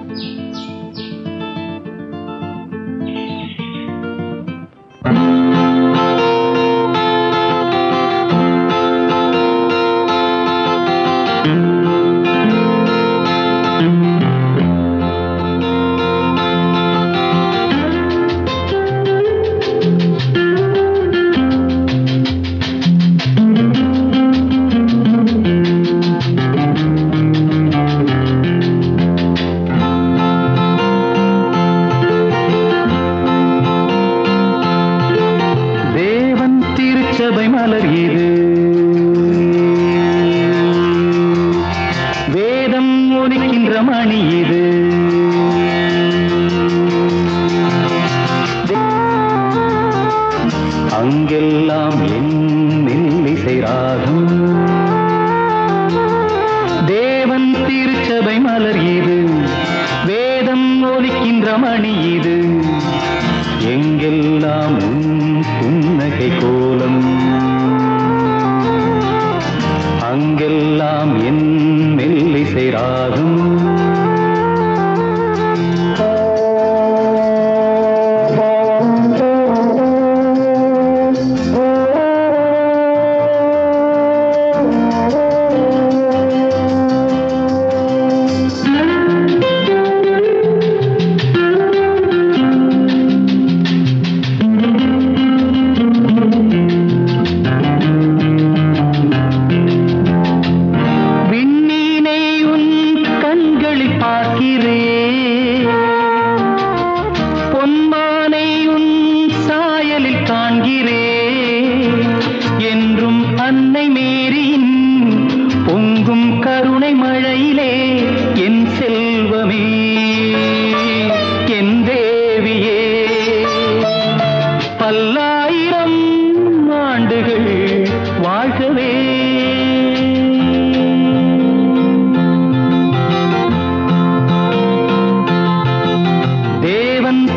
தேவன் திருச்சபை மலர் இது வேதம் ஒலிக்கின்ற மணி இது அங்கெல்லாம் என் மெல்லிசை ராகம் தேவன் திருச்சபை மலர் இது வேதம் ஒலிக்கின்ற மணி இது எங்கெல்லாம் உன் புன்னகை கோலம் அங்கெல்லாம் என் மெல்லிசை ராகம்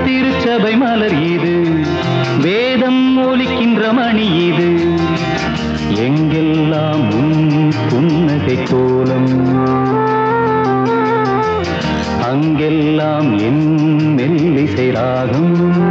திருச்சபை மலர் இது வேதம் ஒலிக்கின்ற மணி இது எங்கெல்லாம் உன் புன்னகை கோலம் அங்கெல்லாம் என் மெல்லிசை ராகம்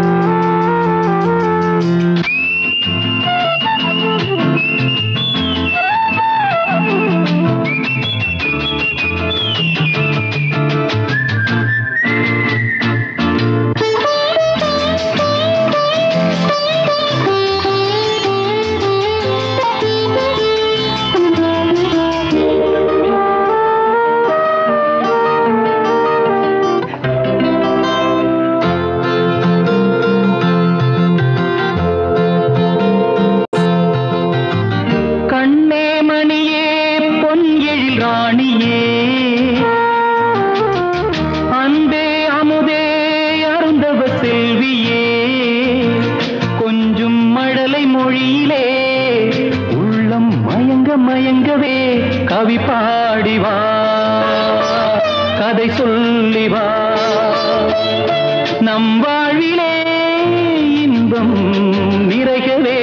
கண்ணே மணியே பொன் எழில் ராணியே அன்பே அமுதே அருந்தவ செல்வியே கொஞ்சம் மழலை மொழியிலே உள்ளம் மயங்க மயங்கவே கவி பாடி வா கதை சொல்லி வா நம் வாழ்விலே இன்பம் நிறைகவே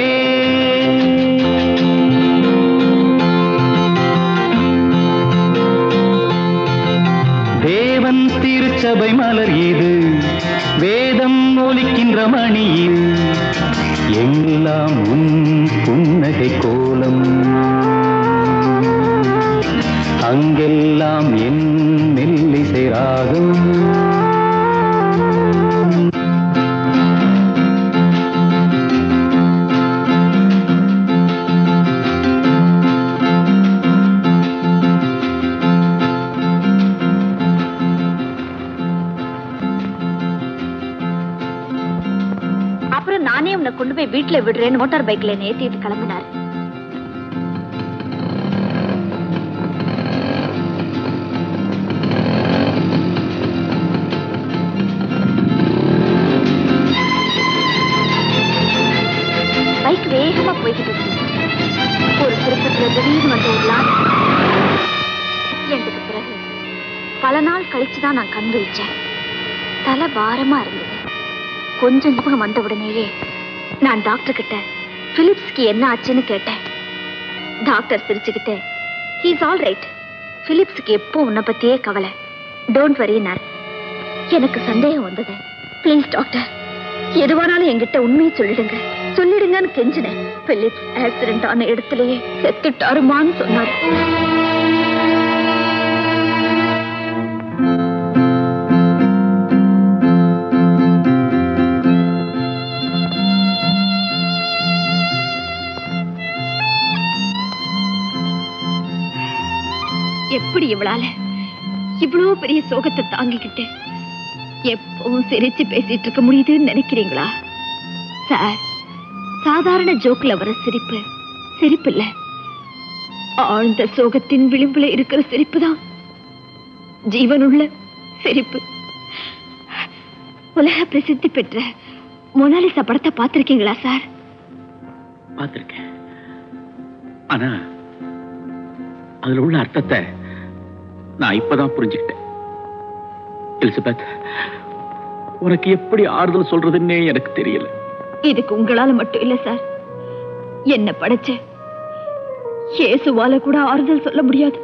தேவன் திருச்சபை மலர் இது வேதம் ஒலிக்கின்ற மணி இது எல்லாம் உன் புன்னகை கோலம் அங்கெல்லாம் என் மெல்லிசை ராகம் அப்புறம் நானே உன்னை கொண்டு போய் வீட்டுல விடுறேன்னு மோட்டார் பைக்ல ஏத்திட்டு கிளம்பினாரு பைக் வேகமா போய்கிட்டு இருந்துச்சு ஒரு திருப்பத்துல திடீர்னு வந்த ஒரு லாரி ஆக்சிடென்ட்டுக்கு பிறகு பல நாள் கழிச்சுதான் நான் கண் விழிச்சேன் தலை பாரமா இருந்தது கொஞ்சம் ஞாபகம் வந்த உடனேயே நான் டாக்டர் கிட்ட பிலிப்ஸ்க்கு என்ன ஆச்சுன்னு கேட்டேன் டாக்டர் சிரிச்சுக்கிட்டு ஹீஸ் ஆல் ரைட் பிலிப்ஸ்க்கு எப்போ உன்னை பத்தியே கவலை டோன்ட் வரினார் எனக்கு சந்தேகம் வந்தது ப்ளீஸ் டாக்டர் எதுவானாலும் என்கிட்ட உண்மையை சொல்லிடுங்க சொல்லிடுங்கன்னு கெஞ்சினேன் பிலிப்ஸ் ஆக்சிடென்ட் ஆன இடத்துலயே செத்துட்டாருமான்னு சொன்னார் எப்படி இவளால இவ்வளவு பெரிய சோகத்தை தாங்கிக்கிட்டு எப்பவும் சிரிச்சு பேசிட்டு இருக்க முடியுதுன்னு நினைக்கிறீங்களா சார் சாதாரண ஜோக்ல வர சிரிப்பு சிரிப்பு இல்ல ஆழ்ந்த சோகத்தின் விளிம்புல இருக்கிற சிரிப்பு தான் ஜீவனுள்ள சிரிப்பு உலக பிரசித்தி பெற்ற மொனாலிசா படத்தை பார்த்திருக்கீங்களா சார் பார்த்திருக்கேன் ஆனா அதுல உள்ள அர்த்தத்தை நான் இப்பதான் புரிஞ்சுக்கிட்டேன் எலிசபெத் உனக்கு எப்படி ஆறுதல் சொல்றதுன்னே எனக்கு தெரியல இதுக்கு உங்களால மட்டும் இல்ல சார் என்ன படைச்ச இயேசுவால கூட ஆறுதல் சொல்ல முடியாது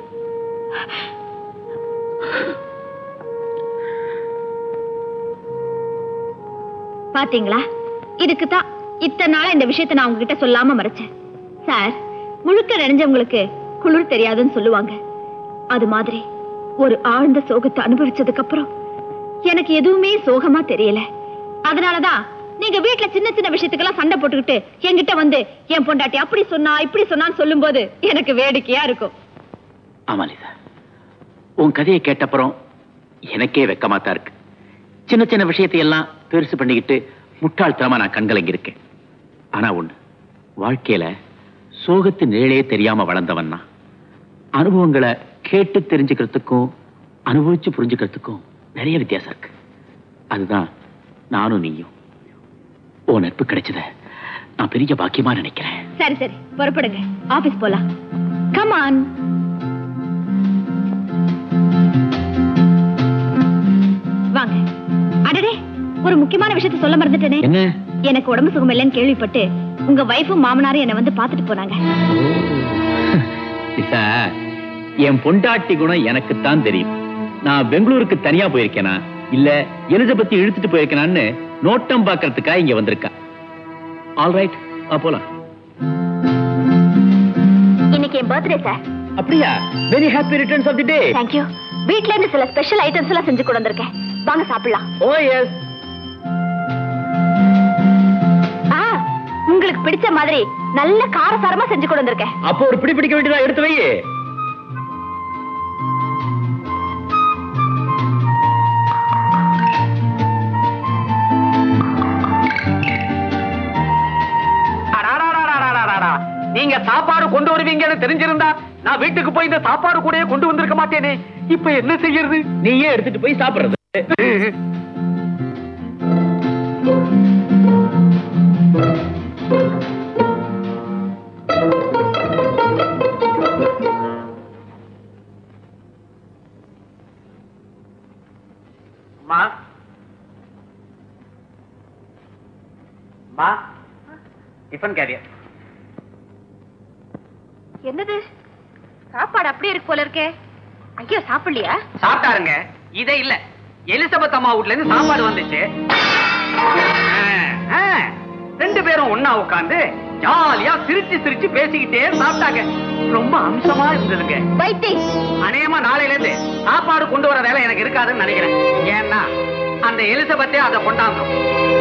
பாத்தீங்களா இதுக்கு தான் இத்தனை நாளா இந்த விஷயத்தை நான் உங்ககிட்ட சொல்லாம மறைச்சேன் சார் முழுக்க நிறைஞ்சவங்களுக்கு குளிர் தெரியாதுன்னு சொல்லுவாங்க அது மாதிரி ஒரு ஆழ்ந்த சோகத்தை அனுபவிச்சதுக்கு அப்புறம் எனக்கு எதுவுமே சோகமா தெரியல அதனாலதான் நீங்க வீட்ல சின்ன சின்ன விஷயத்துக்கெல்லாம் சண்டை போட்டுக்கிட்டு என்கிட்ட வந்து என் பொண்டாட்டி அப்படி சொன்னா இப்படி சொன்னான்னு சொல்லும்போது எனக்கு வேடிக்கையா இருக்கும் ஆமா லிசா உன் கதையை கேட்டப்புறம் எனக்கே வெக்கமா தான் இருக்கு சின்ன சின்ன விஷயத்தை எல்லாம் பெருசு பண்ணிக்கிட்டு முட்டாள்தனமா நான் கண்கலங்கி இருக்கேன் ஆனா ஒண்ணு வாழ்க்கையில சோகத்து நிழலே தெரியாம வளர்ந்தவன் நான் அனுபவங்களை கேட்டு தெரிஞ்சுக்கிறதுக்கும் அனுபவிச்சு புரிஞ்சுக்கிறதுக்கும் நிறைய வித்தியாசம் இருக்கு அதுதான் நானும் நீயும் உன் நட்பு கிடைச்சத நான் பெரிய பாக்கியமா நினைக்கிறேன் சரி சரி புறப்படுங்க ஆபீஸ் போலாம் கமான் வாங்க அடடே ஒரு முக்கியமான விஷயத்த சொல்ல மறந்துட்டேனே என்ன எனக்கு உடம்பு சுகம் இல்லைன்னு கேள்விப்பட்டு உங்க வைஃபும் மாமனாரும் என்ன வந்து பாத்துட்டு போனாங்க இசா என் பொண்டாட்டி குணம் எனக்குத்தான் தெரியும் நான் பெங்களூருக்கு தனியா போயிருக்கேனா இல்ல எலிசபெத்தி இழுத்துட்டு போயிருக்கேனான்னு நோட்டம் பாக்குறதுக்காக இங்க வந்திருக்கா ஆல் ரைட் போலாம் இன்னைக்கு என் பர்த்டே சார் அப்படியா very happy returns of the day thank you வீட்ல இருந்து சில ஸ்பெஷல் ஐட்டம்ஸ் எல்லாம் செஞ்சு கொண்டு வந்திருக்கேன் வாங்க சாப்பிடலாம் ஓ எஸ் ஆ உங்களுக்கு பிடிச்ச மாதிரி நல்ல காரசாரமா செஞ்சு கொண்டு வந்திருக்கேன் அப்போ ஒரு பிடி பிடிக்க வேண்டியதா எடுத்து வை அடாடாடாடாடாடாடா. நீங்க சாப்பாடு கொண்டு வருவீங்கன்னு தெரிஞ்சிருந்தா நான் வீட்டுக்கு போய் இந்த சாப்பாடு கூடயே கொண்டு வந்திருக்க மாட்டேனே இப்ப என்ன செய்யறது நீயே எடுத்துட்டு போய் சாப்பிடுறது மா மா டிஃபன் கேரியர் என்னது சாப்பாடு அப்படியே இருக்கு போல இருக்கே ஐயோ சாப்பிடலையா சாப்பிட்டாருங்க இதே இல்ல எலிசபெத் அம்மா வீட்ல இருந்து சாப்பாடு வந்துச்சு ஆ, ஆ, ரெண்டு பேரும் ஒண்ணா உட்கார்ந்து ஜாலியா சிரிச்சு சிரிச்சு பேசிக்கிட்டே சாப்பிட்டாங்க ரொம்ப அம்சமா இருந்ததுங்க வைத்தி அநேகமா நாளையில இருந்து சாப்பாடு கொண்டு வர வேலை எனக்கு இருக்காதுன்னு நினைக்கிறேன் ஏன்னா அந்த எலிசபெத்தே அதை கொண்டாந்தோம்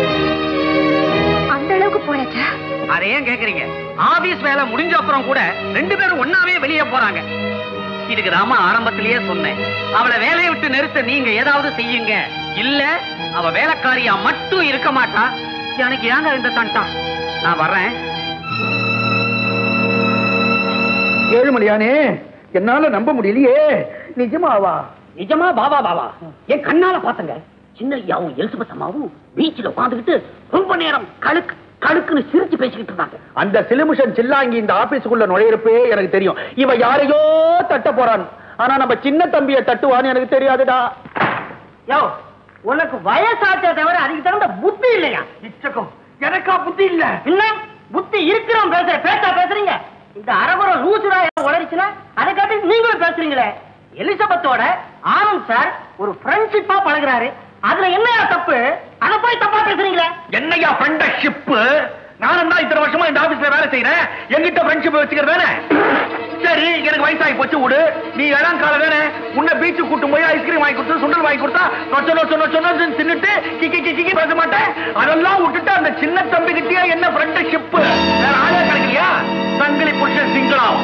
அந்த அளவுக்கு போயாச்சா அதை ஏன் கேக்குறீங்க ஆபீஸ் வேலை முடிஞ்ச அப்புறம் கூட ரெண்டு பேரும் ஒண்ணாவே வெளியே போறாங்க இதுக்கு தாமா ஆரம்பத்திலேயே சொன்னேன் அவளை வேலையை விட்டு நிறுத்த நீங்க ஏதாவது செய்யுங்க இல்ல அவ வேலைக்காரியா மட்டும் இருக்க மாட்டா எனக்கு ஏங்க இந்த தண்டா நான் வர்றேன் ஏழுமலையானே என்னால நம்ப முடியலையே நிஜமாவா நிஜமா பாபா பாபா என் கண்ணால பாத்தங்க சின்ன ஐயாவும் எலிசபெத் அம்மாவும் பீச்சில் உட்காந்துக்கிட்டு ரொம்ப நேரம் கழுக்கு கழுக்குன்னு சிரிச்சு பேசிக்கிட்டு இருந்தாங்க அந்த சிலுமிஷன் சில்லாங்கி இந்த ஆபீஸுக்குள்ள நுழையிறப்பே எனக்கு தெரியும் இவ யாரையோ தட்ட போறான் ஆனா நம்ம சின்ன தம்பிய தட்டுவான்னு எனக்கு தெரியாதுடா யோ உனக்கு வயசாச்சே தவிர அதுக்கு தகுந்த புத்தி இல்லையா இச்சகம் எனக்கா புத்தி இல்ல இல்ல புத்தி இருக்கிறோம் பேசுற பேச்சா பேசுறீங்க இந்த அரபுரம் லூசுரா உளறிச்சுன்னா அதை காட்டி நீங்களும் பேசுறீங்களே எலிசபெத்தோட ஆனந்த் சார் ஒரு ஃப்ரெண்ட்ஷிப்பா பழகுறாரு அதுல என்னையா தப்பு அதை போய் தப்பா பேசுறீங்களே என்னையா ஃப்ரெண்டஷிப் நானும் தான் இத்தனை வருஷமா இந்த ஆபீஸ்ல வேலை செய்யறேன் எங்கிட்ட ஃப்ரெண்ட்ஷிப் வச்சுக்கிறது தானே சரி எனக்கு வயசாகி போச்சு விடு நீ இடம் கால தானே உன்னை பீச்சு கூட்டும் போய் ஐஸ்கிரீம் வாங்கி கொடுத்து சுண்டல் வாங்கி கொடுத்தா நொச்ச நொச்ச நொச்ச நொச்சன்னு தின்னுட்டு கிக்கி கிக்கி கிக்கி பேச மாட்டேன் அதெல்லாம் விட்டுட்டு அந்த சின்ன தம்பி கிட்டயா என்ன ஃப்ரெண்டஷிப் வேற ஆளே கிடைக்கலையா சங்கிலி புருஷன் சிங்களாம்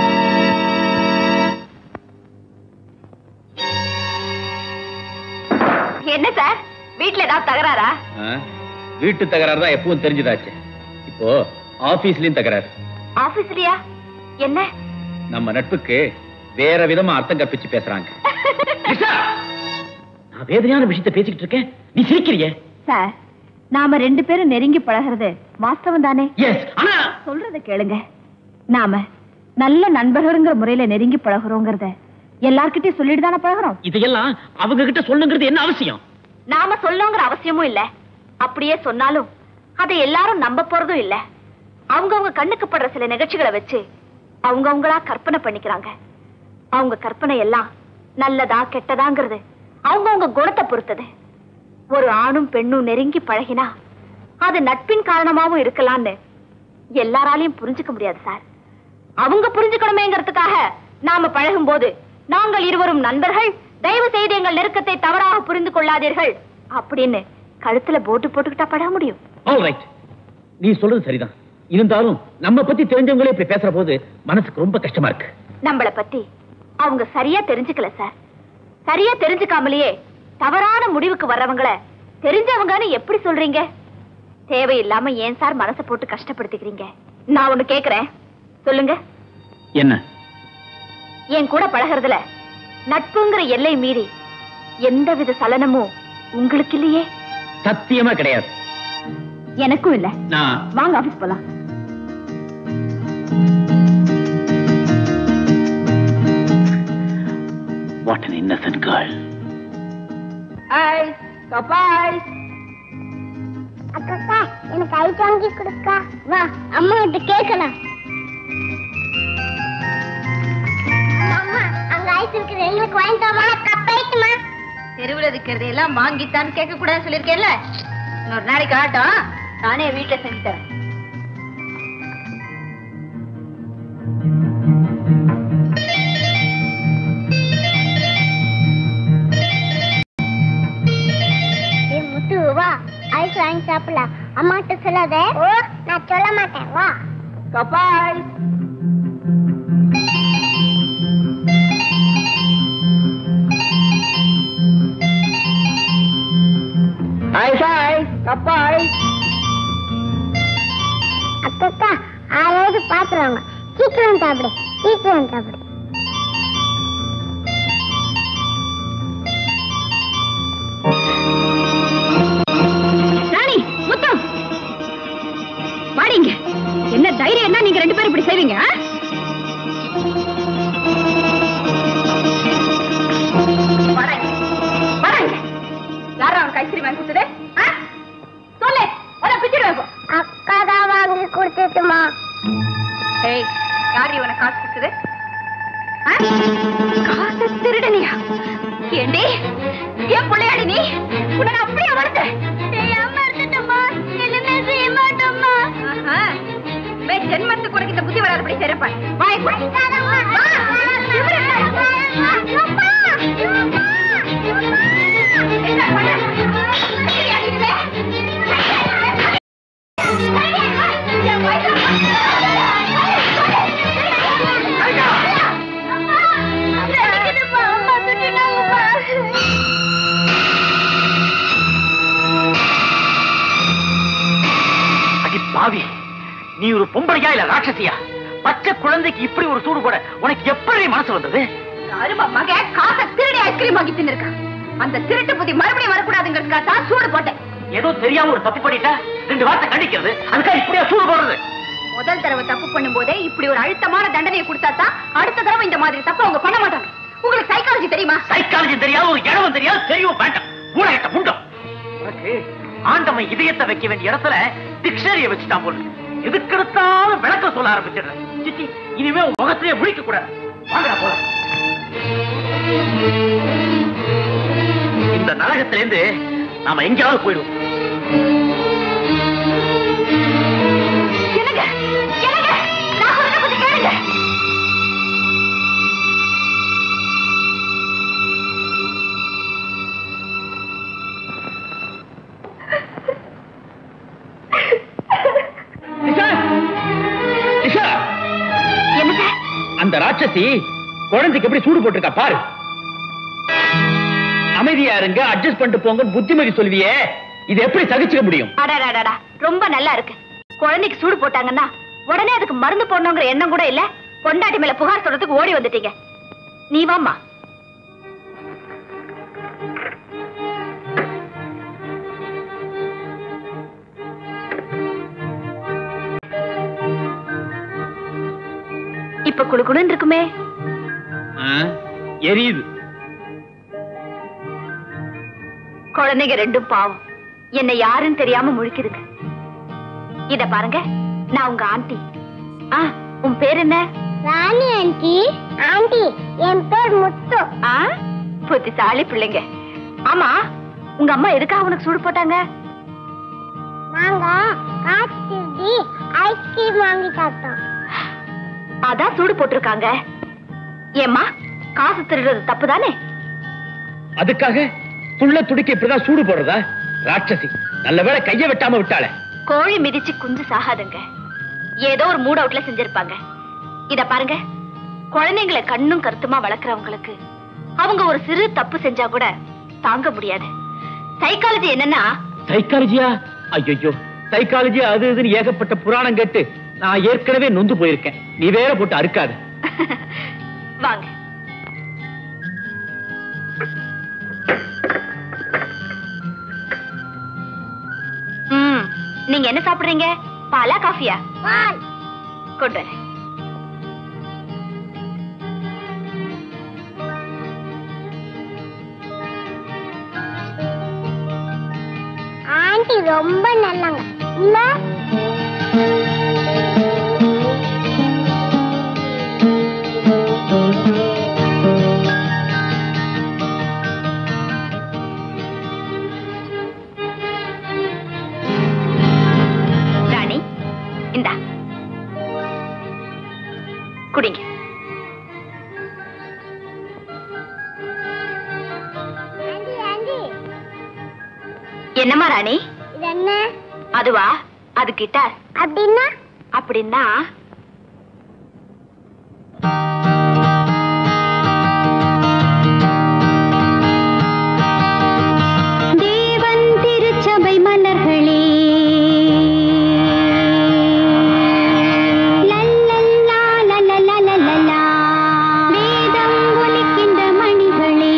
என்ன சார் வீட்ல ஏதாவது தகராறா வீட்டு தகராறு தான் எப்பவும் தெரிஞ்சதாச்சு இப்போ ஆபீஸ்லயும் தகராறு ஆபீஸ்லயா என்ன நம்ம நட்புக்கு வேற விதமா அர்த்தம் கற்பிச்சு பேசுறாங்க லிசா, நான் வேதனையான விஷயத்தை பேசிக்கிட்டு இருக்கேன் நீ சிரிக்கிறிய சார் நாம ரெண்டு பேரும் நெருங்கி பழகிறது வாஸ்தவம் தானே எஸ் ஆனா சொல்றத கேளுங்க நாம நல்ல நண்பர்கள்ங்கிற முறையில நெருங்கி பழகுறோங்கிறத எல்லார்கிட்டயும் சொல்லிட்டு தானே பழகுறோம் இதையெல்லாம் அவங்க கிட்ட சொல்லுங்கிறது என்ன அவசியம் நாம சொல்லுங்கிற அவசியமும் இல்ல அப்படியே சொன்னாலும் அதை எல்லாரும் நம்ப போறதும் இல்ல அவங்கவங்க கண்ணுக்கு படுற சில நிகழ்ச்சிகளை வச்சு அவங்கவங்களா கற்பனை பண்ணிக்கிறாங்க அவங்க கற்பனை எல்லாம் நல்லதா கெட்டதாங்கிறது அவங்கவங்க குணத்தை பொறுத்தது ஒரு ஆணும் பெண்ணும் நெருங்கி பழகினா அது நட்பின் காரணமாவும் இருக்கலாம்னு எல்லாராலையும் புரிஞ்சுக்க முடியாது சார் அவங்க புரிஞ்சுக்கணுமேங்கிறதுக்காக நாம பழகும் போது நாங்கள் இருவரும் நண்பர்கள் தயவு செய்து எங்கள் நெருக்கத்தை தவறாக புரிந்து கொள்ளாதீர்கள் அப்படின்னு கழுத்துல போட்டு போட்டுக்கிட்டா பழக முடியும் ஆல் ரைட் நீ சொல்றது சரிதான் இருந்தாலும் நம்ம பத்தி தெரிஞ்சவங்களே இப்படி பேசுற போது மனசுக்கு ரொம்ப கஷ்டமா இருக்கு நம்மள பத்தி அவங்க சரியா தெரிஞ்சுக்கல சார் சரியா தெரிஞ்சுக்காமலேயே தவறான முடிவுக்கு வர்றவங்கள தெரிஞ்சவங்கன்னு எப்படி சொல்றீங்க தேவையில்லாம ஏன் சார் மனசை போட்டு கஷ்டப்படுத்திக்கிறீங்க நான் ஒண்ணு கேக்குறேன் சொல்லுங்க என்ன என் கூட பழகுறதுல நட்புங்கிற எல்லை மீறி எந்தவித சலனமும் உங்களுக்கு இல்லையே சத்தியமா கிடையாது எனக்கும் இல்ல நான் வாங்க ஆபீஸ் போலாம் what an innocent girl ice கப்பாய்ஸ் அக்கா எனக்கு ஐஸ் வாங்கி கொடுக்கா வா அம்மா கிட்ட கேட்கலாம் அம்மா அங்க ஐஸ் இருக்குது எங்களுக்கு வாங்கி தரமா கப் ஐஸ்மா தெருவுல இருக்கிறது எல்லாம் வாங்கித்தான் கேட்க கூடாதுன்னு சொல்லிருக்கேன்ல இன்னொரு நாளைக்கு ஆட்டம் நானே வீட்டுல செஞ்சு தரேன் ஏய் முத்து வா ஐஸ் வாங்கி சாப்பிடலாம் அம்மாட்ட சொல்லாத ஓ நான் சொல்ல மாட்டேன் வா கபாய் ஐஸ் ஐஸ் கப்பாய் அக்கா ஆளாவது பாத்துருவாங்க சீக்கிரம் சாப்பிடு சீக்கிரம் சாப்பிடு ராணி முத்தம் வாடிங்க என்ன தைரியம் என்ன நீங்க ரெண்டு பேரும் இப்படி செய்வீங்க ஆ? வாடாங்க. வாடாங்க. யாரா அவனுக்கு ஐஸ்கிரீம் வாங்கி கொடுத்தது ஆ? சொல்லு உன பிச்சிடுவேன் இப்போ. அக்கா தான் வாங்கி கொடுத்துட்டுமா ஏய் யார் இவனை காசு கொடுத்தது ஆ? காசு திருடனியா ஏண்டி ஏன் பிள்ளையாடி நீ உன்னை நான் அப்படியே வளர்த்தேன் ஜென்மத்துக்கு உனக்கு இந்த புத்தி வராதபடி சிறப்பான் வாய் கொடு. வா. என்ன பண்ண? ஐயா, நீங்களே. என் வயித்துல அடி பாவி நீ ஒரு பொம்பளையா இல்ல ராட்சசியா பச்சை குழந்தைக்கு இப்படி ஒரு சூடு போட உனக்கு எப்படி மனசு வந்தது அருமா மக காசை திருடி ஐஸ்கிரீம் வாங்கி தின்னுருக்கான் அந்த திருட்டு புத்தி மறுபடியும் வரக்கூடாதுங்கிறதுக்காக தான் சூடு போட்டேன் ஏதோ தெரியாம ஒரு தப்பு பண்ணிட்டா ரெண்டு வார்த்தை கண்டிக்கிறது அதுக்காக இப்படியா சூடு போடுறது முதல் தடவை தப்பு பண்ணும்போதே இப்படி ஒரு அழுத்தமான தண்டனையை கொடுத்தா தான் அடுத்த தடவை இந்த மாதிரி தப்பு அவங்க பண்ண மாட்டாங்க உங்களுக்கு சைக்காலஜி தெரியுமா சைக்காலஜி தெரியாது ஒரு இழவம் தெரியாது தெரியும் வேண்டாம் மூளையட்ட முண்டம் உனக்கு ஆண்டவன் இதயத்தை வைக்க வேண்டிய இடத்துல டிக்ஷனரிய வச்சுட்டான் போல எதுக்கு எடுத்தாலும் விளக்கம் சொல்ல ஆரம்பிச்சிடுறேன் சிச்சி இனிமே உன் முகத்திலே முழிக்க கூடாது வாங்கடா போல இந்த நரகத்திலேருந்து நாம எங்கேயாவது போயிடுவோம் என்னங்க என்னங்க நான் சொல்றத கொஞ்சம் கேளுங்க நிஷா நிஷா என்னங்க அந்த ராட்சசி குழந்தைக்கு எப்படி சூடு போட்டிருக்கா பாரு அமைதியா இருங்க அட்ஜஸ்ட் பண்ணிட்டு போங்க புத்திமதி சொல்லுவியே இது எப்படி சகிச்சுக்க முடியும் அடாடாடாடா ரொம்ப நல்லா இருக்கு குழந்தைக்கு சூடு போட்டாங்கன்னா உடனே அதுக்கு மருந்து போடணுங்கிற எண்ணம் கூட இல்ல பொண்டாட்டி மேல புகார் சொல்றதுக்கு ஓடி வந்துட்டீங்க நீ வாம்மா இப்ப குடுக்குடுன்னு இருக்குமே ஆ, எரியுது குழந்தைங்க ரெண்டும் பாவம் என்ன யாருன்னு தெரியாம முழிக்குதுங்க இத பாருங்க நான் உங்க ஆண்டி ஆ உன் பேர் என்ன ராணி ஆண்டி ஆண்டி என் பேர் முத்து ஆ புத்திசாலி பிள்ளைங்க ஆமா உங்க அம்மா எதுக்காக உனக்கு சூடு போட்டாங்க நாங்க காசு திருடி ஐஸ்கிரீம் வாங்கி சாப்பிட்டோம் அதான் சூடு போட்டிருக்காங்க ஏம்மா காசு திருடுறது தப்பு தானே அதுக்காக துள்ள துடிக்க இப்படிதான் சூடு போடுறதா ராட்சசி நல்ல வேளை கைய வெட்டாம விட்டாளே கோழி மிதிச்சு குஞ்சு சாகாதுங்க ஏதோ ஒரு மூட் அவுட்ல செஞ்சிருப்பாங்க இத பாருங்க குழந்தைங்களை கண்ணும் கருத்துமா வளர்க்கறவங்களுக்கு அவங்க ஒரு சிறு தப்பு செஞ்சா கூட தாங்க முடியாது சைக்காலஜி என்னன்னா சைக்காலஜியா ஐயோ சைக்காலஜி அது இதுன்னு ஏகப்பட்ட புராணம் கேட்டு நான் ஏற்கனவே நொந்து போயிருக்கேன் நீ வேற போட்டு அறுக்காது வாங்க ம் நீங்க என்ன சாப்பிடுறீங்க பாலா காஃபியா பால் கொண்டு வரேன் ஆண்டி பாட்டி ரொம்ப நல்லங்க இல்ல ராணி இந்தா குடிங்க ஆண்டி ஆண்டி என்னம்மா ராணி இது என்ன அதுவா அது கிட்டார் அப்படின்னா அப்படின்னா தேவன் திருச்சபை மலர்களே லல்லல்லா, லலலலலலா. வேதம் ஒலிக்கின்ற மணிகளே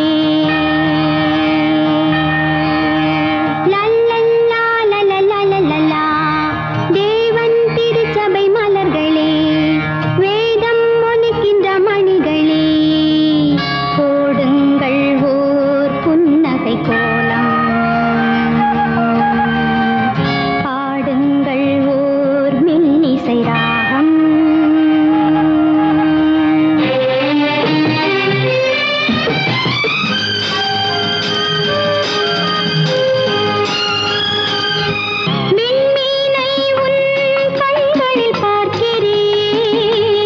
லல்லல்லா, லலலலலலா. தேவன் திருச்சபை மலர்களே வேதம் ஒலிக்கின்ற மணிகளே போடுங்கள் ஓர் புன்னகை கோலம் பாடுங்கள் ஓர் மின்னிசை ராகம் விண்மீனை உன் கண்களில் பார்க்கிறேன்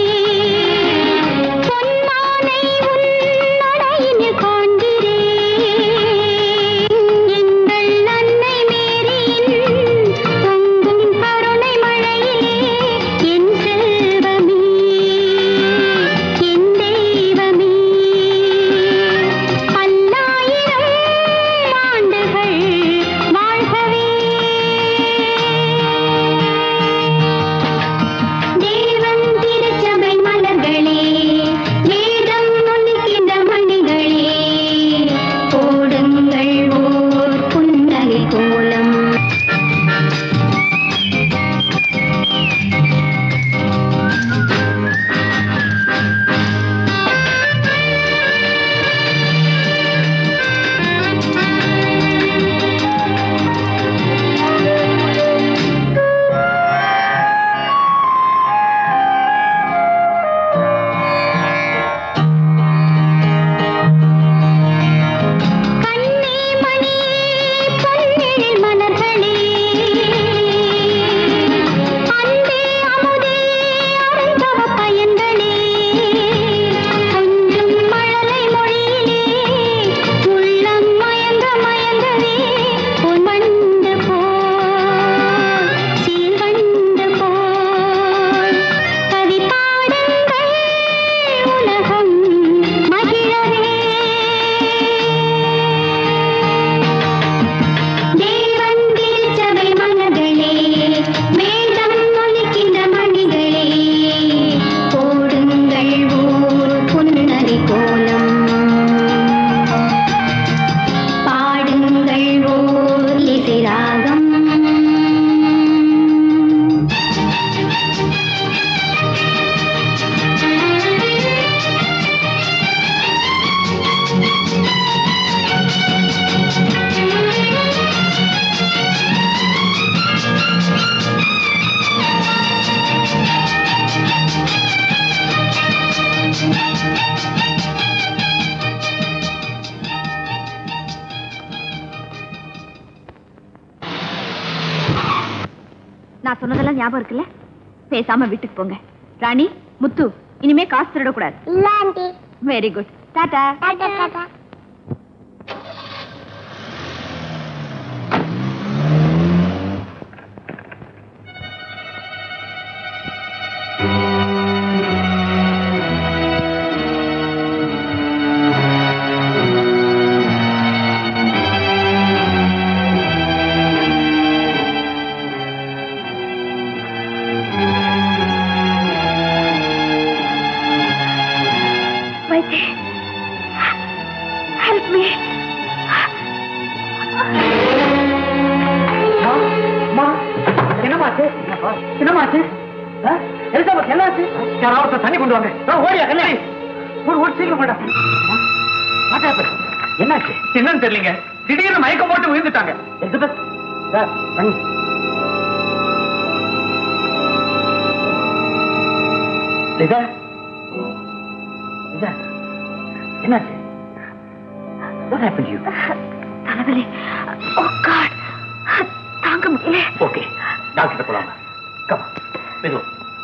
பொன்மானை உன் நடையினில் காண்கிறேன் எங்கள் அன்னை மேரியின் பொங்கும் கருணை மழையிலே என் செல்வமே என் தெய்வமே பல்லாயிரம் ஆண்டுகள் வாழ்கவே தேவன் திருச்சபை மலர்களே வேதம் ஒலிக்கின்ற மணிகளே போடுங்கள் ஓர் புன்னகை கோலம் கண்ணே மணியே பொன்னெழில் மலர்களே அன்பே அமுதே அருந்தவ பயன்களே கொஞ்சம் மழலை மொழியிலே உள்ளம் மயங்க மயங்கவே பொன்வண்டு போல் சீர்வண்டு போல் கவி பாடுங்கள் உலகம் மகிழவே தேவன் திருச்சபை மலர்களே வேதம் ஒலிக்கின்ற மணிகளே போடுங்கள் ஓர் புன்னகை கோலம் பாடுங்கள் ஓர் இசை ராகம் நான் சொன்னதெல்லாம் ஞாபகம் இருக்குல்ல பேசாம வீட்டுக்கு போங்க ராணி முத்து இனிமே காசு திருடக்கூடாது இல்ல aunty very good tata tata tata Vaithi help me என்னமாச்சு என்னமாச்சு எலிசபெத் என்னாச்சு யாராவது தண்ணி கொண்டு வாங்க ஆ, ஓடியா கண்ணாடி ஒரு ஒரு சீக்கிரம் மேடம் என்னாச்சு என்னன்னு தெரியலங்க திடீர்னு மயக்கம் போட்டு விழுந்துட்டாங்க எலிசபெத் சார் வாங்க. லிதா லிதா என்னாச்சு What happened to you? தலைவலி ஓ காட் தாங்க முடியல ஓகே டாக்டர் போலாமா கம் மெது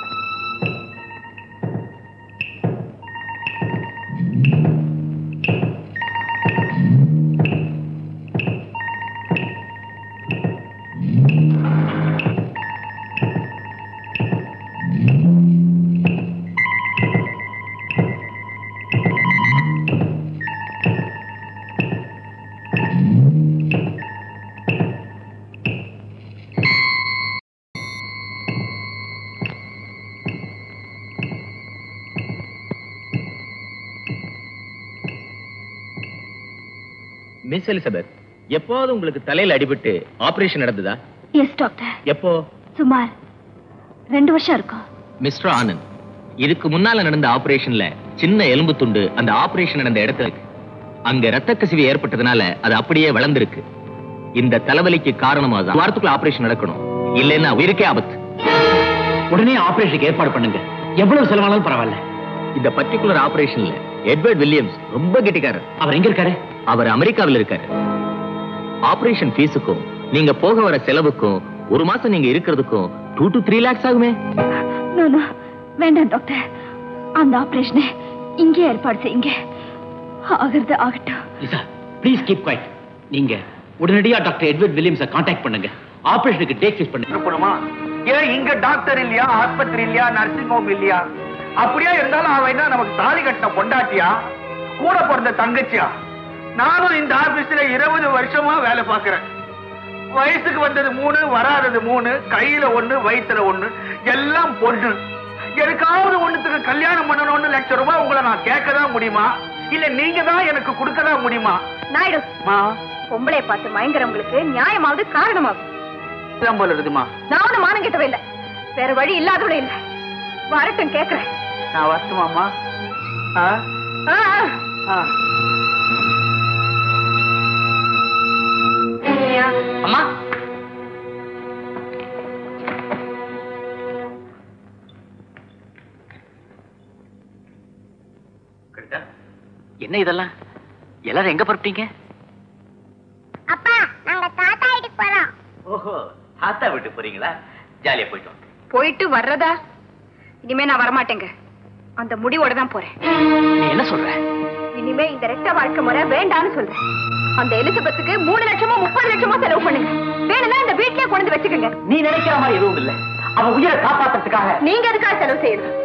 மிஸ் எலிசபெத் எப்போது உங்களுக்கு தலையில அடிபட்டு ஆபரேஷன் நடந்ததா எஸ் டாக்டர் எப்போ சுமார் ரெண்டு வருஷம் இருக்கும் மிஸ்டர் ஆனந்த் இதுக்கு முன்னால நடந்த ஆபரேஷன்ல சின்ன எலும்பு துண்டு அந்த ஆபரேஷன் நடந்த இடத்துல இருக்கு அங்க ரத்த கசிவு ஏற்பட்டதுனால அது அப்படியே வளர்ந்திருக்கு இந்த தலைவலிக்கு காரணமா தான் வாரத்துக்குள்ள ஆபரேஷன் நடக்கணும் இல்லைன்னா உயிருக்கே ஆபத்து உடனே ஆபரேஷனுக்கு ஏற்பாடு பண்ணுங்க எவ்வளவு செலவானாலும் பரவாயில்ல இந்த பர்டிகுலர் ஆபரேஷன்ல எட்வர்ட் வில்லியம்ஸ் ரொம்ப கெட்டிக்காரர் அவர் எங்க இருக்காரு அவர் அமெரிக்காவில் இருக்காரு ஆபரேஷன் ஃபீஸுக்கும் நீங்க போக வர செலவுக்கும் ஒரு மாசம் நீங்க இருக்கிறதுக்கும் டூ டு த்ரீ லேக்ஸ் ஆகுமே நோ நோ வேண்டாம் டாக்டர் அந்த ஆபரேஷனை இங்கே ஏற்பாடு செய்யுங்க ஆகிறது ஆகட்டும் லிசா ப்ளீஸ் கீப் குவைட் நீங்க உடனடியா டாக்டர் எட்வர்ட் வில்லியம்ஸை காண்டாக்ட் பண்ணுங்க ஆபரேஷனுக்கு டேட் ஃபிக்ஸ் பண்ணுங்க இருக்கணுமா ஏன் இங்க டாக்டர் இல்லையா ஆஸ்பத்திரி இல்லையா நர்சிங் ஹோம் இல்லையா அப்படியே இருந்தாலும் அவன் என்ன நமக்கு தாலி கட்டின பொண்டாட்டியா கூட பிறந்த தங்கச்சியா நானும் இந்த ஆபீஸ்ல இருபது வருஷமா வேலை பார்க்கிறேன் வயசுக்கு வந்தது மூணு வராதது மூணு கையில ஒண்ணு வயித்துல ஒண்ணு எல்லாம் பொண்ணு எனக்காவது ஒண்ணுத்துக்கு கல்யாணம் பண்ணணும்னு லட்சம் ரூபாய் உங்களை நான் கேட்கதான் முடியுமா இல்ல நீங்க தான் எனக்கு கொடுக்கதான் முடியுமா நாயுடு மா பொம்பளைய பார்த்து மயங்குறவங்களுக்கு நியாயமாவது காரணமாகும் இதான் போல இருக்குமா நான் ஒண்ணு மானம் கெட்டவே இல்ல வேற வழி இல்லாதவளே இல்ல வரட்டும் கேக்குறேன் நான் வரட்டுமாமா ஆ ஆ, ஆ. ஆ அம்மா என்ன இதெல்லாம் எல்லாரும் எங்க புறப்பட்டீங்க அப்பா நாங்க தாத்தா வீட்டுக்கு போறோம் ஓஹோ தாத்தா வீட்டுக்கு போறீங்களா ஜாலியா போயிட்டு வாங்க போயிட்டு வர்றதா இனிமே நான் வரமாட்டேங்க அந்த முடிவோட தான் போறேன் நீ என்ன சொல்ற இனிமே இந்த ரெட்ட வாழ்க்கை முறை வேண்டாம்னு சொல்றேன் அந்த எலிசபெத்துக்கு மூணு லட்சமோ முப்பது லட்சமோ செலவு பண்ணுங்க வேணும்னா இந்த வீட்லயே கொண்டு வந்து வச்சுக்கோங்க நீ நினைக்கிற மாதிரி எதுவும் இல்ல அவன் உயிரை காப்பாத்துறதுக்காக நீங்க எதுக்காக செலவு செய்யணும்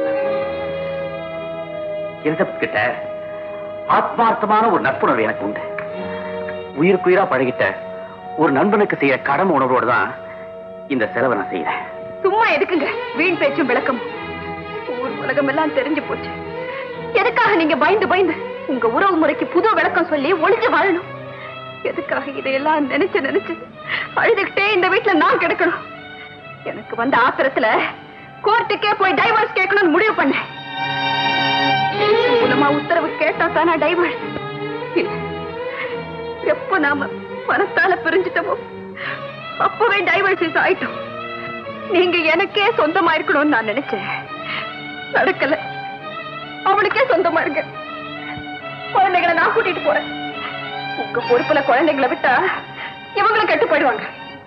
எலிசபெத் கிட்ட ஆத்மார்த்தமான ஒரு நட்புணர்வு எனக்கு உண்டு உயிருக்கு உயிரா பழகிட்ட ஒரு நண்பனுக்கு செய்யற கடமை உணர்வோடு தான் இந்த செலவை நான் செய்யறேன் சும்மா எதுக்குங்க வீண் பேச்சும் விளக்கம் ஊர் உலகம் எல்லாம் தெரிஞ்சு போச்சு எதுக்காக நீங்க பயந்து பயந்து உங்க உறவு முறைக்கு புது விளக்கம் சொல்லி ஒளிஞ்சு வாழணும் எதுக்காக இதையெல்லாம் நினைச்சு நினைச்சு அழுதுகிட்டே இந்த வீட்டுல நான் கிடக்கணும் எனக்கு வந்த ஆத்திரத்துல கோர்ட்டுக்கே போய் டைவர்ஸ் கேட்கணும்னு முடிவு பண்ணேன் மூலமா உத்தரவு கேட்டா தானா டைவர்ஸ் இல்ல எப்ப நாம மனத்தால பிரிஞ்சிட்டோமோ அப்பவே டைவர்சஸ் ஆயிட்டோம் நீங்க எனக்கே சொந்தமா இருக்கணும்னு நான் நினைச்சேன் நடக்கல அவளுக்கே சொந்தமா இருங்க குழந்தைகளை நான் கூட்டிட்டு போறேன் உங்க பொறுப்புல குழந்தைகளை விட்டா இவங்களும் கெட்டு போயிடுவாங்க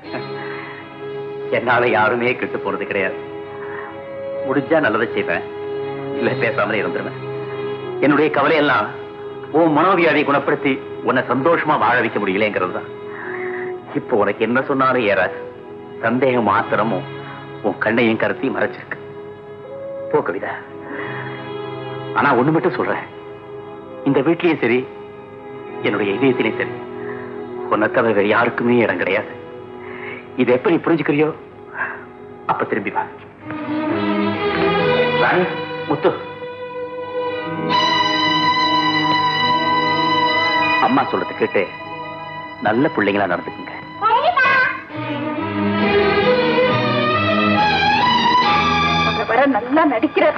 என்னால யாருமே கெட்டு போறது கிடையாது முடிஞ்சா நல்லதை செய்வேன் இல்ல பேசாமலே இருந்துருவேன் என்னுடைய கவலை எல்லாம் உன் மனோவியாதியை குணப்படுத்தி உன்னை சந்தோஷமா வாழ வைக்க முடியலங்கிறது தான் இப்போ உனக்கு என்ன சொன்னாலும் ஏறாது சந்தேகம் மாத்திரமும் உன் கண்ணையும் கருத்தையும் மறைச்சிருக்கு போ கவிதா ஆனா ஒண்ணு மட்டும் சொல்றேன் இந்த வீட்லயும் சரி என்னுடைய இதயத்திலையும் சரி உன்னை தவிர வேற யாருக்குமே இடம் கிடையாது இது எப்ப நீ புரிஞ்சுக்கிறியோ அப்ப திரும்பி வா ராணி முத்து அம்மா சொல்றது கேட்டு நல்ல பிள்ளைங்களா நடந்துக்குங்க அவங்க வர நல்லா நடிக்கிறார்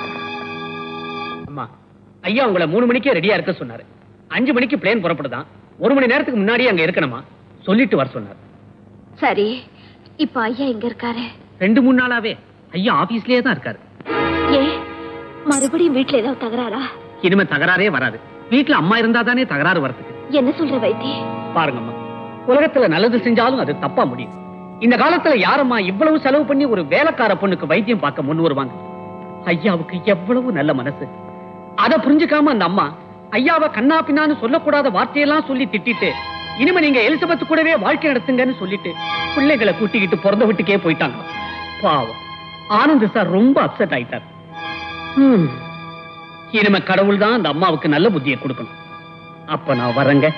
அம்மா ஐயா உங்களை மூணு மணிக்கே ரெடியா இருக்க சொன்னாரு அஞ்சு மணிக்கு பிளேன் புறப்படுதான் ஒரு மணி நேரத்துக்கு முன்னாடியே அங்க இருக்கணுமா சொல்லிட்டு வர சொன்னார் சரி இப்ப ஐயா எங்க இருக்காரு ரெண்டு மூணு நாளாவே ஐயா ஆபீஸ்லயே தான் இருக்காரு ஏ மறுபடியும் வீட்டுல ஏதாவது தகராறா இனிமே தகராறே வராது வீட்டுல அம்மா இருந்தா தானே தகராறு வரதுக்கு என்ன சொல்ற வைத்தி பாருங்கம்மா உலகத்துல நல்லது செஞ்சாலும் அது தப்பா முடியும் இந்த காலத்துல யாரம்மா இவ்வளவு செலவு பண்ணி ஒரு வேலைக்கார பொண்ணுக்கு வைத்தியம் பார்க்க முன் வருவாங்க ஐயாவுக்கு எவ்வளவு நல்ல மனசு அத புரிஞ்சுக்காம அந்த அம்மா ஐயாவை கண்ணா பின்னான்னு சொல்லக்கூடாத வார்த்தையெல்லாம் சொல்லி திட்டிட்டு இனிமே நீங்க எலிசபெத் கூடவே வாழ்க்கை நடத்துங்கன்னு சொல்லிட்டு பிள்ளைகளை கூட்டிக்கிட்டு பிறந்த வீட்டுக்கே போயிட்டாங்க பாவம் ஆனந்த் சார் ரொம்ப அப்செட் ஆயிட்டார் ஹம். இனிமே கடவுள் தான் அந்த அம்மாவுக்கு நல்ல புத்தியை கொடுக்கணும் அப்ப நான் வரேங்க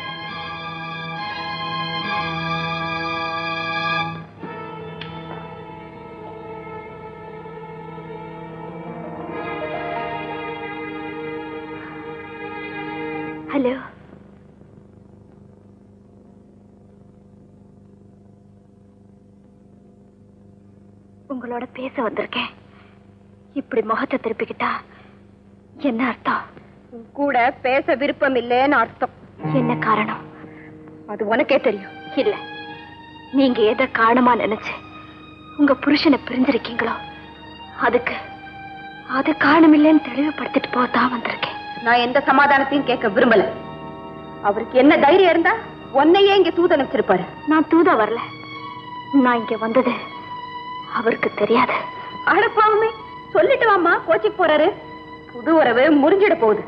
ஹலோ உங்களோட பேச வந்திருக்கேன் இப்படி முகத்தை திருப்பிக்கிட்டா என்ன அர்த்தம் கூட பேச விருப்பம் இல்லைன்னு அர்த்தம் என்ன காரணம் அது உனக்கே தெரியும் இல்ல நீங்க எதை காரணமா நினைச்சு உங்க புருஷனை பிரிஞ்சிருக்கீங்களோ அதுக்கு அது காரணம் இல்லைன்னு தெளிவுபடுத்திட்டு போதான் வந்திருக்கேன் நான் எந்த சமாதானத்தையும் கேட்க விரும்பல அவருக்கு என்ன தைரியம் இருந்தா உன்னையே இங்க தூது அனுப்பிச்சிருப்பாரு நான் தூதா வரல நான் இங்க வந்தது அவருக்கு தெரியாது அடப்பாவுமே சொல்லிட்டு வாமா கோச்சிக்கு போறாரு புது உறவு முறிஞ்சிட போகுது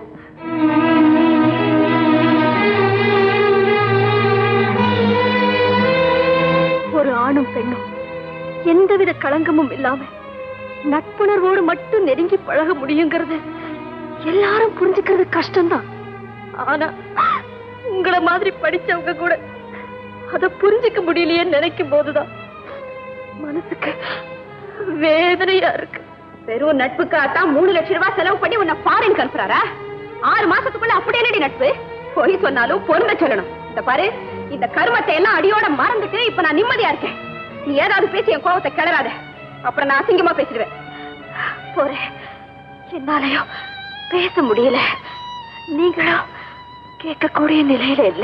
ஒரு ஆணும் பெண்ணும் எந்தவித களங்கமும் இல்லாம நட்புணர்வோடு மட்டும் நெருங்கி பழக முடியுங்கிறது எல்லாரும் புரிஞ்சுக்கிறது கஷ்டம்தான் ஆனா உங்கள மாதிரி படிச்சவங்க கூட அத புரிஞ்சுக்க முடியலையேன்னு நினைக்கும் போதுதான் மனசுக்கு வேதனையா இருக்கு வெறும் நட்புக்காகத்தான் மூணு லட்சம் ரூபாய் செலவு பண்ணி உன்னை ஃபாரின் அனுப்புறாரா ஆறு மாசத்துக்குள்ள அப்படி என்னடி நட்பு பொய் சொன்னாலும் பொறுமை சொல்லணும் இந்த பாரு இந்த கருமத்தை எல்லாம் அடியோட மறந்துட்டு இப்ப நான் நிம்மதியா இருக்கேன் நீ ஏதாவது பேசி என் கோவத்தை கிளறாத அப்புறம் நான் அசிங்கமா பேசிடுவேன் போறேன் என்னாலயும் பேச முடியல நீங்களும் கேட்கக்கூடிய நிலையில இல்ல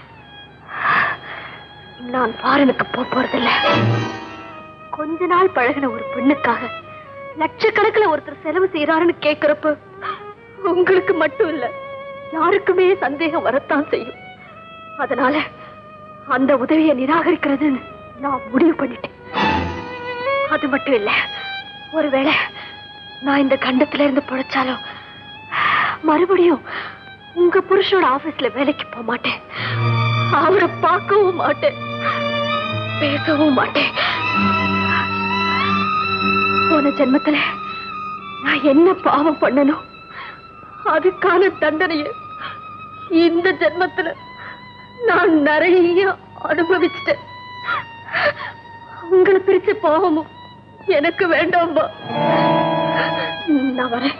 நான் ஃபாரினுக்கு போக போறதில்ல கொஞ்ச நாள் பழகின ஒரு பெண்ணுக்காக லட்சக்கணக்கில் ஒருத்தர் செலவு செய்யறாருன்னு கேக்குறப்ப உங்களுக்கு மட்டும் இல்ல யாருக்குமே சந்தேகம் வரத்தான் செய்யும் அதனால அந்த உதவியை நிராகரிக்கிறதுன்னு நான் முடிவு பண்ணிட்டேன் அது மட்டும் இல்ல ஒருவேளை நான் இந்த கண்டத்துல இருந்து பிழைச்சாலும் மறுபடியும் உங்க புருஷனோட ஆபீஸ்ல வேலைக்கு போக மாட்டேன் அவரை பார்க்கவும் மாட்டேன் பேசவும் மாட்டேன் போன ஜென்மத்துல நான் என்ன பாவம் பண்ணணும் அதுக்கான தண்டனைய இந்த ஜென்மத்துல நான் நிறைய அனுபவிச்சிட்டேன் உங்களை பிரிச்ச பாவமும் எனக்கு வேண்டாம்பா நான் வரேன்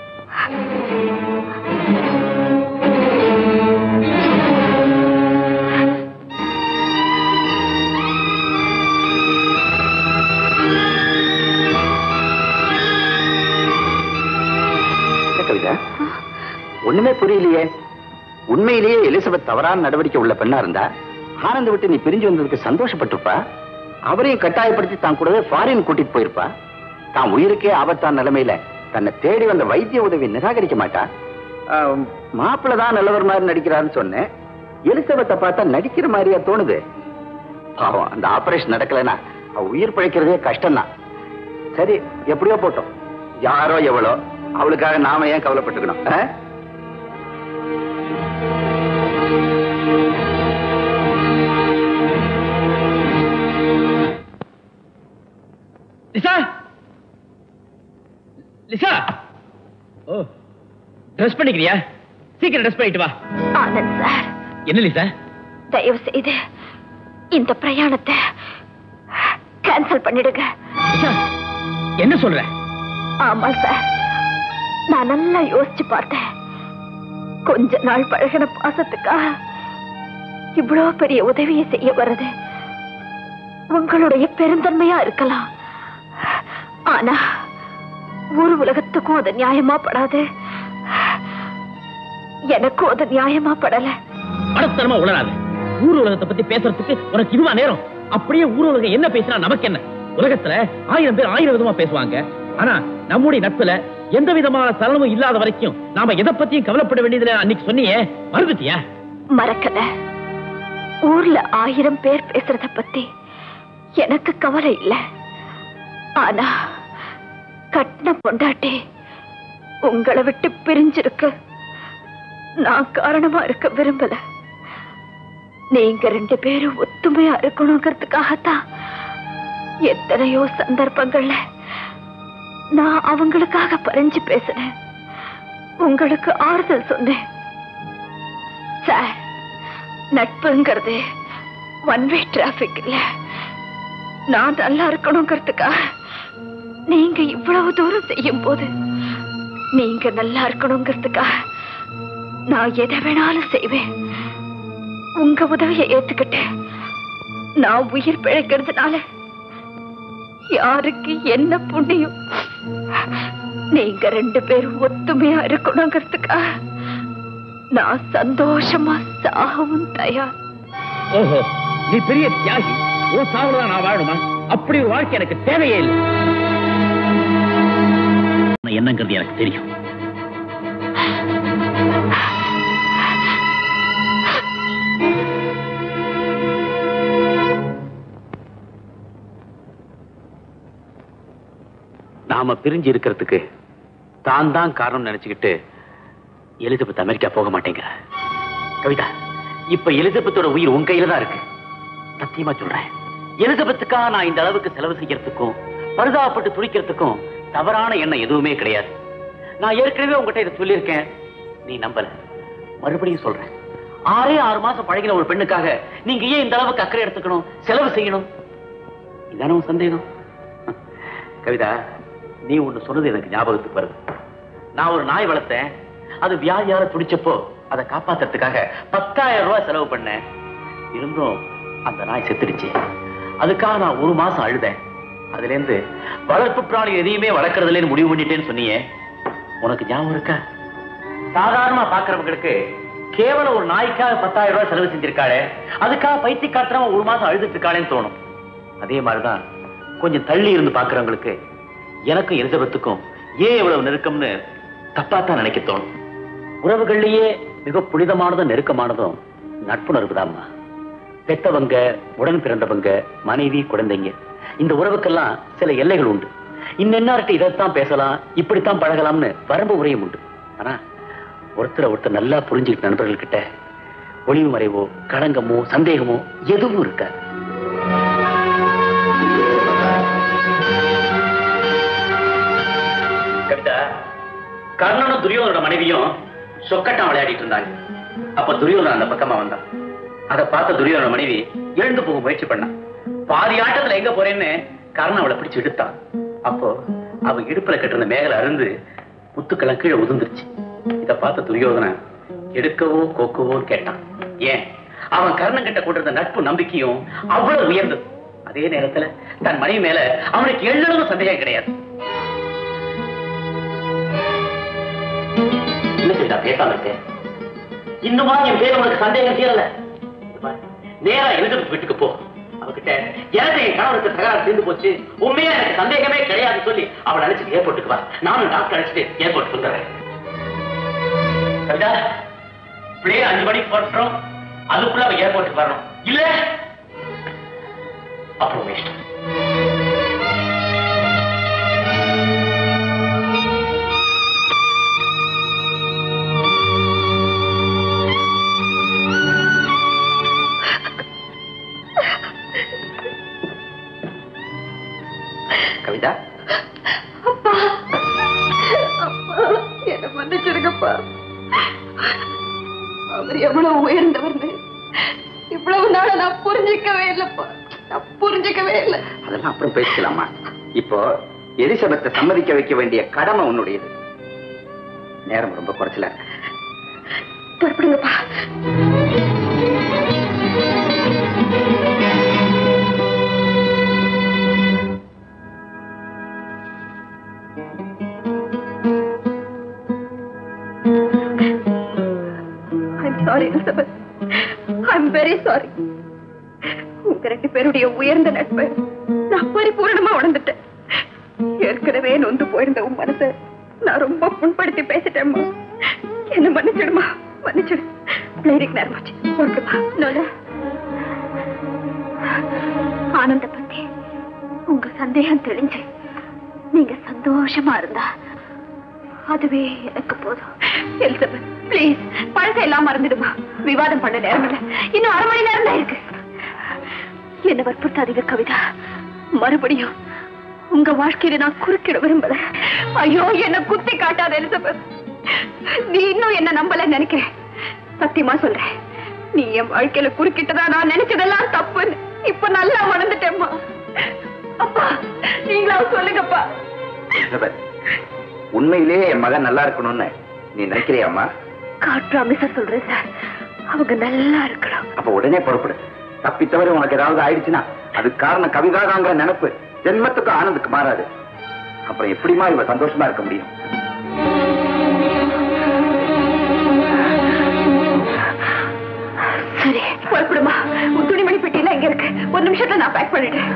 என்ன கவிதா ஒண்ணுமே புரியலையே உண்மையிலேயே எலிசபெத் தவறான நடவடிக்கை உள்ள பெண்ணா இருந்தா ஆனந்த விட்டு நீ பிரிஞ்சு வந்ததுக்கு சந்தோஷப்பட்டிருப்பா அவரையும் கட்டாயப்படுத்தி தான் கூடவே ஃபாரின் கூட்டிட்டு போயிருப்பா தான் உயிருக்கே ஆபத்தான நிலைமையில தன்னை தேடி வந்த வைத்திய உதவி நிராகரிக்க மாட்டா மாப்பிள்ள தான் நல்லவர் மாதிரி நடிக்கிறாருன்னு சொன்னேன் எலிசபெத்தை பார்த்தா நடிக்கிற மாதிரியா தோணுது பாவம் அந்த ஆபரேஷன் நடக்கலைன்னா அவ உயிர் பிழைக்கிறதே கஷ்டம்தான் சரி எப்படியோ போட்டோம் யாரோ எவ்வளோ அவளுக்காக நாம ஏன் கவலைப்பட்டுக்கணும் ஆ? லிசா லிசா ஓ ட்ரெஸ் பண்ணிக்கிறியா சீக்கிரம் ட்ரெஸ் பண்ணிட்டு வா ஆனந்த் சார் என்ன லிசா தயவு செய்து இந்த பிரயாணத்தை கேன்சல் பண்ணிடுங்க லிசா என்ன சொல்ற ஆமா சார் நான் நல்லா யோசிச்சு பார்த்தேன் கொஞ்ச நாள் பழகின பாசத்துக்காக இவ்வளவு பெரிய உதவியை செய்ய வர்றது உங்களுடைய பெருந்தன்மையா இருக்கலாம் ஆனா ஊர் உலகத்துக்கும் அது நியாயமா படாது எனக்கும் அது நியாயமா படல மடத்தனமா உளராது ஊர் உலகத்தை பத்தி பேசுறதுக்கு உனக்கு இதுவா நேரம் அப்படியே ஊர் உலகம் என்ன பேசினா நமக்கு என்ன உலகத்துல ஆயிரம் பேர் ஆயிரம் விதமா பேசுவாங்க ஆனா நம்முடைய நட்புல எந்த விதமான சலனமும் இல்லாத வரைக்கும் நாம எதை பத்தியும் கவலைப்பட வேண்டியதுல அன்னைக்கு சொன்னியே மறந்துட்டியா மறக்கல ஊர்ல ஆயிரம் பேர் பேசுறத பத்தி எனக்கு கவலை இல்ல ஆனா கட்டின பொண்டாட்டி உங்களை விட்டு பிரிஞ்சிருக்கு நான் காரணமா இருக்க விரும்பல நீங்க ரெண்டு பேரும் ஒத்துமையா இருக்கணுங்கிறதுக்காகத்தான் எத்தனையோ சந்தர்ப்பங்கள்ல நான் அவங்களுக்காக பறிஞ்சு பேசினேன் உங்களுக்கு ஆறுதல் சொன்னேன் சார் நட்புங்கிறது ஒன் வே டிராபிக் இல்ல நான் நல்லா இருக்கணுங்கிறதுக்காக நீங்க இவ்வளவு தூரம் செய்யும் போது நீங்க நல்லா இருக்கணுங்கிறதுக்காக நான் எதை வேணாலும் செய்வேன் உங்க உதவியை ஏத்துக்கிட்டேன் நான் உயிர் பிழைக்கிறதுனால யாருக்கு என்ன புண்ணியம் நீங்க ரெண்டு பேரும் ஒத்துமையா இருக்கணுங்கிறதுக்காக நான் சந்தோஷமா சாகவும் தயார் ஓஹோ நீ பெரிய தியாகி உன் சாவுல தான் நான் வாழணுமா அப்படி ஒரு வாழ்க்கை எனக்கு தேவையே இல்லை நான் என்னங்கிறது எனக்கு தெரியும் நாம பிரிஞ்சு இருக்கிறதுக்கு தான் தான் காரணம் நினைச்சுக்கிட்டு எலிசபெத் அமெரிக்கா போக மாட்டேங்கிற கவிதா இப்ப எலிசபெத்தோட உயிர் உன் கையில தான் இருக்கு சத்தியமா சொல்றேன் எலிசபெத்துக்காக நான் இந்த அளவுக்கு செலவு செய்யறதுக்கும் பரிதாபப்பட்டு துடிக்கிறதுக்கும் தவறான எண்ணம் எதுவுமே கிடையாது நான் ஏற்கனவே உங்ககிட்ட இதை சொல்லியிருக்கேன் நீ நம்பல மறுபடியும் சொல்றேன் ஆறே ஆறு மாசம் பழகின ஒரு பெண்ணுக்காக நீங்க ஏன் இந்த அளவுக்கு அக்கறை எடுத்துக்கணும் செலவு செய்யணும் இதான உன் சந்தேகம் கவிதா நீ ஒண்ணு சொன்னது எனக்கு ஞாபகத்துக்கு வருது நான் ஒரு நாய் வளர்த்தேன் அது வியாதியால துடிச்சப்போ அதை காப்பாத்துறதுக்காக பத்தாயிரம் ரூபாய் செலவு பண்ணேன் இருந்தும் அந்த நாய் செத்துடுச்சு அதுக்காக நான் ஒரு மாசம் அழுதேன் அதுல இருந்து வளர்ப்பு பிராணி எதையுமே வளர்க்கறதுல முடிவு பண்ணிட்டேன்னு சொன்னியே உனக்கு ஞாபகம் இருக்கா சாதாரணமா பாக்குறவங்களுக்கு கேவலம் ஒரு நாய்க்காக பத்தாயிரம் ரூபாய் செலவு செஞ்சிருக்காளே அதுக்காக பைத்தி காட்டுறவன் ஒரு மாசம் அழுதுட்டு இருக்காளேன்னு தோணும் அதே மாதிரிதான் கொஞ்சம் தள்ளி இருந்து பாக்குறவங்களுக்கு எனக்கும் எலிசபெத்துக்கும் ஏன் இவ்வளவு நெருக்கம்னு தப்பா தான் நினைக்க தோணும் உறவுகள்லயே மிக புனிதமானதும் நெருக்கமானதும் நட்புணர்வு தான்மா பெத்தவங்க உடன் பிறந்தவங்க மனைவி குழந்தைங்க இந்த உறவுக்கெல்லாம் சில எல்லைகள் உண்டு இன்னென்னார்ட்ட இதைத்தான் பேசலாம் இப்படித்தான் பழகலாம்னு வரம்பு உரையும் உண்டு ஆனா ஒருத்தரை ஒருத்தர் நல்லா புரிஞ்சுக்கிட்ட நண்பர்கள் கிட்ட ஒளிவு மறைவோ களங்கமோ சந்தேகமோ எதுவும் இருக்காது கவிதா கர்ணனும் துரியோதனோட மனைவியும் சொக்கட்டம் விளையாடிட்டு இருந்தாங்க அப்ப துரியோதனன் அந்த பக்கமா வந்தான் அதை பார்த்த துரியோதன மனைவி எழுந்து போக முயற்சி பண்ணான் பாதி ஆட்டத்துல எங்க போறேன்னு கர்ணன் அவளை பிடிச்சு இழுத்தான் அப்போ அவ இடுப்புல கட்டிருந்த மேகலை அருந்து முத்துக்கெல்லாம் கீழே உதிர்ந்துருச்சு இத பார்த்த துரியோதனன் எடுக்கவோ கோக்கவோன்னு கேட்டான் ஏன் அவன் கர்ணன் கிட்ட கொண்டிருந்த நட்பு நம்பிக்கையும் அவ்வளவு உயர்ந்தது அதே நேரத்துல தன் மனைவி மேல அவனுக்கு எள்ளளவு சந்தேகம் கிடையாது என்ன நான் பேசாம இருக்கேன் இன்னுமா என் பேர் உனக்கு சந்தேகம் தீரல இது பாரு, நேரா எலிசபெத் வீட்டுக்கு போ அவகிட்ட எனக்கு என் கணவருக்கு தகராறு சேர்ந்து போச்சு உண்மையா எனக்கு சந்தேகமே கிடையாது சொல்லி அவள் அழைச்சிட்டு ஏர்போர்ட்டுக்கு வா நானும் டாக்டர் அழைச்சிட்டு ஏர்போர்ட் வந்துடுறேன் கவிதா பிளேன் அஞ்சு மணிக்கு போட்டுறோம் அதுக்குள்ள அவ ஏர்போர்ட்டுக்கு வரணும் இல்ல அப்புறம் வேஸ்ட் கவிதா அப்பா அப்பா என்ன மன்னிச்சிருங்கப்பா அவர் எவ்வளவு உயர்ந்தவர்னு இவ்வளவு நாள நான் புரிஞ்சிக்கவே இல்லப்பா நான் புரிஞ்சிக்கவே இல்லை அதெல்லாம் அப்புறம் பேசிக்கலாமா இப்போ எலிசபெத்தை சம்மதிக்க வைக்க வேண்டிய கடமை உன்னுடையது நேரம் ரொம்ப குறைச்சல இருக்கு புறப்படுங்கப்பா I'm sorry, Elizabeth. Very sorry உங்க ரெண்டு பேருடைய உயர்ந்த நட்பு நான் பரிபூரணமா உணர்ந்துட்டேன் ஏற்கனவே நொந்து போயிருந்த உன் மனசை நான் ரொம்ப புண்படுத்தி பேசிட்டேம்மா என்ன மன்னிச்சிடுமா மன்னிச்சிடு பிளேடிக்கு நேரமாச்சு ஓகேமா நோல ஆனந்த பத்தி உங்க சந்தேகம் தெளிஞ்சு நீங்க சந்தோஷமா இருந்தா அதுவே எனக்கு போதும் எலிசபெத் ப்ளீஸ் பழசை எல்லாம் மறந்துடுமா விவாதம் பண்ண நேரம் இல்ல இன்னும் அரை மணி நேரம் தான் இருக்கு என்ன வற்புறுத்தாதீங்க கவிதா மறுபடியும் உங்க வாழ்க்கையில நான் குறுக்கிட விரும்பல ஐயோ என்ன குத்தி காட்டாத எலிசபெத் நீ இன்னும் என்ன நம்பல நினைக்கிறேன் சத்தியமா சொல்றேன் நீ என் வாழ்க்கையில குறுக்கிட்டதா நான் நினைச்சதெல்லாம் தப்புன்னு இப்ப நல்லா உணர்ந்துட்டேம்மா அப்பா நீங்களா சொல்லுங்கப்பா எலிசபெத், உண்மையிலேயே என் மகன் நல்லா இருக்கணும்னு நீ நினைக்கிறியாம்மா காட் ப்ராமிஸா சொல்றேன் சார் அவங்க நல்லா இருக்கணும் அப்ப உடனே புறப்படு தப்பி தவிர உனக்கு ஏதாவது ஆயிடுச்சுன்னா அது காரணம் கவிதாதாங்கிற நினைப்பு ஜென்மத்துக்கு ஆனந்துக்கு மாறாது அப்புறம் எப்படிமா இவ சந்தோஷமா இருக்க முடியும் சரி புறப்படுமா உன் துணிமணி பெட்டியெல்லாம் எங்க இருக்கு ஒரு நிமிஷத்துல நான் பேக் பண்ணிட்டேன்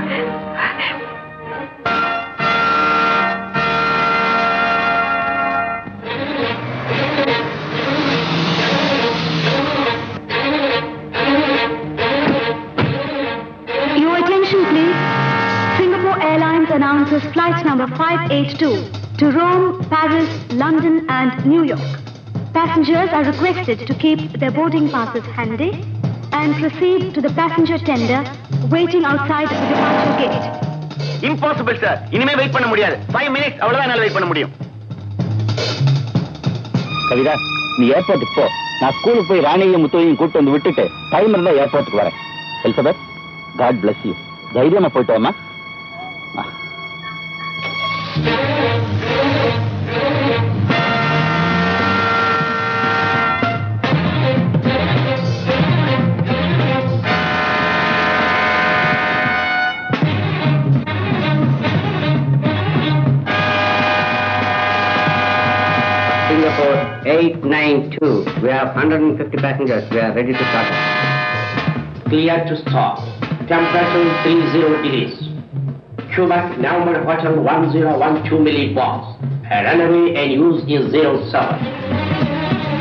Your attention, please. Singapore Airlines announces flight number 582 to Rome, Paris, London, and New York. Passengers are requested to keep their boarding passes handy and proceed to the passenger tender waiting outside the departure gate. Impossible sir இனிமே wait பண்ண முடியாது five minutes அவ்வளவுதான் என்னால wait பண்ண முடியும் கவிதா நீ ஏர்போர்ட்டுக்கு போ நான் ஸ்கூலுக்கு போய் ராணியையும் முத்துவையும் கூட்டு வந்து விட்டுட்டு டைம் இருந்தா ஏர்போர்ட்டுக்கு வரேன் எலிசபெத் காட் பிளஸ் யூ தைரியமா போயிட்டு வாமா Singapore 892. We have 150 passengers. We are ready to start. Clear to stop. Temperature 30 degrees. Quebec, November Hotel 1012 milli box. Runway and use is 07.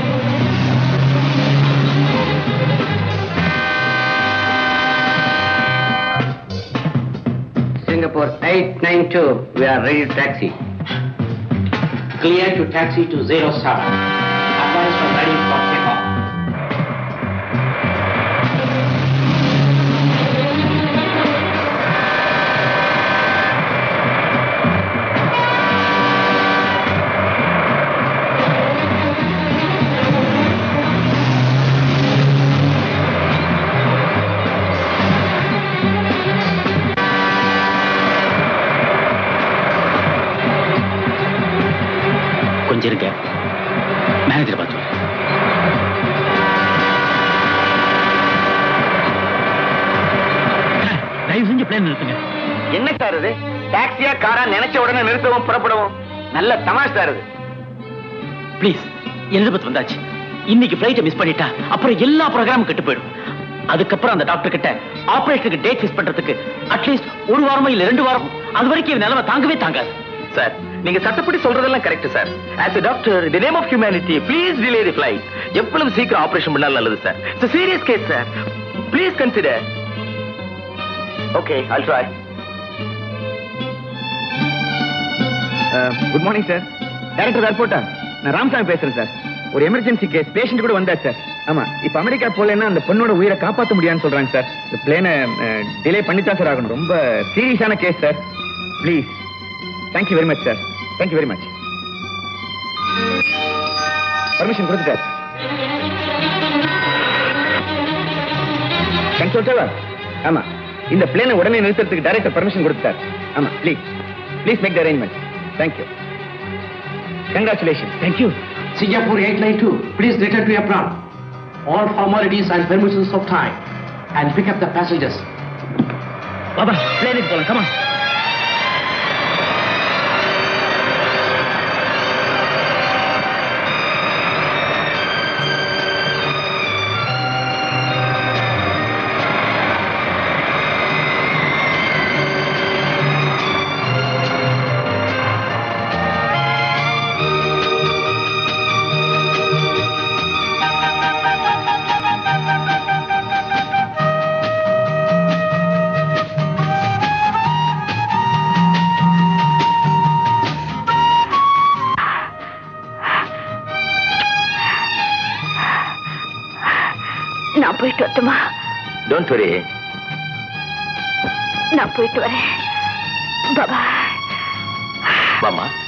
Singapore 892. We are ready to taxi. Clear to taxi to 07. Advise for ready for takeoff. கொஞ்சம் இருங்க manager பார்த்து வரேன். Sir, தயவு செஞ்சு plane நிறுத்துங்க என்ன sir இது டாக்ஸியா காரா நினைச்ச உடனே நிறுத்தவும் புறப்படவும் நல்ல தமாஷ் சார் இது ப்ளீஸ் எலிசபெத் வந்தாச்சு இன்னைக்கு ஃபிளைட்டை மிஸ் பண்ணிட்டா அப்புறம் எல்லா ப்ரோக்ராமும் கெட்டு போயிடும் அதுக்கப்புறம் அந்த டாக்டர் கிட்ட ஆபரேஷனுக்கு டேட் ஃபிக்ஸ் பண்றதுக்கு அட்லீஸ்ட் ஒரு வாரமோ இல்ல ரெண்டு வாரம் அது வரைக்கும் இவன் நிலைமை தாங்கவே தாங்காது சார் நீங்க சட்டப்படி சொல்றதெல்லாம் correct sir as a doctor the name of humanity please delay the flight எவ்வளவு சீக்கிரம் ஆபரேஷன் பண்ணாலும் நல்லது sir it's serious case sir please consider okay I'll try good morning sir director ஏர்போர்ட்டா நான் ராமசாமி பேசுறேன் சார் ஒரு எமர்ஜென்சி கேஸ் பேஷண்ட் கூட வந்தாச்சு சார் ஆமா இப்ப அமெரிக்கா போலன்னா அந்த பொண்ணோட உயிரை காப்பாத்த முடியாதுன்னு சொல்றாங்க சார் இந்த பிளேனை டிலே பண்ணித்தான் சார் ஆகணும் ரொம்ப சீரியஸான case sir please thank you very much sir thank you very much permission கொடுத்துட்டார் கன்சல்டவா ஆமா இந்த பிளேனை உடனே நிறுத்துறதுக்கு டைரக்டர் பர்மிஷன் கொடுத்தார் ஆமா please please make the arrangement thank you congratulation thank you Singapore 892. Please return to your plant. All formalities and permissions of time. And pick up the passengers. பாபா பிளேனுக்கு போலாம் கமா வரட்டுமா டோன்ட் வரி நான் போயிட்டு வரேன் பாபா வாமா